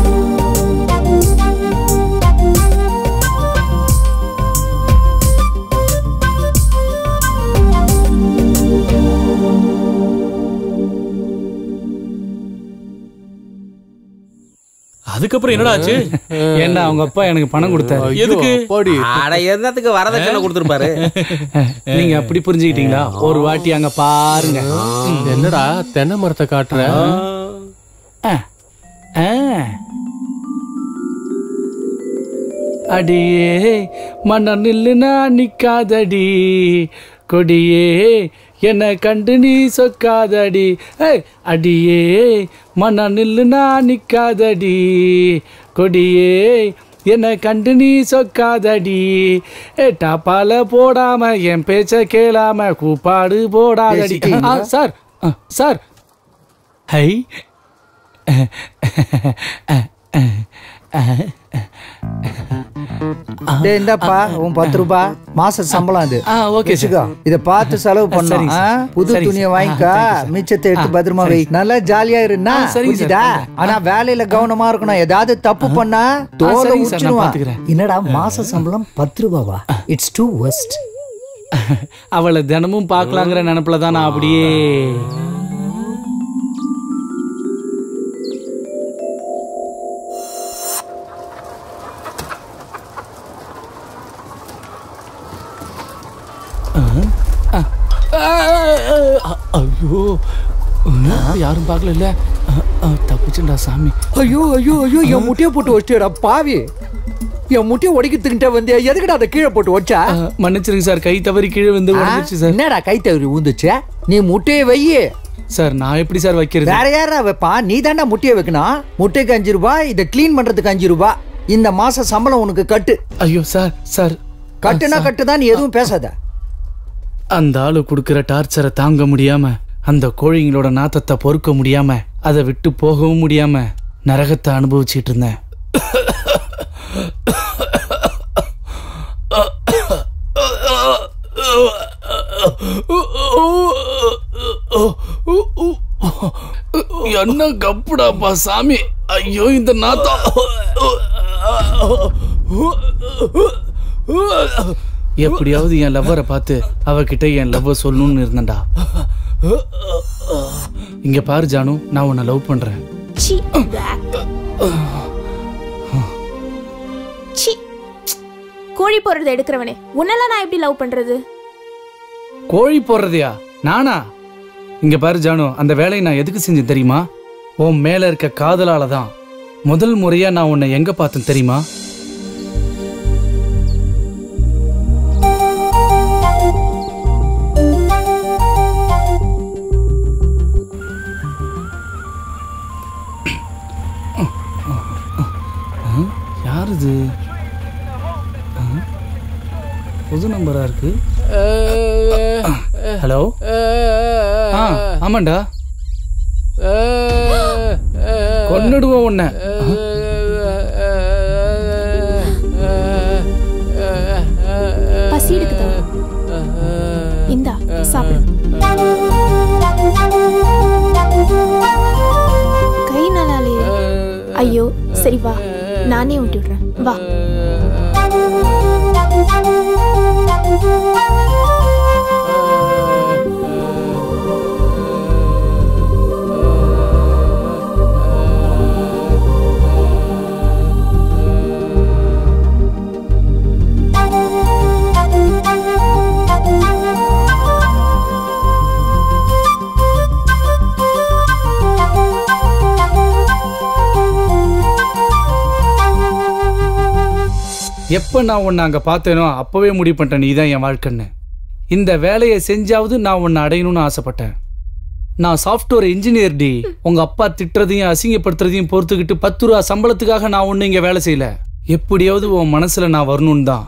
அதுக்கப்புறம் என்னடா ஆச்சு ஏண்டா அவங்க அப்பா எனக்கு பணம் கொடுத்தாரு எதுக்கு அட என்னத்துக்கு வரதட்சணை கொடுத்துருப்பாரு நீங்க அப்படி புரிஞ்சுக்கிட்டீங்களா ஒரு வாட்டி அங்க பாருங்க என்னடா தென்னை மரத்தை காட்டுற ஆ. ஆ. அடியே மன்ன நில்லுனா நிக்காதடி கொடியே என்ன கண்டு நீ சொக்காதடி ஏய், அடியே மன்ன நில்லுனா நிக்காதடி கொடியே என்ன கண்டு நீ சொக்காதடி ஏ டப்பால போடாம என் பேச்ச கேளாம கூப்பாடு போடாதடி பேசிட்டீங்களா? ஆ, சார் ஆ, சார் ஹை டேய் இந்தாப்பா உன் பத்து ரூபாய் மாச சம்பளம் அது ஆ, okay, sir. வச்சுக்கோ. இத பார்த்து செலவு ஆ, பண்ணும் சரிங்க, ஆ? sir. புது சரிங்க, துணியை sir. வாங்கிக்கா ah, thank you, sir. மிச்சத்தை எடுத்து ஆ, பத்திரமா வை சரிங்க, நல்லா ஜாலியா இருன்னா ஆ, சரிங்க, sir. புரிஞ்சுதா ஆனா வேலையில கவனமா இருக்கணும் ஏதாவது தப்பு பண்ணா தோலை சரிங்க, sir. நான் உச்சிடுவான் பாத்துக்கிறேன். என்னடா மாச சம்பளம் பத்து ரூபாவா இட்ஸ் டூ வெஸ்ட் அவளை தினமும் பார்க்கலாங்கிற நினப்புல தான் நான் அப்படியே ஐயோ யாரும் பார்க்கல இல்ல தப்பிச்சுண்டா சாமி ஐயோ ஐயோ ஐயோ என் முட்டையை போட்டு வச்சிட்டேடா பாவி என் முட்டையை உடைக்கிறதுக்கிட்ட வந்து எதுக்குடா அதை கீழே போட்டு வச்சா மன்னிச்சிருங்க சார் கை தவறி கீழே வந்து உடஞ்சிச்சு சார் என்னடா கை தவறி ஊந்துச்சு நீ முட்டையை வையி சார் நான் எப்படி சார் வைக்கிறது வேற யாரா வைப்பான் நீ தாண்டா முட்டையை வைக்கணும் முட்டைக்கு அஞ்சு ரூபாய் இதை க்ளீன் பண்றதுக்கு அஞ்சு ரூபாய் இந்த மாசம் சம்பளம் உனக்கு கட்டு ஐயோ சார் சார் கட்டுனா கட்டுதான் நீ எதுவும் பேசாத அந்த ஆளு கொடுக்கிற டார்ச்சரை தாங்க முடியாம அந்த கோழிங்களோட நாத்தத்தை பொறுக்க முடியாம அதை விட்டு போகவும் முடியாம நரகத்தை அனுபவிச்சிட்டு இருந்தேன் என்ன கப்புடாப்பா சாமி ஐயோ இந்த நாத்தம் எப்படியாவது என் லவ்வரை பார்த்து அவகிட்ட என் லவ்வை சொல்லணும்னு இருந்தேன்டா இங்க பாரு ஜானு நான் உன்னை லவ் பண்றேன் சி சி கோழி போடுறத எடுக்கிறவனே உன்னெல்லாம் நான் எப்படி லவ் பண்றது கோழி போடுறதையா நானா இங்க பாரு ஜானு அந்த வேலையை நான் எதுக்கு செஞ்சேன் தெரியுமா உன் மேல இருக்க காதலால தான் முதல் முறையா நான் உன்னை எங்க பார்த்தேன் தெரியுமா அஹ், யார் இது அஹ், புது நம்பரா இருக்கு ஹலோ ஆ ஆமாண்டா கொன்னுடுவோம் உன்னை பசி எடுக்குதா இந்தா சாப்பிடு கை நல்லா இல்லையே ஐயோ சரி வா நானே ஊட்டி விடுறேன் வா எப்போ நான் உன்னை அங்கே பார்த்தேனோ அப்போவே முடிவு பண்ணிட்டேன் நீ தான் என் வாழ்க்கைன்னு இந்த வேலையை செஞ்சாவது நான் உன்னை அடையணும்னு ஆசைப்பட்டேன் நான் சாஃப்ட்வேர் இன்ஜினியர் டி உங்க அப்பா திட்டுறதையும் அசிங்கப்படுத்துறதையும் பொறுத்துக்கிட்டு பத்து ரூபா சம்பளத்துக்காக நான் ஒன்றும் இங்கே வேலை செய்யல எப்படியாவது உன் மனசுல நான் வரணும்னு தான்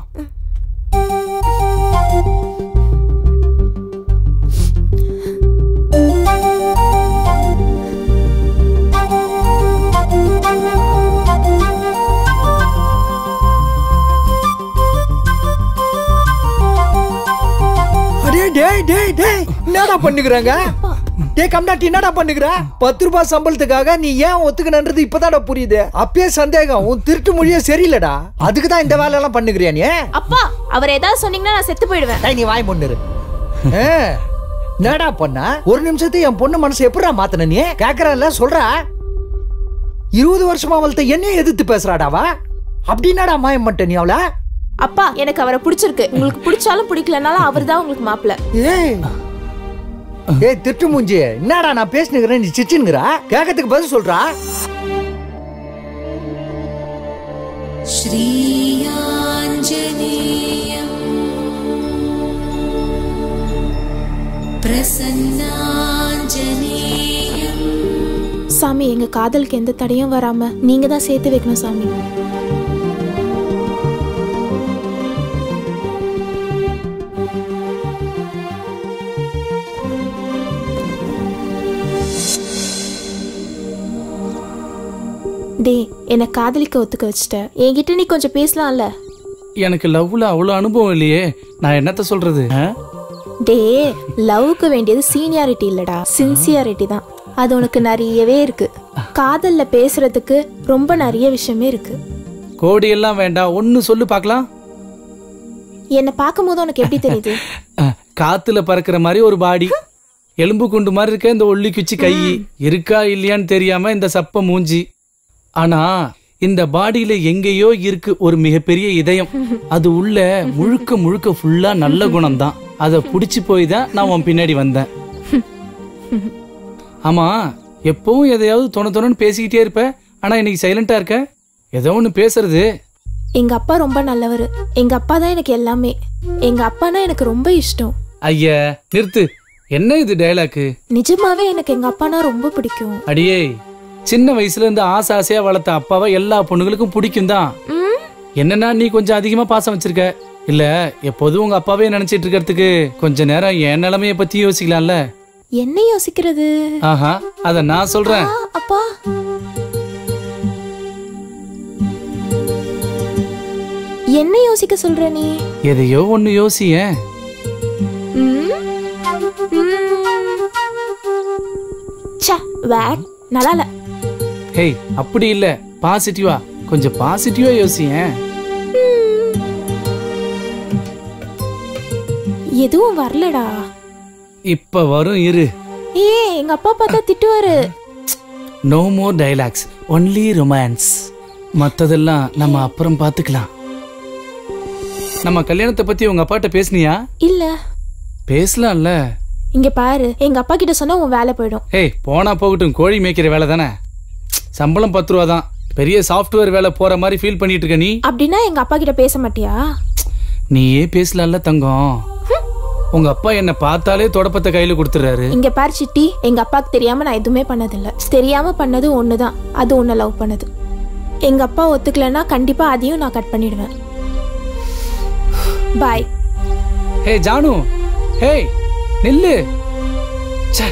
அடே டேய் டேய் டேய் என்னடா பண்ணுகிறாங்க டேய் கம்டாட்டி என்னடா பண்ணுகிற பத்து ரூபாய் சம்பளத்துக்காக நீ ஏன் ஒத்துக்கணுன்றது இப்பதான்டா புரியுது அப்பயே சந்தேகம் உன் திருட்டு மொழியே சரியில்லடா அதுக்கு தான் இந்த வேலை எல்லாம் பண்ணுகிறியா நீ அப்பா அவர் ஏதாவது சொன்னீங்கன்னா நான் செத்து போயிடுவேன் டேய், நீ வாய் பொண்ணுரு என்னடா பண்ண ஒரு நிமிஷத்துக்கு என் பொண்ணு மனசு எப்படிடா மாத்தின நீ கேக்குறல்ல சொல்றா இருபது வருஷமா அவள்கிட்ட என்னைய எதிர்த்து பேசுறாடாவா அப்படின்னாடா மாயம் பண்ணிட்ட நீ அவளை அப்பா எனக்கு அவரை பிடிச்சிருக்கு உங்களுக்கு பிடிச்சாலும் பிடிக்கலனாலும் அவர் தான் உங்களுக்கு மாப்பிள்ள ஏய் ஏய் திட்டு மூஞ்சி என்னடா நான் பேசினுக்கிறேன் நீ சிச்சுனுங்கிறா கேட்கறதுக்கு பதில் சொல்றா श्रीयाञ्जनेयम् प्रसन्नाञ्जनेयम् சாமி எங்க காதலுக்கு எந்த தடையும் வராம நீங்க தான் சேர்த்து வைக்கணும் சாமி டே என்னை காதலிக்க ஒத்துக்க வச்சுட்ட என்கிட்ட நீ கொஞ்சம் பேசலாம்ல எனக்கு லவ்ல அவ்வளோ அனுபவம் இல்லையே நான் என்னத்த சொல்றது ஆ? டே லவ்க்கு வேண்டியது சீனியாரிட்டி இல்லடா சின்சியாரிட்டி தான் அது உனக்கு நிறையவே இருக்கு காதல்ல பேசுறதுக்கு ரொம்ப நிறைய விஷயமே இருக்கு கோடி எல்லாம் வேண்டாம் ஒன்னு சொல்லு பார்க்கலாம் என்னை பார்க்கும்போது உனக்கு எப்படி தெரியுது அஹ், காத்துல பறக்கிற மாதிரி ஒரு பாடி எலும்பு குண்டு மாதிரி இருக்க இந்த ஒல்லி குச்சி கை இருக்கா இல்லையான்னு தெரியாம இந்த சப்ப மூஞ்சி ஆனா இந்த பாடியில எங்கேயோ இருக்கு ஒரு மிகப்பெரிய இதயம் அது உள்ள முழுக்க முழுக்க ஃபுல்லா நல்ல குணம் தான் அதை புடிச்சு போய் தான் நான் உன் பின்னாடி வந்தேன் ஆமா எப்பவும் எதையாவது தொண தொணன்னு பேசிக்கிட்டே இருப்ப ஆனா இன்னைக்கு சைலண்டா இருக்க ஏதோ ஒன்று பேசுறது எங்க அப்பா ரொம்ப நல்லவர் எங்க அப்பா தான் எனக்கு எல்லாமே எங்க அப்பானா எனக்கு ரொம்ப இஷ்டம் ஐயா நிறுத்து என்ன இது டயலாக்கு நிஜமாவே எனக்கு எங்க அப்பானா ரொம்ப பிடிக்கும் அடியே சின்ன வயசுல இருந்து ஆசை ஆசையா வளர்த்த அப்பாவை எல்லா பொண்ணுங்களுக்கும் பிடிக்கும் தான் ம், என்னன்னா நீ கொஞ்சம் அதிகமா பாசம் வச்சிருக்க இல்ல எப்போதும் உங்க அப்பாவே நினைச்சிட்டு இருக்கிறதுக்கு கொஞ்ச நேரம் என் நிலைமைய பத்தி யோசிக்கலாம்ல என்ன யோசிக்கிறது ஆஹா அத நான் சொல்றேன் ஆ, அப்பா என்ன யோசிக்க சொல்ற நீ எதையோ ஒண்ணு யோசியேன் ம்? ம். ச்சே, வேட் நல்லா இல்ல ஹேய் அப்படி இல்ல பாசிட்டிவா கொஞ்சம் பாசிட்டிவா யோசியேன் எதுவும் வரலடா இப்ப வரும் இரு ஏ எங்க அப்பா பார்த்தா திட்டுவாரு no more dialogues only romance மத்ததெல்லாம் நம்ம அப்புறம் பார்த்துக்கலாம் நம்ம கல்யாணத்தை பத்தி உங்க அப்பாட்ட பேசுனியா இல்ல பேசலாம்ல இங்க பாரு எங்க அப்பா கிட்ட சொன்னா உன் வேலை போயிடும் ஏய் போனா போகட்டும் கோழி மேய்க்கிற வேலை தானே சம்பளம் பத்து ரூபா தான் பெரிய சாஃப்ட்வேர் வேலை போற மாதிரி ஃபீல் பண்ணிட்டு இருக்க நீ அப்படின்னா எங்க அப்பா கிட்ட பேச மாட்டியா நீயே பேசலாம்ல தங்கம் உங்க அப்பா என்ன பார்த்தாலே தொடப்பத்தை கையில கொடுத்துறாரு இங்க பாரு சிட்டி எங்க அப்பாவுக்கு தெரியாம நான் எதுவுமே பண்ணதில்ல தெரியாம பண்ணது ஒண்ணுதான் அது உன்னை லவ் பண்ணது எங்க அப்பா ஒத்துக்கலைன்னா கண்டிப்பா அதையும் நான் கட் பண்ணிடுவேன் பாய் ஹே ஜானு ஹேய் நில்லு ச்சே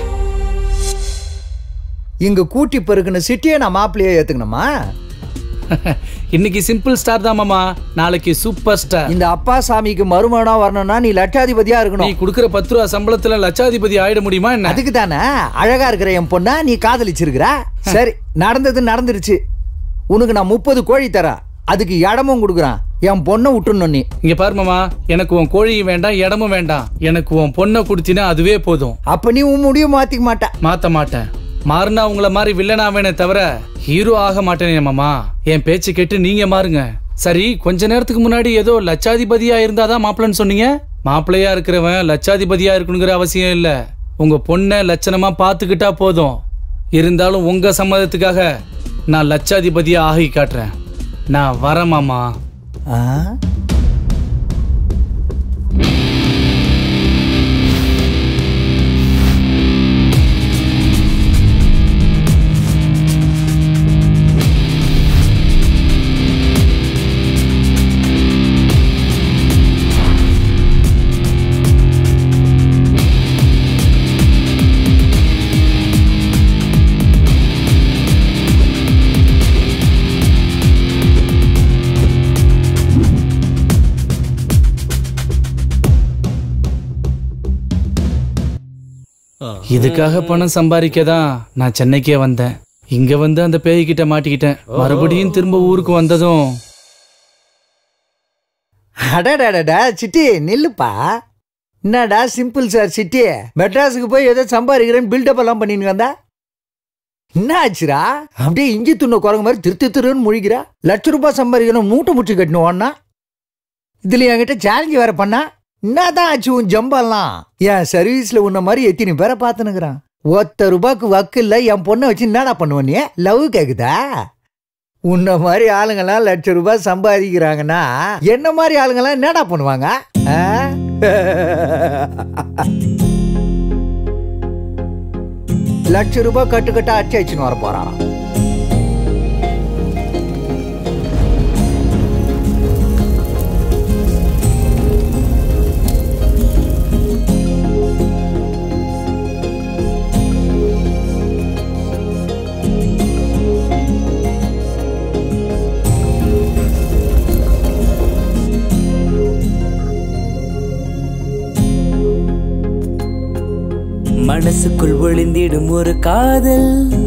இங்க கூட்டி பெருக்குன சிட்டியை நான் மாப்பிள்ளையே ஏத்துக்கணுமா இன்னைக்கு சிம்பிள் ஸ்டார் தான் மாமா நாளைக்கு சூப்பர் ஸ்டார் இந்த அப்பா சாமிக்கு மருமகனா வரணும்னா நீ லட்சாதிபதியா நீ இருக்கணும் கொடுக்குற பத்து ரூபா சம்பளத்துல லட்சாதிபதி ஆயிட முடியுமா என்ன அதுக்கு தானே அழகா இருக்கிற என் பொண்ணா நீ காதலிச்சிருக்கிற சரி நடந்தது நடந்துருச்சு உனக்கு நான் முப்பது கோழி தரேன் அதுக்கு இடமும் கொடுக்குறான் என் பொண்ணை விட்டுணும் நீ இங்க பாரு மாமா எனக்கு உன் கோழியும் வேண்டாம் இடமும் வேண்டாம் எனக்கு உன் பொண்ணை கொடுத்தினா அதுவே போதும் அப்ப நீ உன் முடிவு மாத்திக்க மாட்ட மாத்த மாட்டேன் மாறினா உங்கள மாதிரி வில்லனாவேனே தவிர ஹீரோ ஆக மாட்டேனே மாமா என் பேச்சு கேட்டு நீங்க மாறுங்க சரி கொஞ்ச நேரத்துக்கு முன்னாடி ஏதோ லட்சாதிபதியா இருந்தாதான் மாப்பிள்ளன்னு சொன்னீங்க மாப்பிள்ளையா இருக்கிறவன் லட்சாதிபதியா இருக்கணுங்கிற அவசியம் இல்ல உங்க பொண்ணை லட்சணமா பாத்துக்கிட்டா போதும் இருந்தாலும் உங்க சம்மதத்துக்காக நான் லட்சாதிபதியா ஆகி காட்டுறேன் நான் வரேன் மாமா இதுக்காக பணம் சம்பாதிக்க தான் நான் சென்னைக்கே வந்தேன் இங்க வந்து அந்த பேய்கிட்ட மாட்டிக்கிட்டேன் மறுபடியும் திரும்ப ஊருக்கு வந்ததும் அடடடடா சிட்டி நில்லுப்பா என்னடா சிம்பிள் சார் சிட்டி மெட்ராஸுக்கு போய் ஏதோ சம்பாதிக்கிறேன்னு பில்டப் எல்லாம் பண்ணின்னு வந்தா என்ன ஆச்சுடா அப்படியே இஞ்சி துண்ண குரங்கு மாதிரி திரு திரு திருன்னு முழிக்கிறா லட்ச ரூபாய் சம்பாதிக்கணும் மூட்டை முட்டி கட்டணும் ஒன்னா இதுல என்கிட்ட சேலஞ்சு வேற பண்ணா என்னதான் ஆச்சு உன் ஜம்பெல்லாம் என் சர்வீஸ்ல உன்ன மாதிரி எத்தனை பேரை பார்த்துனுக்குறான் ஒத்த ரூபாய்க்கு வக்கு இல்ல என் பொண்ணை வச்சு என்னடா பண்ணுவ நீ லவ் கேக்குதா உன்ன மாதிரி ஆளுங்கெல்லாம் லட்ச ரூபாய் சம்பாதிக்கிறாங்கன்னா என்ன மாதிரி ஆளுங்கெல்லாம் என்னடா பண்ணுவாங்க ஆ? லட்ச ரூபாய் கட்டு கட்டா அச்சு அச்சுன்னு வர போறான் மனசுக்குள் ஒளிந்திடும் ஒரு காதல்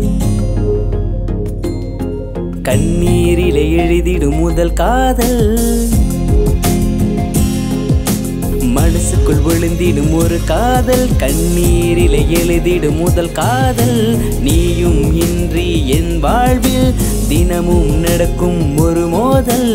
கண்ணீரிலே எழுதிடும் முதல் காதல் மனசுக்குள் ஒளிந்திடும் ஒரு காதல் கண்ணீரிலே எழுதிடும் முதல் காதல் நீயும் இன்றி என் வாழ்வில் தினமும் நடக்கும் ஒரு மோதல்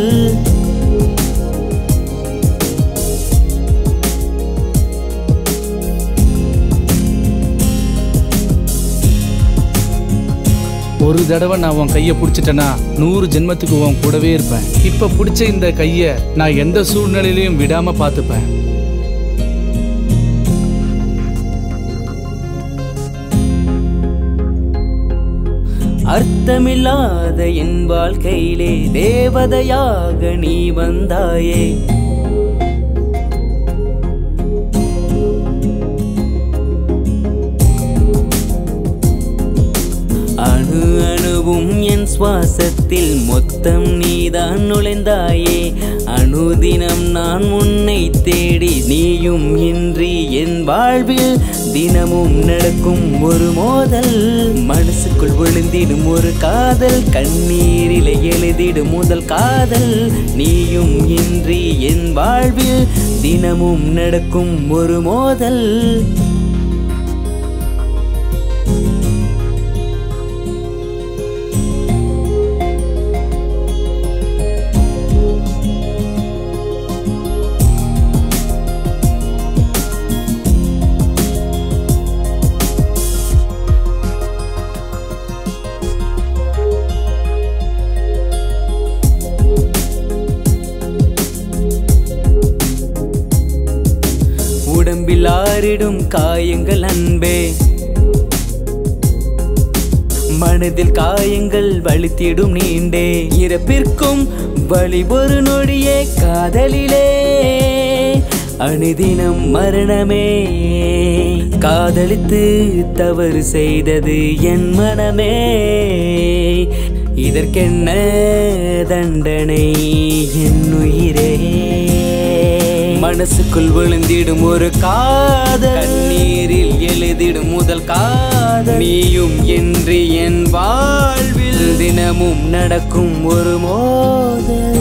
ஒரு தடவை நான் உன் கையை பிடிச்சிட்டேன்னா நூறு ஜென்மத்துக்கு உன் கூடவே இருப்பேன் இப்ப பிடிச்ச இந்த கைய நான் எந்த சூழ்நிலையிலையும் விடாம பார்த்துப்பேன் அர்த்தமில்லாத என் வாழ்க்கையிலே தேவதையாக நீ வந்தாயே அணு அணுவும் என் சுவாசத்தில் மொத்தம் நீதான் நுழைந்தாயே அணு அனுதினம் நான் உன்னை தேடி நீயும் இன்றி என் வாழ்வில் தினமும் நடக்கும் ஒரு மோதல் மனசுக்குள் விழுந்திடும் ஒரு காதல் கண்ணீரிலே எழுதிடும் முதல் காதல் நீயும் இன்றி என் வாழ்வில் தினமும் நடக்கும் ஒரு மோதல் உடம்பில் ஆறிடும் காயங்கள் அன்பே மனதில் காயங்கள் வலித்திடும் நீண்டே இறப்பிற்கும் வழி ஒரு நொடியே காதலிலே அனுதினம் மரணமே காதலித்து தவறு செய்தது என் மனமே இதற்கென்ன தண்டனை என் உயிரே மனசுக்குள் விழுந்திடும் ஒரு காதல் கண்ணீரில் எழுதிடும் முதல் காதல் நீயும் என்று என் வாழ்வில் தினமும் நடக்கும் ஒரு மோதல்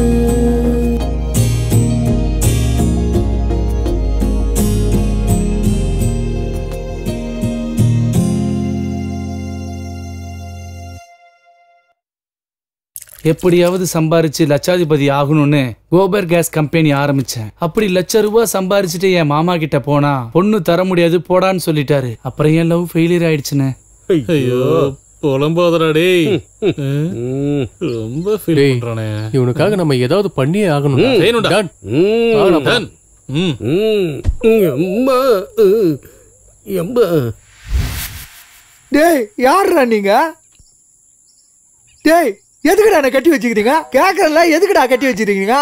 எப்படியாவது சம்பாரிச்சு லட்சாதிபதி ஆகணும்னு கோபர் கேஸ் கம்பெனி ஆரம்பிச்சேன் அப்படி லட்ச ரூபாய் சம்பாரிச்சுட்டு என் மாமா கிட்ட போனா பொண்ணு தர முடியாது போடான்னு சொல்லிட்டாரு அப்புறம் என் லவ் ஃபெயிலியர் ஆயிடுச்சுன்னு ஐயோ புலம்பாதடா டேய் ரொம்ப ஃபீல் டேய், பண்றானே இவனுக்காக நம்ம ஏதாவது பண்ணியே ஆகணும் ம், செய்யணும்டா. டன். ம், வாடா, போ. டன். ம். எம்மா ம், எம்மா டேய் யாருடா நீங்க டேய் எதுக்குடா என்ன கட்டி வச்சுக்கிறீங்க கேக்குறல எதுக்குடா கட்டி வச்சிருக்கீங்க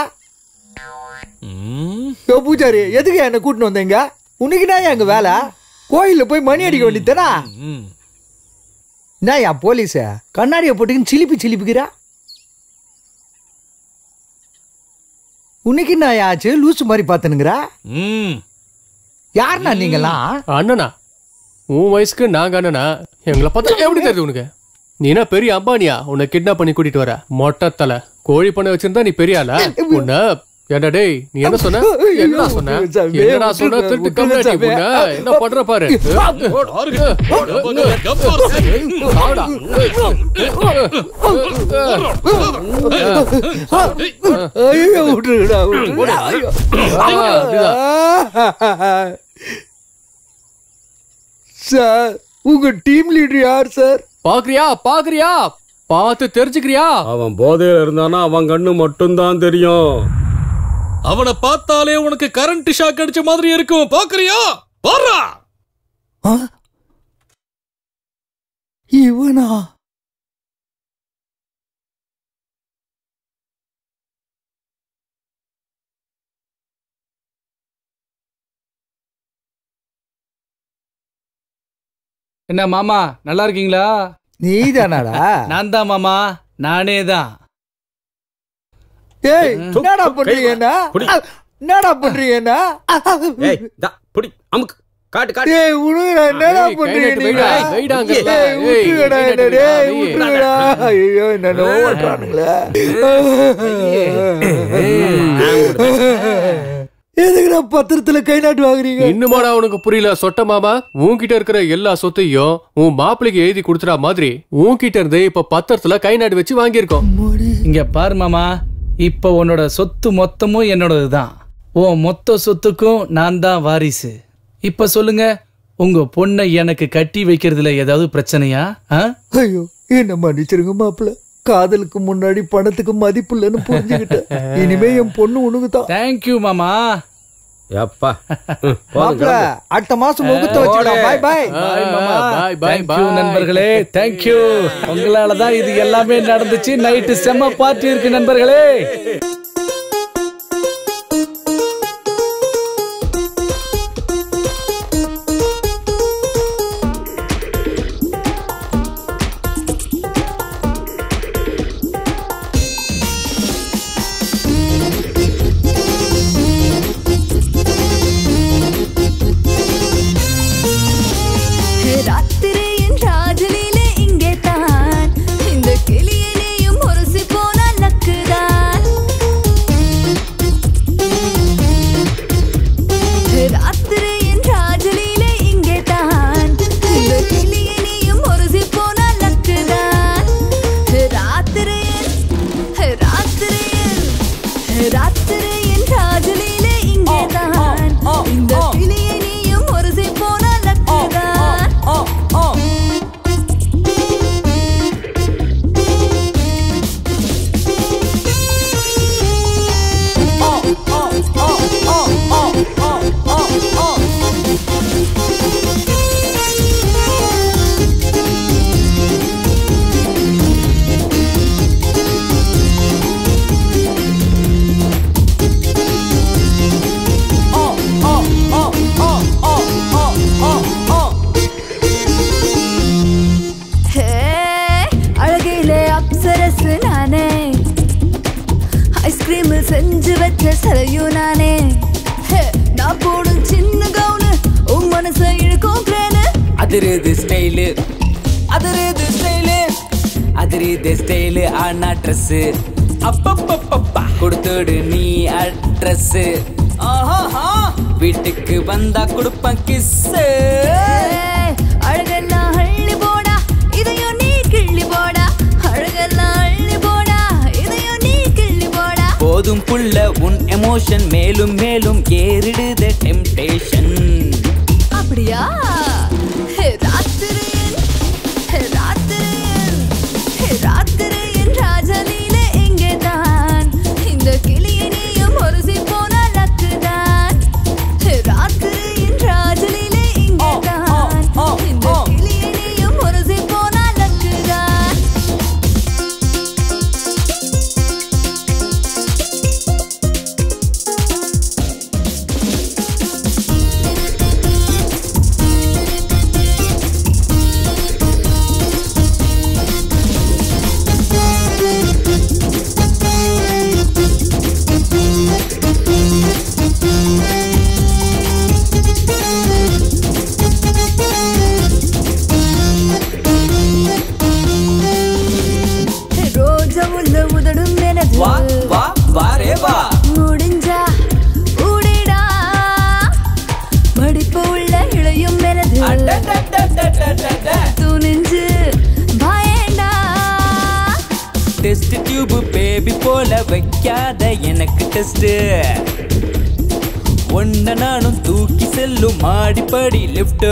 யோ பூஜாரி எதுக்கு என்ன கூட்டின்னு வந்தீங்க உனக்குனா எங்க வேலை கோயில்ல போய் மணி அடிக்க வேண்டியதானா என்ன என் போலீஸ கண்ணாடியை போட்டுக்கின்னு சிலிப்பி சிலிப்பிக்கிறா உனக்கு என்ன ஆச்சு லூசு மாதிரி பார்த்துனுங்கிறா ம் யாருண்ணா நீங்களாம் அண்ணனா உன் வயசுக்கு நாங்க அண்ணனா எங்களை பார்த்தா எப்படி தெரியுது உனக்கு நீ என்ன பெரிய அம்பானியா உன்னை கிட்னாப் பண்ணி கூட்டிட்டு வர மொட்டை தலை கோழி பண்ண வச்சிருந்தா நீ பெரிய ஆளா உன்ன ஏண்டா டேய் நீ என்ன சொன்ன என்ன சொன்ன என்னடா சொன்ன திருட்டு கம்யூனிட்டி உன்ன என்ன பண்ற பாரு சாவுடா. ஐயோ விட்டுருடா விட்டுருடா ஐயோ சார் உங்க டீம் லீடர் யார் சார் பாக்குறியா பாக்குறியா பார்த்து தெரிஞ்சுக்கிறியா அவன் போதையில இருந்தானா அவன் கண்ணு மட்டும்தான் தெரியும் அவனை பார்த்தாலே உனக்கு கரண்ட் ஷாக் அடிச்ச மாதிரி இருக்கும் பாக்குறியா பாரா இவனா என்ன மாமா நல்லா இருக்கீங்களா நீதானாடா நான் தான் மாமா நானே தான் ஏய் என்னடா பண்றீங்க என்ன என்னடா பண்றீங்க என்ன ஏய் தா புடி அமுக்கு காட்டு காட்டு ஏய் உனக்கு என்னடா ஏய், கை பண்றீங்க நட்டு நீங்க வைடா, வைடாங்கறல. ஏய் ஏய், விட்டுடா கை என்ன நட்டு டேய் வைடா, விட்டுடா ஐயோ என்ன நோட்டுறானுங்களே எதுக்குடா பத்திரத்துல கை நாட்டு வாங்குறீங்க இன்னுமாடா உனக்கு புரியல சொட்ட மாமா உன்கிட்ட இருக்கிற எல்லா சொத்தையும் உன் மாப்பிளைக்கு எழுதி கொடுத்துற மாதிரி உன்கிட்ட இருந்து இப்ப பத்திரத்துல கை நாடு வச்சு வாங்கியிருக்கோம் இங்க பாரு மாமா இப்ப உன்னோட சொத்து மொத்தமும் என்னோடது தான் உன் மொத்த சொத்துக்கும் நான் தான் வாரிசு இப்ப சொல்லுங்க உங்க பொண்ணை எனக்கு கட்டி வைக்கிறதுல ஏதாவது பிரச்சனையா ஆ? ஐயோ என்ன மன்னிச்சிருங்க மாப்பிள்ள காதலுக்கு முன்னாடி பணத்துக்கு மதிப்பு இல்லைன்னு புரிஞ்சுக்கிட்டேன் இனிமே என் பொண்ணு உனக்கு தான் தேங்க்யூ மாமா எப்பா மாப்பிள்ள அடுத்த மாசம் முகூர்த்த வச்சுக்கலாம் பாய் பாய் பாய் மாமா பாய் பாய் தேங்க்யூ நண்பர்களே தேங்க்யூ உங்களால தான் இது எல்லாமே நடந்துச்சு நைட்டு செம்ம பார்ட்டி இருக்கு நண்பர்களே ராஜலீலே இங்கேதான் இந்த கிளியை நீயும் ஒரு போன லக்குதான் ஹே, அழகிலே அப்சரசு நானே ஐஸ்கிரீம் செஞ்சு வச்ச சரையும் நானே ஹே, நான் போடும் சின்ன கவுனு உன் மனசை இழுக்கும் கிரேனு அதிருது ஸ்டைலு அதிருது ஸ்டைலு அதிருது ஸ்டைலு ஆனா ட்ரெஸ் அப்பப்பப்பப்பா கொடுத்துடு நீ அட்ரஸ் வீட்டுக்கு வந்தா கொடுப்பேன் கிஸ்ஸு அழகெல்லாம் அள்ளி போடா இதையும் நீ கிள்ளி போடா அழகெல்லாம் அள்ளி போடா இதையும் நீ கிள்ளி போடா போதும் புள்ள உன் எமோஷன் மேலும் மேலும் ஏறிடுது டெம்டேஷன் அப்படியா ஹே, ராத்திரியின் ஹே, ராத்திரியின் ஹே, ராத்திரியின் ராஜலீலே இங்கேதான் இந்த கிளியை நீயும் ஒருசி போன லக்குதான் ஹே, ராத்திரியின் ராஜலீலே இங்கேதான் இந்த கிளியை நீயும் ஒருசி போன லக்குதான் ஹே, ரோஜா உள்ள உதடும் எனது வா வா வாரே வா முடிஞ்சா ஊடிடா மடிப்பு உள்ள இளையும் எனது துணிஞ்சு பயண்டா டெஸ்ட் டியூப் பேபி போல வைக்காத எனக்கு டெஸ்ட் ஒன்ன நானும் தூக்கி செல்லும் மாடிப்படி lift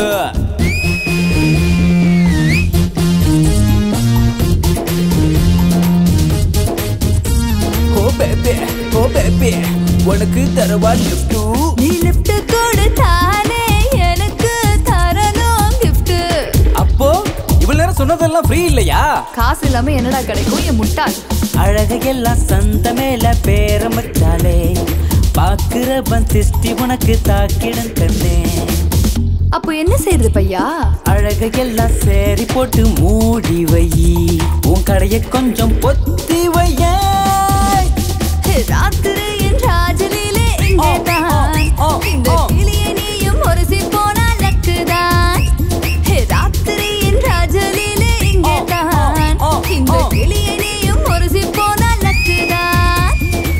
oh baby oh baby உனக்கு தரவா லிஃப்ட் நீ லிஃப்ட் கொடுத்தானே எனக்கு தரணும் gift அப்போ இவ்வளவு நேரம் சொன்னதெல்லாம் ஃப்ரீ இல்லையா காசு இல்லாம என்னடா கிடைக்கும் என் முட்டாள் அழகையெல்லாம் சந்த மேல பேரம் வச்சாலே பாக்குறவன் திஷ்டி உனக்கு தாக்கிடும் கண்ணே அப்போ என்ன செய்யறது பையா அழகையெல்லாம் சேரி போட்டு மூடி வை உன் கடைய கொஞ்சம் பொத்தி வைய ஹே, ராத்திரியின் ராஜலீலே இங்கேதான் இந்த கிளியை நீயும் ஒருசி போனா லக்குதான் ஹே, ராத்திரியின் ராஜலீலே இங்கேதான் இந்த கிளியை நீயும் ஒருசி போனா லக்குதான்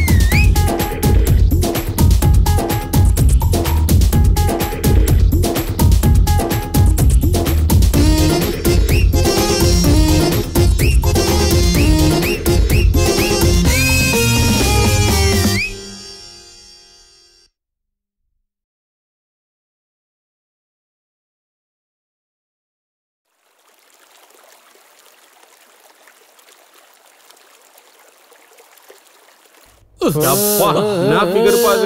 அப்பா, நான் figure பாரு.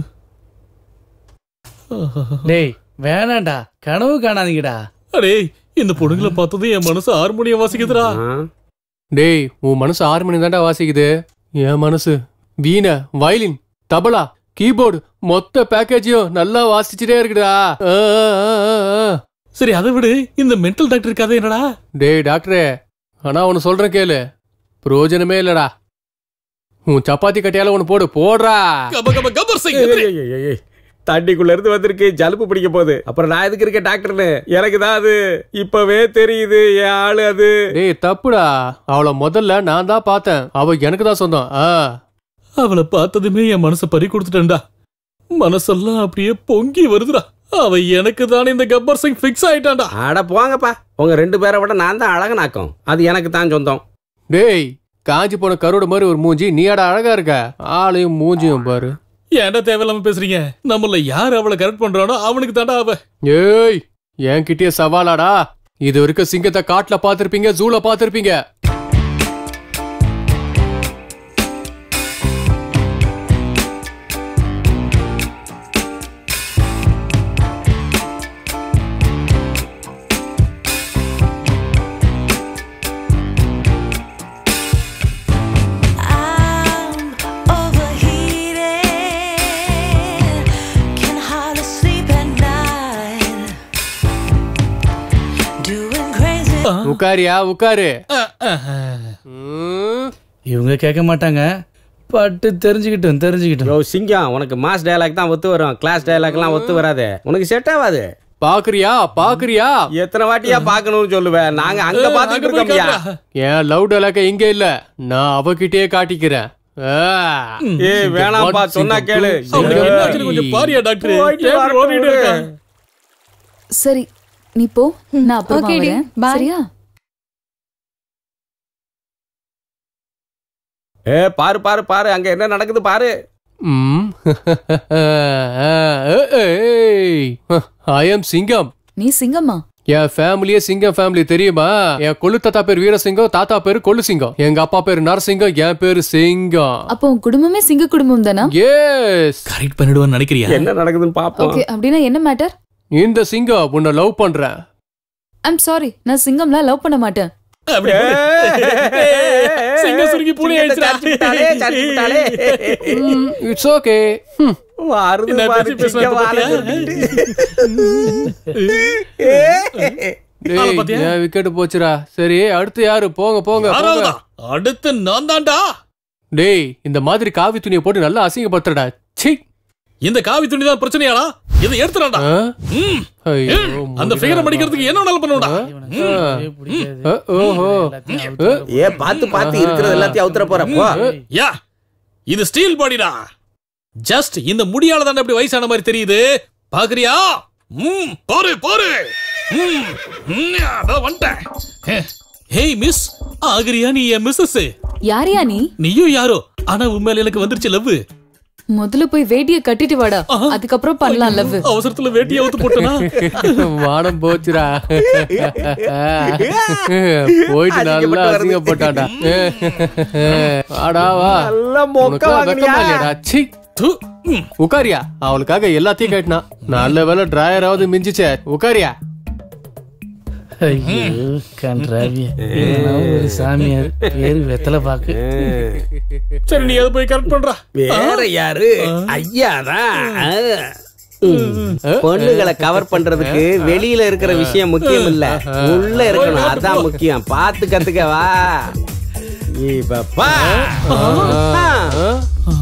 டேய் வேணாம்டா கனவு காணாதீங்கடா அடே இந்த பொண்ணுங்களை பார்த்ததும் என் மனசு ஹார்மோனியம் வாசிக்குதுடா டேய் உன் மனசு ஆறு மணி தாண்டா வாசிக்குது என் மனசு வீணை வயலின் தபலா கீபோர்டு மொத்த பேக்கேஜையும் நல்லா வாசிச்சுட்டே இருக்குடா ஆ, ஆ, ஆ, ஆ, ஆ. சரி அதை விடு இந்த மென்டல் டாக்டர் கதை என்னடா டேய் டாக்டரே ஆனா ஒன்னு சொல்றேன் கேளு பிரயோஜனமே இல்லடா உன் சப்பாத்தி கட்டையால ஒன்னு போடு போடுறா கப கப கபர் சிங் ஏய், ஏய், ஏய், ஏய், ஏய். தண்ணிக்குள்ள இருந்து வந்திருக்கு ஜலுப்பு பிடிக்க போகுது அப்புறம் நான் எதுக்கு இருக்கேன் டாக்டர்னு எனக்கு தான் அது இப்பவே தெரியுது என் ஆளு அது டேய் தப்புடா அவளை முதல்ல நான் தான் பார்த்தேன் அவ எனக்கு தான் சொந்தம் ஆ அவளை பார்த்ததுமே என் மனசை பறி கொடுத்துட்டேன்டா மனசெல்லாம் அப்படியே பொங்கி வருதுடா அவ எனக்கு தானே இந்த கப்பர் சிங் ஃபிக்ஸ் ஆயிட்டான்டா அட போங்கப்பா உங்க ரெண்டு பேரை விட நான் தான் அழகனாக்கும் அது எனக்கு தான் சொந்தம் டேய் காஞ்சி போன கருட மாதிரி ஒரு மூஞ்சி நீயாடா அழகா இருக்க ஆளையும் மூஞ்சியும் பாரு ஏன்டா தேவையில்லாம பேசுறீங்க நம்மள யார் அவளை கரெக்ட் பண்றானோ அவனுக்கு தாண்டா அவ ஏய் என்கிட்டயே சவாலாடா இது வரைக்கும் சிங்கத்தை காட்டுல பாத்திருப்பீங்க ஜூல பாத்திருப்பீங்க Can hardly sleep at night. Doing crazy. உட்காரியா உட்காரு இவங்க கேட்க மாட்டாங்க பட்டு தெரிஞ்சுக்கிட்டோம் தெரிஞ்சுக்கிட்டோம் ப்ரோ சிங்கம் உனக்கு மாஸ் டயலாக் தான் ஒத்து வரும் கிளாஸ் டயலாக்லாம் ஒத்து வராது உனக்கு செட் ஆகாது பாக்குறியா பாக்குறியா எத்தனை வாட்டியா பார்க்கணும்னு சொல்லுவேன் நாங்க அங்க பாத்துட்டு இருக்கோம்யா என் லவ் டலாக்க இங்க இல்ல நான் அவகிட்டயே காட்டிக்கிறேன் ஆ. ஏய், வேணாம்ப்பா, One சொன்னா single கேளு. two அவனுக்கு single என்ன ஆச்சுன்னு கொஞ்சம் three. பாரியா டாக்டர் போயிட்டு ஏன் வரட்டும் ஓடிட்டு விடு. இருக்க சரி நீ போ நான் அப்புறமா Okay டி, வரேன் bye. சரியா ஏ பாரு பாரு பாரு அங்க என்ன நடக்குது பாரு ம் ஐ எம் சிங்கம் நீ சிங்கம்மா என் ஃபேமிலியே சிங்கம் ஃபேமிலி தெரியுமா என் கொள்ளு தாத்தா பேர் வீரசிங்கம் தாத்தா பேரு கொள்ளு சிங்கம் எங்க அப்பா பேரு நரசிங்கம் என் பேரு சிங்கம் அப்போ உன் குடும்பமே சிங்க குடும்பம் தானா எஸ் கரெக்ட் பண்ணிடுவான்னு நினைக்கிறியா என்ன நடக்குதுன்னு பாப்போம் ஓகே அப்படின்னா என்ன மேட்டர் இந்த சிங்கம் உன்னை லவ் பண்றேன் ஐம் சாரி நான் சிங்கம்லாம் லவ் பண்ண மாட்டேன் அப்படி சிங்க சுருங்கி பூனை ஆயிடுச்சுடா இட்ஸ் ஓகே வருது என்ன பாரு பேச்சு பேசுறாங்க சிங்கம் வாழை பாத்தியா? ஆளை டேய் பாத்தியா? என் விக்கெட் போச்சுடா சரி அடுத்து யாரு போங்க போங்க போங்க யாராவதா அடுத்து நான் தான்டா டேய் இந்த மாதிரி காவி துணியை போட்டு நல்லா அசிங்கப்படுத்துறடா சி இந்த காவி துணி தான் பிரச்சனையாடா இதை எடுத்துறாடா ஆ? ம். ஐயோ, ம். அந்த ஃபிகரை மடிக்கிறதுக்கு என்ன வேணாலும் பண்ணுடா ஆ, ஓஹோ ஆ, ஏ பாத்து பாத்து இருக்கிறது எல்லாத்தையும் அவுத்துற போற போ யா இது ஸ்டீல் பாடிடா ஜஸ்ட் இந்த முடியால தான் அப்படி வயசான மாதிரி தெரியுது பாக்குறியா ம் பாரு பாரு ம் ம், அதான் வந்துட்டேன் ஹேய் மிஸ் ஆகுறியா நீ என் மிஸ்ஸஸ் யாரையா நீ நீயும் யாரோ ஆனா உண்மையில எனக்கு வந்துருச்சு லவ் முதல்ல போய் வேட்டிய கட்டிட்டு வாடா அதுக்கப்புறம் பண்ணலாம் லவ் அவசரத்துல வேட்டியை அவுத்து போட்டனா வானம் போச்சுடா போயிட்டு நல்லா அசிங்கப்பட்டாடா ஆடா வா நல்ல மொக்க உனக்கு வாங்குனியா? வெக்கமா இல்லையாடா? சீ. து. ம். உக்காரியா அவளுக்காக எல்லாத்தையும் கேட்டினா நல்ல வேலை டிராயராவது மிஞ்சிச்சே உக்காரியா ஐயோ கன்றாவிய ஒரு சாமியார் பேரு வெத்தலை பாக்கு சரி நீ அதை போய் கரெக்ட் பண்றா வேற யாரு ஐயாதான் பொண்ணுகளை கவர் பண்றதுக்கு வெளியில இருக்கிற விஷயம் முக்கியம் இல்ல உள்ள இருக்கணும் அதான் முக்கியம் பார்த்து கத்துக்க வா இப்ப பா. ஆ.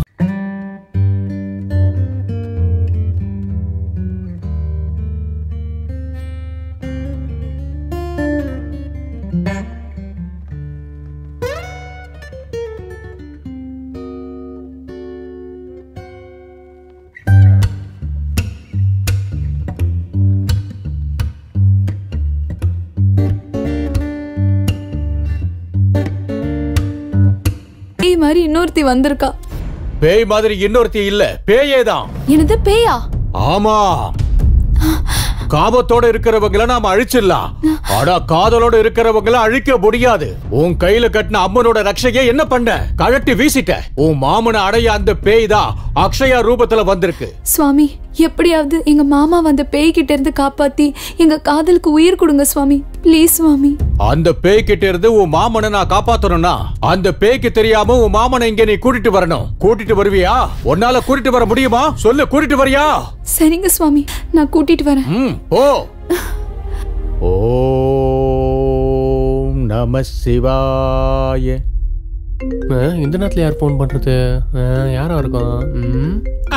பேய் மாதிரி இன்னொருத்தி வந்திருக்கா பேய் மாதிரி இன்னொருத்தி இல்ல பேயே தான் எனது பேயா ஆமா காபத்தோட இருக்கிறவங்கள நாம அழிச்சிடலாம் ஆனா காதலோட இருக்கிறவங்கள அழிக்க முடியாது உன் கையில கட்டின அம்மனோட ரக்ஷைய என்ன பண்ண கழட்டி வீசிட்ட உன் மாமனை அடைய அந்த பேய் தான் அக்ஷயா ரூபத்துல வந்திருக்கு சுவாமி எப்படியாவது எங்க மாமா வந்த பேய்கிட்ட இருந்து காப்பாத்தி எங்க காதலுக்கு உயிர் கொடுங்க சுவாமி ப்ளீஸ் சுவாமி அந்த பேய் கிட்ட இருந்து உன் மாமனை நான் காப்பாத்தணும்னா அந்த பேய்க்கு தெரியாம உன் மாமனை இங்க நீ கூட்டிட்டு வரணும் கூட்டிட்டு வருவியா உன்னால கூட்டிட்டு வர முடியுமா சொல்லு கூட்டிட்டு வரியா சரிங்க சுவாமி நான் கூட்டிட்டு வரேன் ம் ஓ ஓம் நம சிவாய ஆ, இந்த நேரத்துல யார் ஃபோன் பண்றது ஆ, யாரா இருக்கும் ம்?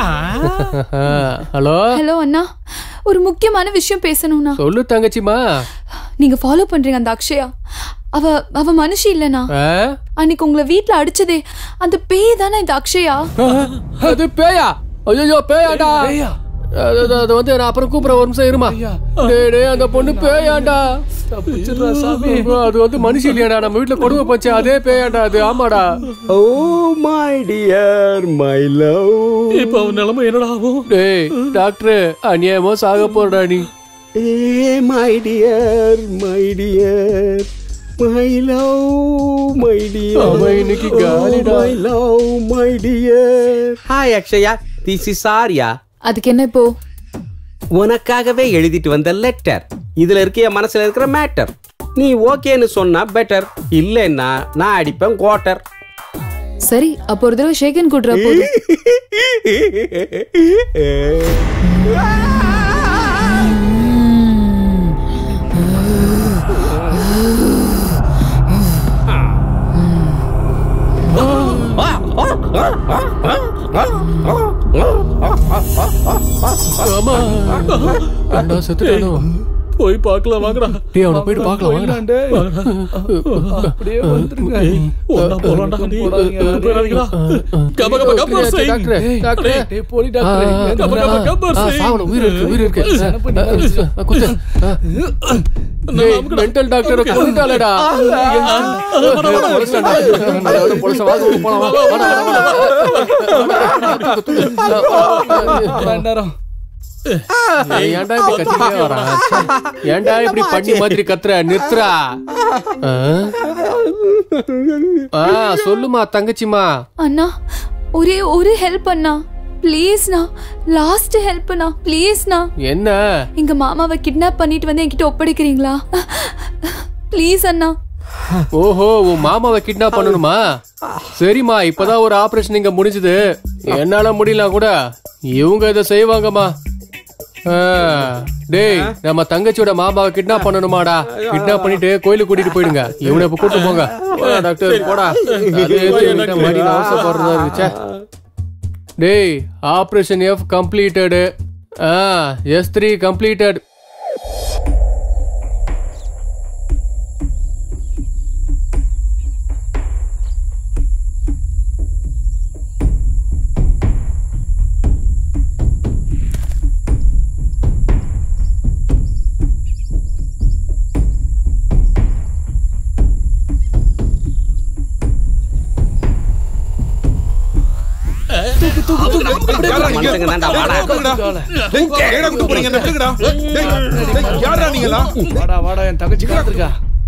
ஹலோ ஹலோ அண்ணா ஒரு முக்கியமான விஷயம் பேசணும்னா சொல்லு தங்கச்சிமா நீங்க ஃபாலோ பண்றீங்க அந்த அக்ஷயா அவ அவ மனுஷி இல்லனா ஆ? அன்னைக்கு உங்களை வீட்ல அடிச்சதே அந்த பேய் தானே இந்த அக்ஷயா அது பேயா ஐயோ பேயாடா அது அது- அது வந்து நான் அப்புறம் கூப்பிடுறேன் ஒரு நிமிஷம் இருமா டேய் டேய் அந்த பொண்ணு பேயாண்டா தப்பிச்சிடுறா சாமி அது வந்து மனுஷி இல்லையாடா நம்ம வீட்டுல கொடுமை போச்சு அதே பேயாண்டா அது ஆமாடா oh my dear my love இப்ப அவன் நிலைமை என்னடா ஆகும் டேய் டாக்டர் அநியாயமா சாக போறடா நீ ஏ my dear my dear my love my dear அவன் இன்னைக்கு காலிடா. My love my dear hi Akshaya this is Arya அதுக்கு என்ன இப்போ உனக்காகவே எழுதிட்டு வந்த லெட்டர் இதுல இருக்க என் மனசுல இருக்கிற மேட்டர் நீ ஓகேன்னு சொன்னா பெட்டர் இல்லைன்னா நான் அடிப்பேன் குவார்ட்டர் சரி அப்போ ஒரு தடவை ஷேகன் கூட்டுறா போதும் ஆமா அண்ணா செத்துட்டானோ போய் பார்க்கலாம் வாங்கடா டேய் அவனை போயிட்டு பார்க்கலாம் வாங்கடா அப்படியே வந்துருங்க ஒண்ணா போலாம்டா நீ போறாதீங்களா கப கப கப்பர் சிங் டாக்டர் டாக்டர் டேய் போலி டாக்டர் கப கப கப்பர் சிங் சாவல உயிர் இருக்கு உயிர் இருக்கு குத்து டேய் மென்டல் டாக்டர் கொண்டுட்டாலடா போலீஸ் வாங்க போலாம் நேரம் ஏய், ஏன்டா இப்படி கத்திட்டே வரான் ச்சே. ஏன்டா இப்படி பண்ணி மாதிரி கத்துற நிறுத்துறா ஆ? ஆ சொல்லுமா தங்கச்சிமா அண்ணா ஒரே ஒரு ஹெல்ப் அண்ணா ப்ளீஸ்ண்ணா லாஸ்ட் ஹெல்ப்ண்ணா ப்ளீஸ்ண்ணா என்ன எங்க மாமாவை கிட்னாப் பண்ணிட்டு வந்து என்கிட்ட ஒப்படைக்கிறீங்களா ப்ளீஸ் அண்ணா ஓஹோ உன் மாமாவை கிட்னாப் பண்ணணுமா சரிம்மா இப்பதான் ஒரு ஆபரேஷன் இங்க முடிஞ்சது என்னால முடியல கூட இவங்க இதை செய்வாங்கம்மா ஆ, டேய் நம்ம தங்கச்சியோட மாமாவை கிட்னாப் பண்ணணுமாடா கிட்னாப் பண்ணிட்டு கோயிலுக்கு கூட்டிட்டு போயிடுங்க இவனை இப்ப கூட்டு போங்க போடா, டாக்டர் போடா அதே என்கிட்ட மடியில அவசரப்படுறதா இருந்துச்சே டேய் ஆபரேஷன் எஃப் கம்ப்ளீட்டடு ஆ எஸ் த்ரீ கம்ப்ளீட்டட் மனுஷங்க தான்டா வாடா வாடா வாடா என் தங்கச்சி காத்திருக்கா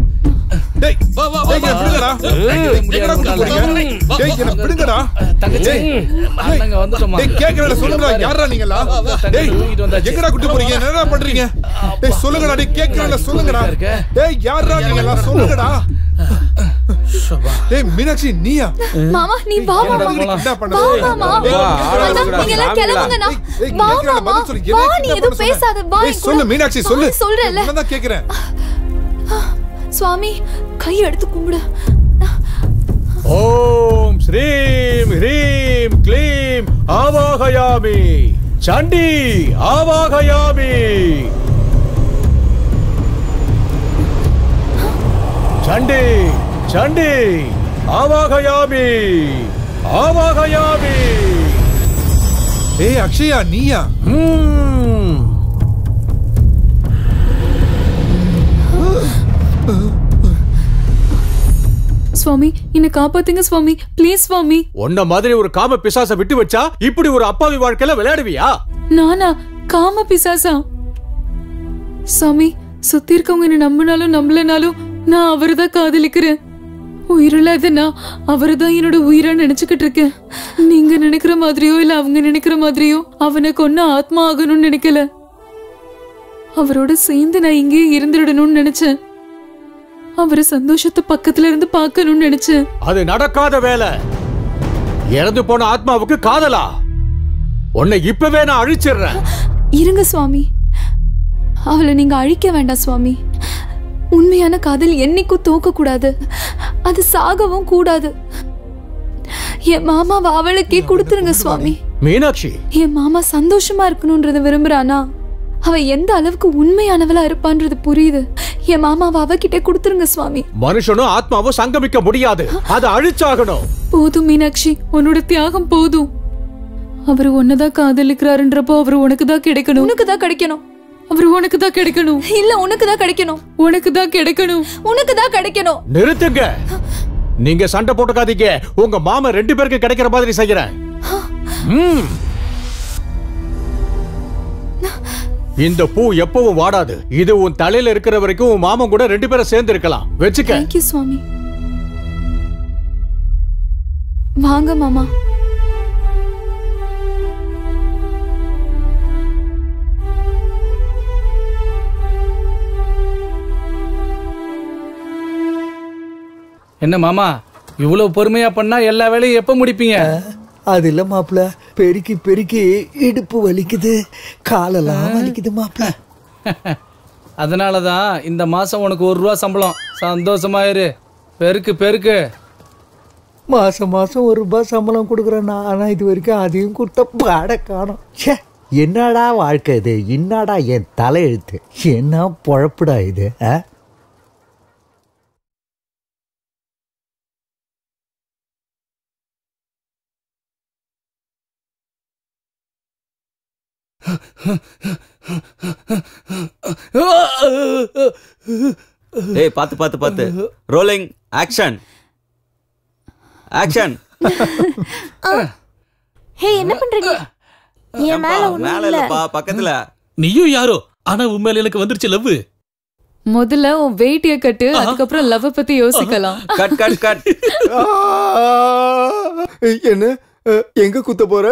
தங்கச்சி நாங்க வந்துட்டோமா எங்கடா கூட்டு போறீங்க என்னடா பண்றீங்க டேய் சொல்லுங்கடா டேய் கேக்குறேன்ல சொல்லுங்கடா டேய் யாரா நீங்க எல்லாம் சொல்லுங்கடா டேய் மீனாட்சி நீயா மாமா நீ வா மாமா என்ன பண்ண வா மாமா அண்ணா, நீங்க எல்லாம் கிளம்புங்கண்ணா வா மாமா வா நீ எதுவும் பேசாத வா டேய் என் சொல்லு கூட. மீனாட்சி வா, சொல்லு சொல்றேன்ல நான் கேக்குறேன் சுவாமி கை எடுத்து கும்பிடு ஓம் ஸ்ரீம் ஹ்ரீம் க்ளீம் ஆவாகயாமி சண்டி ஆவாகயாமி சண்டி சண்டி ஆவாகயாமி ஆவாகயாமி ஏய் அக்ஷயா நீயா சுவாமி என்னை காப்பாத்துங்க சுவாமி ப்ளீஸ் சுவாமி உன்ன மாதிரி ஒரு காம பிசாச விட்டு வச்சா இப்படி ஒரு அப்பாவி வாழ்க்கையில விளையாடுவியா நானா காம பிசாசா சாமி சுத்தி இருக்கவங்க என்ன நம்பினாலும் நம்பலனாலும் நான் அவரை தான் காதலிக்கிறேன் உயிரில்லாத நான் அவரை தான் என்னோட உயிரா நினைச்சுக்கிட்டு இருக்கேன் நீங்க நினைக்கிற மாதிரியோ இல்ல அவங்க நினைக்கிற மாதிரியோ அவனை கொன்ன ஆத்மா ஆகணும்னு நினைக்கல அவரோட சேர்ந்து நான் இங்கேயே இருந்துடணும்னு நினைச்சேன் அவரு சந்தோஷத்தை பக்கத்துல இருந்து பார்க்கணும்னு நினைச்சேன் அது நடக்காத வேலை இறந்து போன ஆத்மாவுக்கு காதலா உன்னை இப்பவே நான் அழிச்சிடுறேன் இருங்க சுவாமி அவளை நீங்க அழிக்க வேண்டாம் சுவாமி உண்மையான காதல் என்னைக்கும் தோக்க கூடாது அது சாகவும் கூடாது என் மாமாவை அவளுக்கே கொடுத்துருங்க சுவாமி மீனாட்சி என் மாமா சந்தோஷமா இருக்கணும்ன்றத விரும்புறானா அவ எந்த அளவுக்கு உண்மையானவளா இருப்பான்றது புரியுது என் மாமாவை அவகிட்ட கொடுத்துருங்க சுவாமி மனுஷனும் ஆத்மாவும் சங்கமிக்க முடியாது அதை அழிச்சாகணும் போதும் மீனாட்சி உன்னோட தியாகம் போதும் அவர் உன்னதான் காதலிக்கிறாருன்றப்போ அவர் உனக்கு தான் கிடைக்கணும் உனக்கு தான் கிடைக்கணும் அவர் உனக்கு தான் கிடைக்கணும் இல்ல உனக்கு தான் கிடைக்கணும் உனக்கு தான் கிடைக்கணும் உனக்கு தான் கிடைக்கணும் நிறுத்துங்க நீங்க சண்டை போட்டுக்காதீங்க உங்க மாமா ரெண்டு பேருக்கு கிடைக்கிற மாதிரி செய்யறேன் ம். இந்த பூ எப்பவும் வாடாது இது உன் தலையில இருக்கிற வரைக்கும் உன் மாமன் கூட ரெண்டு பேரும் சேர்ந்து இருக்கலாம் வச்சுக்க தேங்க்யூ சுவாமி வாங்க மாமா என்ன மாமா இவ்வளவு பொறுமையா பண்ணா எல்லா வேலையும் எப்ப முடிப்பீங்க அது இல்ல மாப்பிள பெருக்கி பெருக்கி இடுப்பு வலிக்குது காலெல்லாம் வலிக்குது மாப்பிள அதனாலதான் இந்த மாசம் உனக்கு ஒரு ரூபா சம்பளம் சந்தோஷமா இரு பெருக்கு பெருக்கு மாசம் மாசம் ஒரு ரூபாய் சம்பளம் கொடுக்குறேன்னா ஆனா இது வரைக்கும் அதையும் கொடுத்த பாட காணும் ச்சே என்னடா வாழ்க்கை இது என்னடா என் தலையெழுத்து என்ன பொழப்புடா இது ஆ ஏய் பாத்து பாத்து பாத்து ரோலிங் ஆக்ஷன் ஆக்ஷன் ஹே என்ன பண்றீங்க என் மேல ஒண்ணும் மேல இல்ல இல்லப்பா பக்கத்துல நீயும் யாரோ ஆனா உண்மையில எனக்கு வந்துருச்சு லவ் முதல்ல உன் வெயிட்டிய கட்டு அதுக்கப்புறம் லவ் பத்தி யோசிக்கலாம் கட் கட் கட் என்ன அஹ், எங்க குத்த போற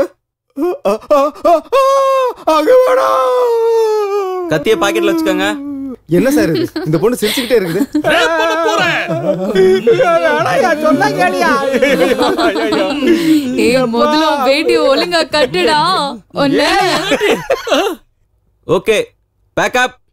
அங்க வாடா கத்திய பாக்கெட்ல வச்சுக்கோங்க என்ன சார் இது இந்த பொண்ணு சிரிச்சுக்கிட்டே இருக்குது சொன்னா கேளியா ஏய் முதல்ல உன் வேட்டிய ஒழுங்கா கட்டுடா ஒன்னு ஓகே பேக்கப்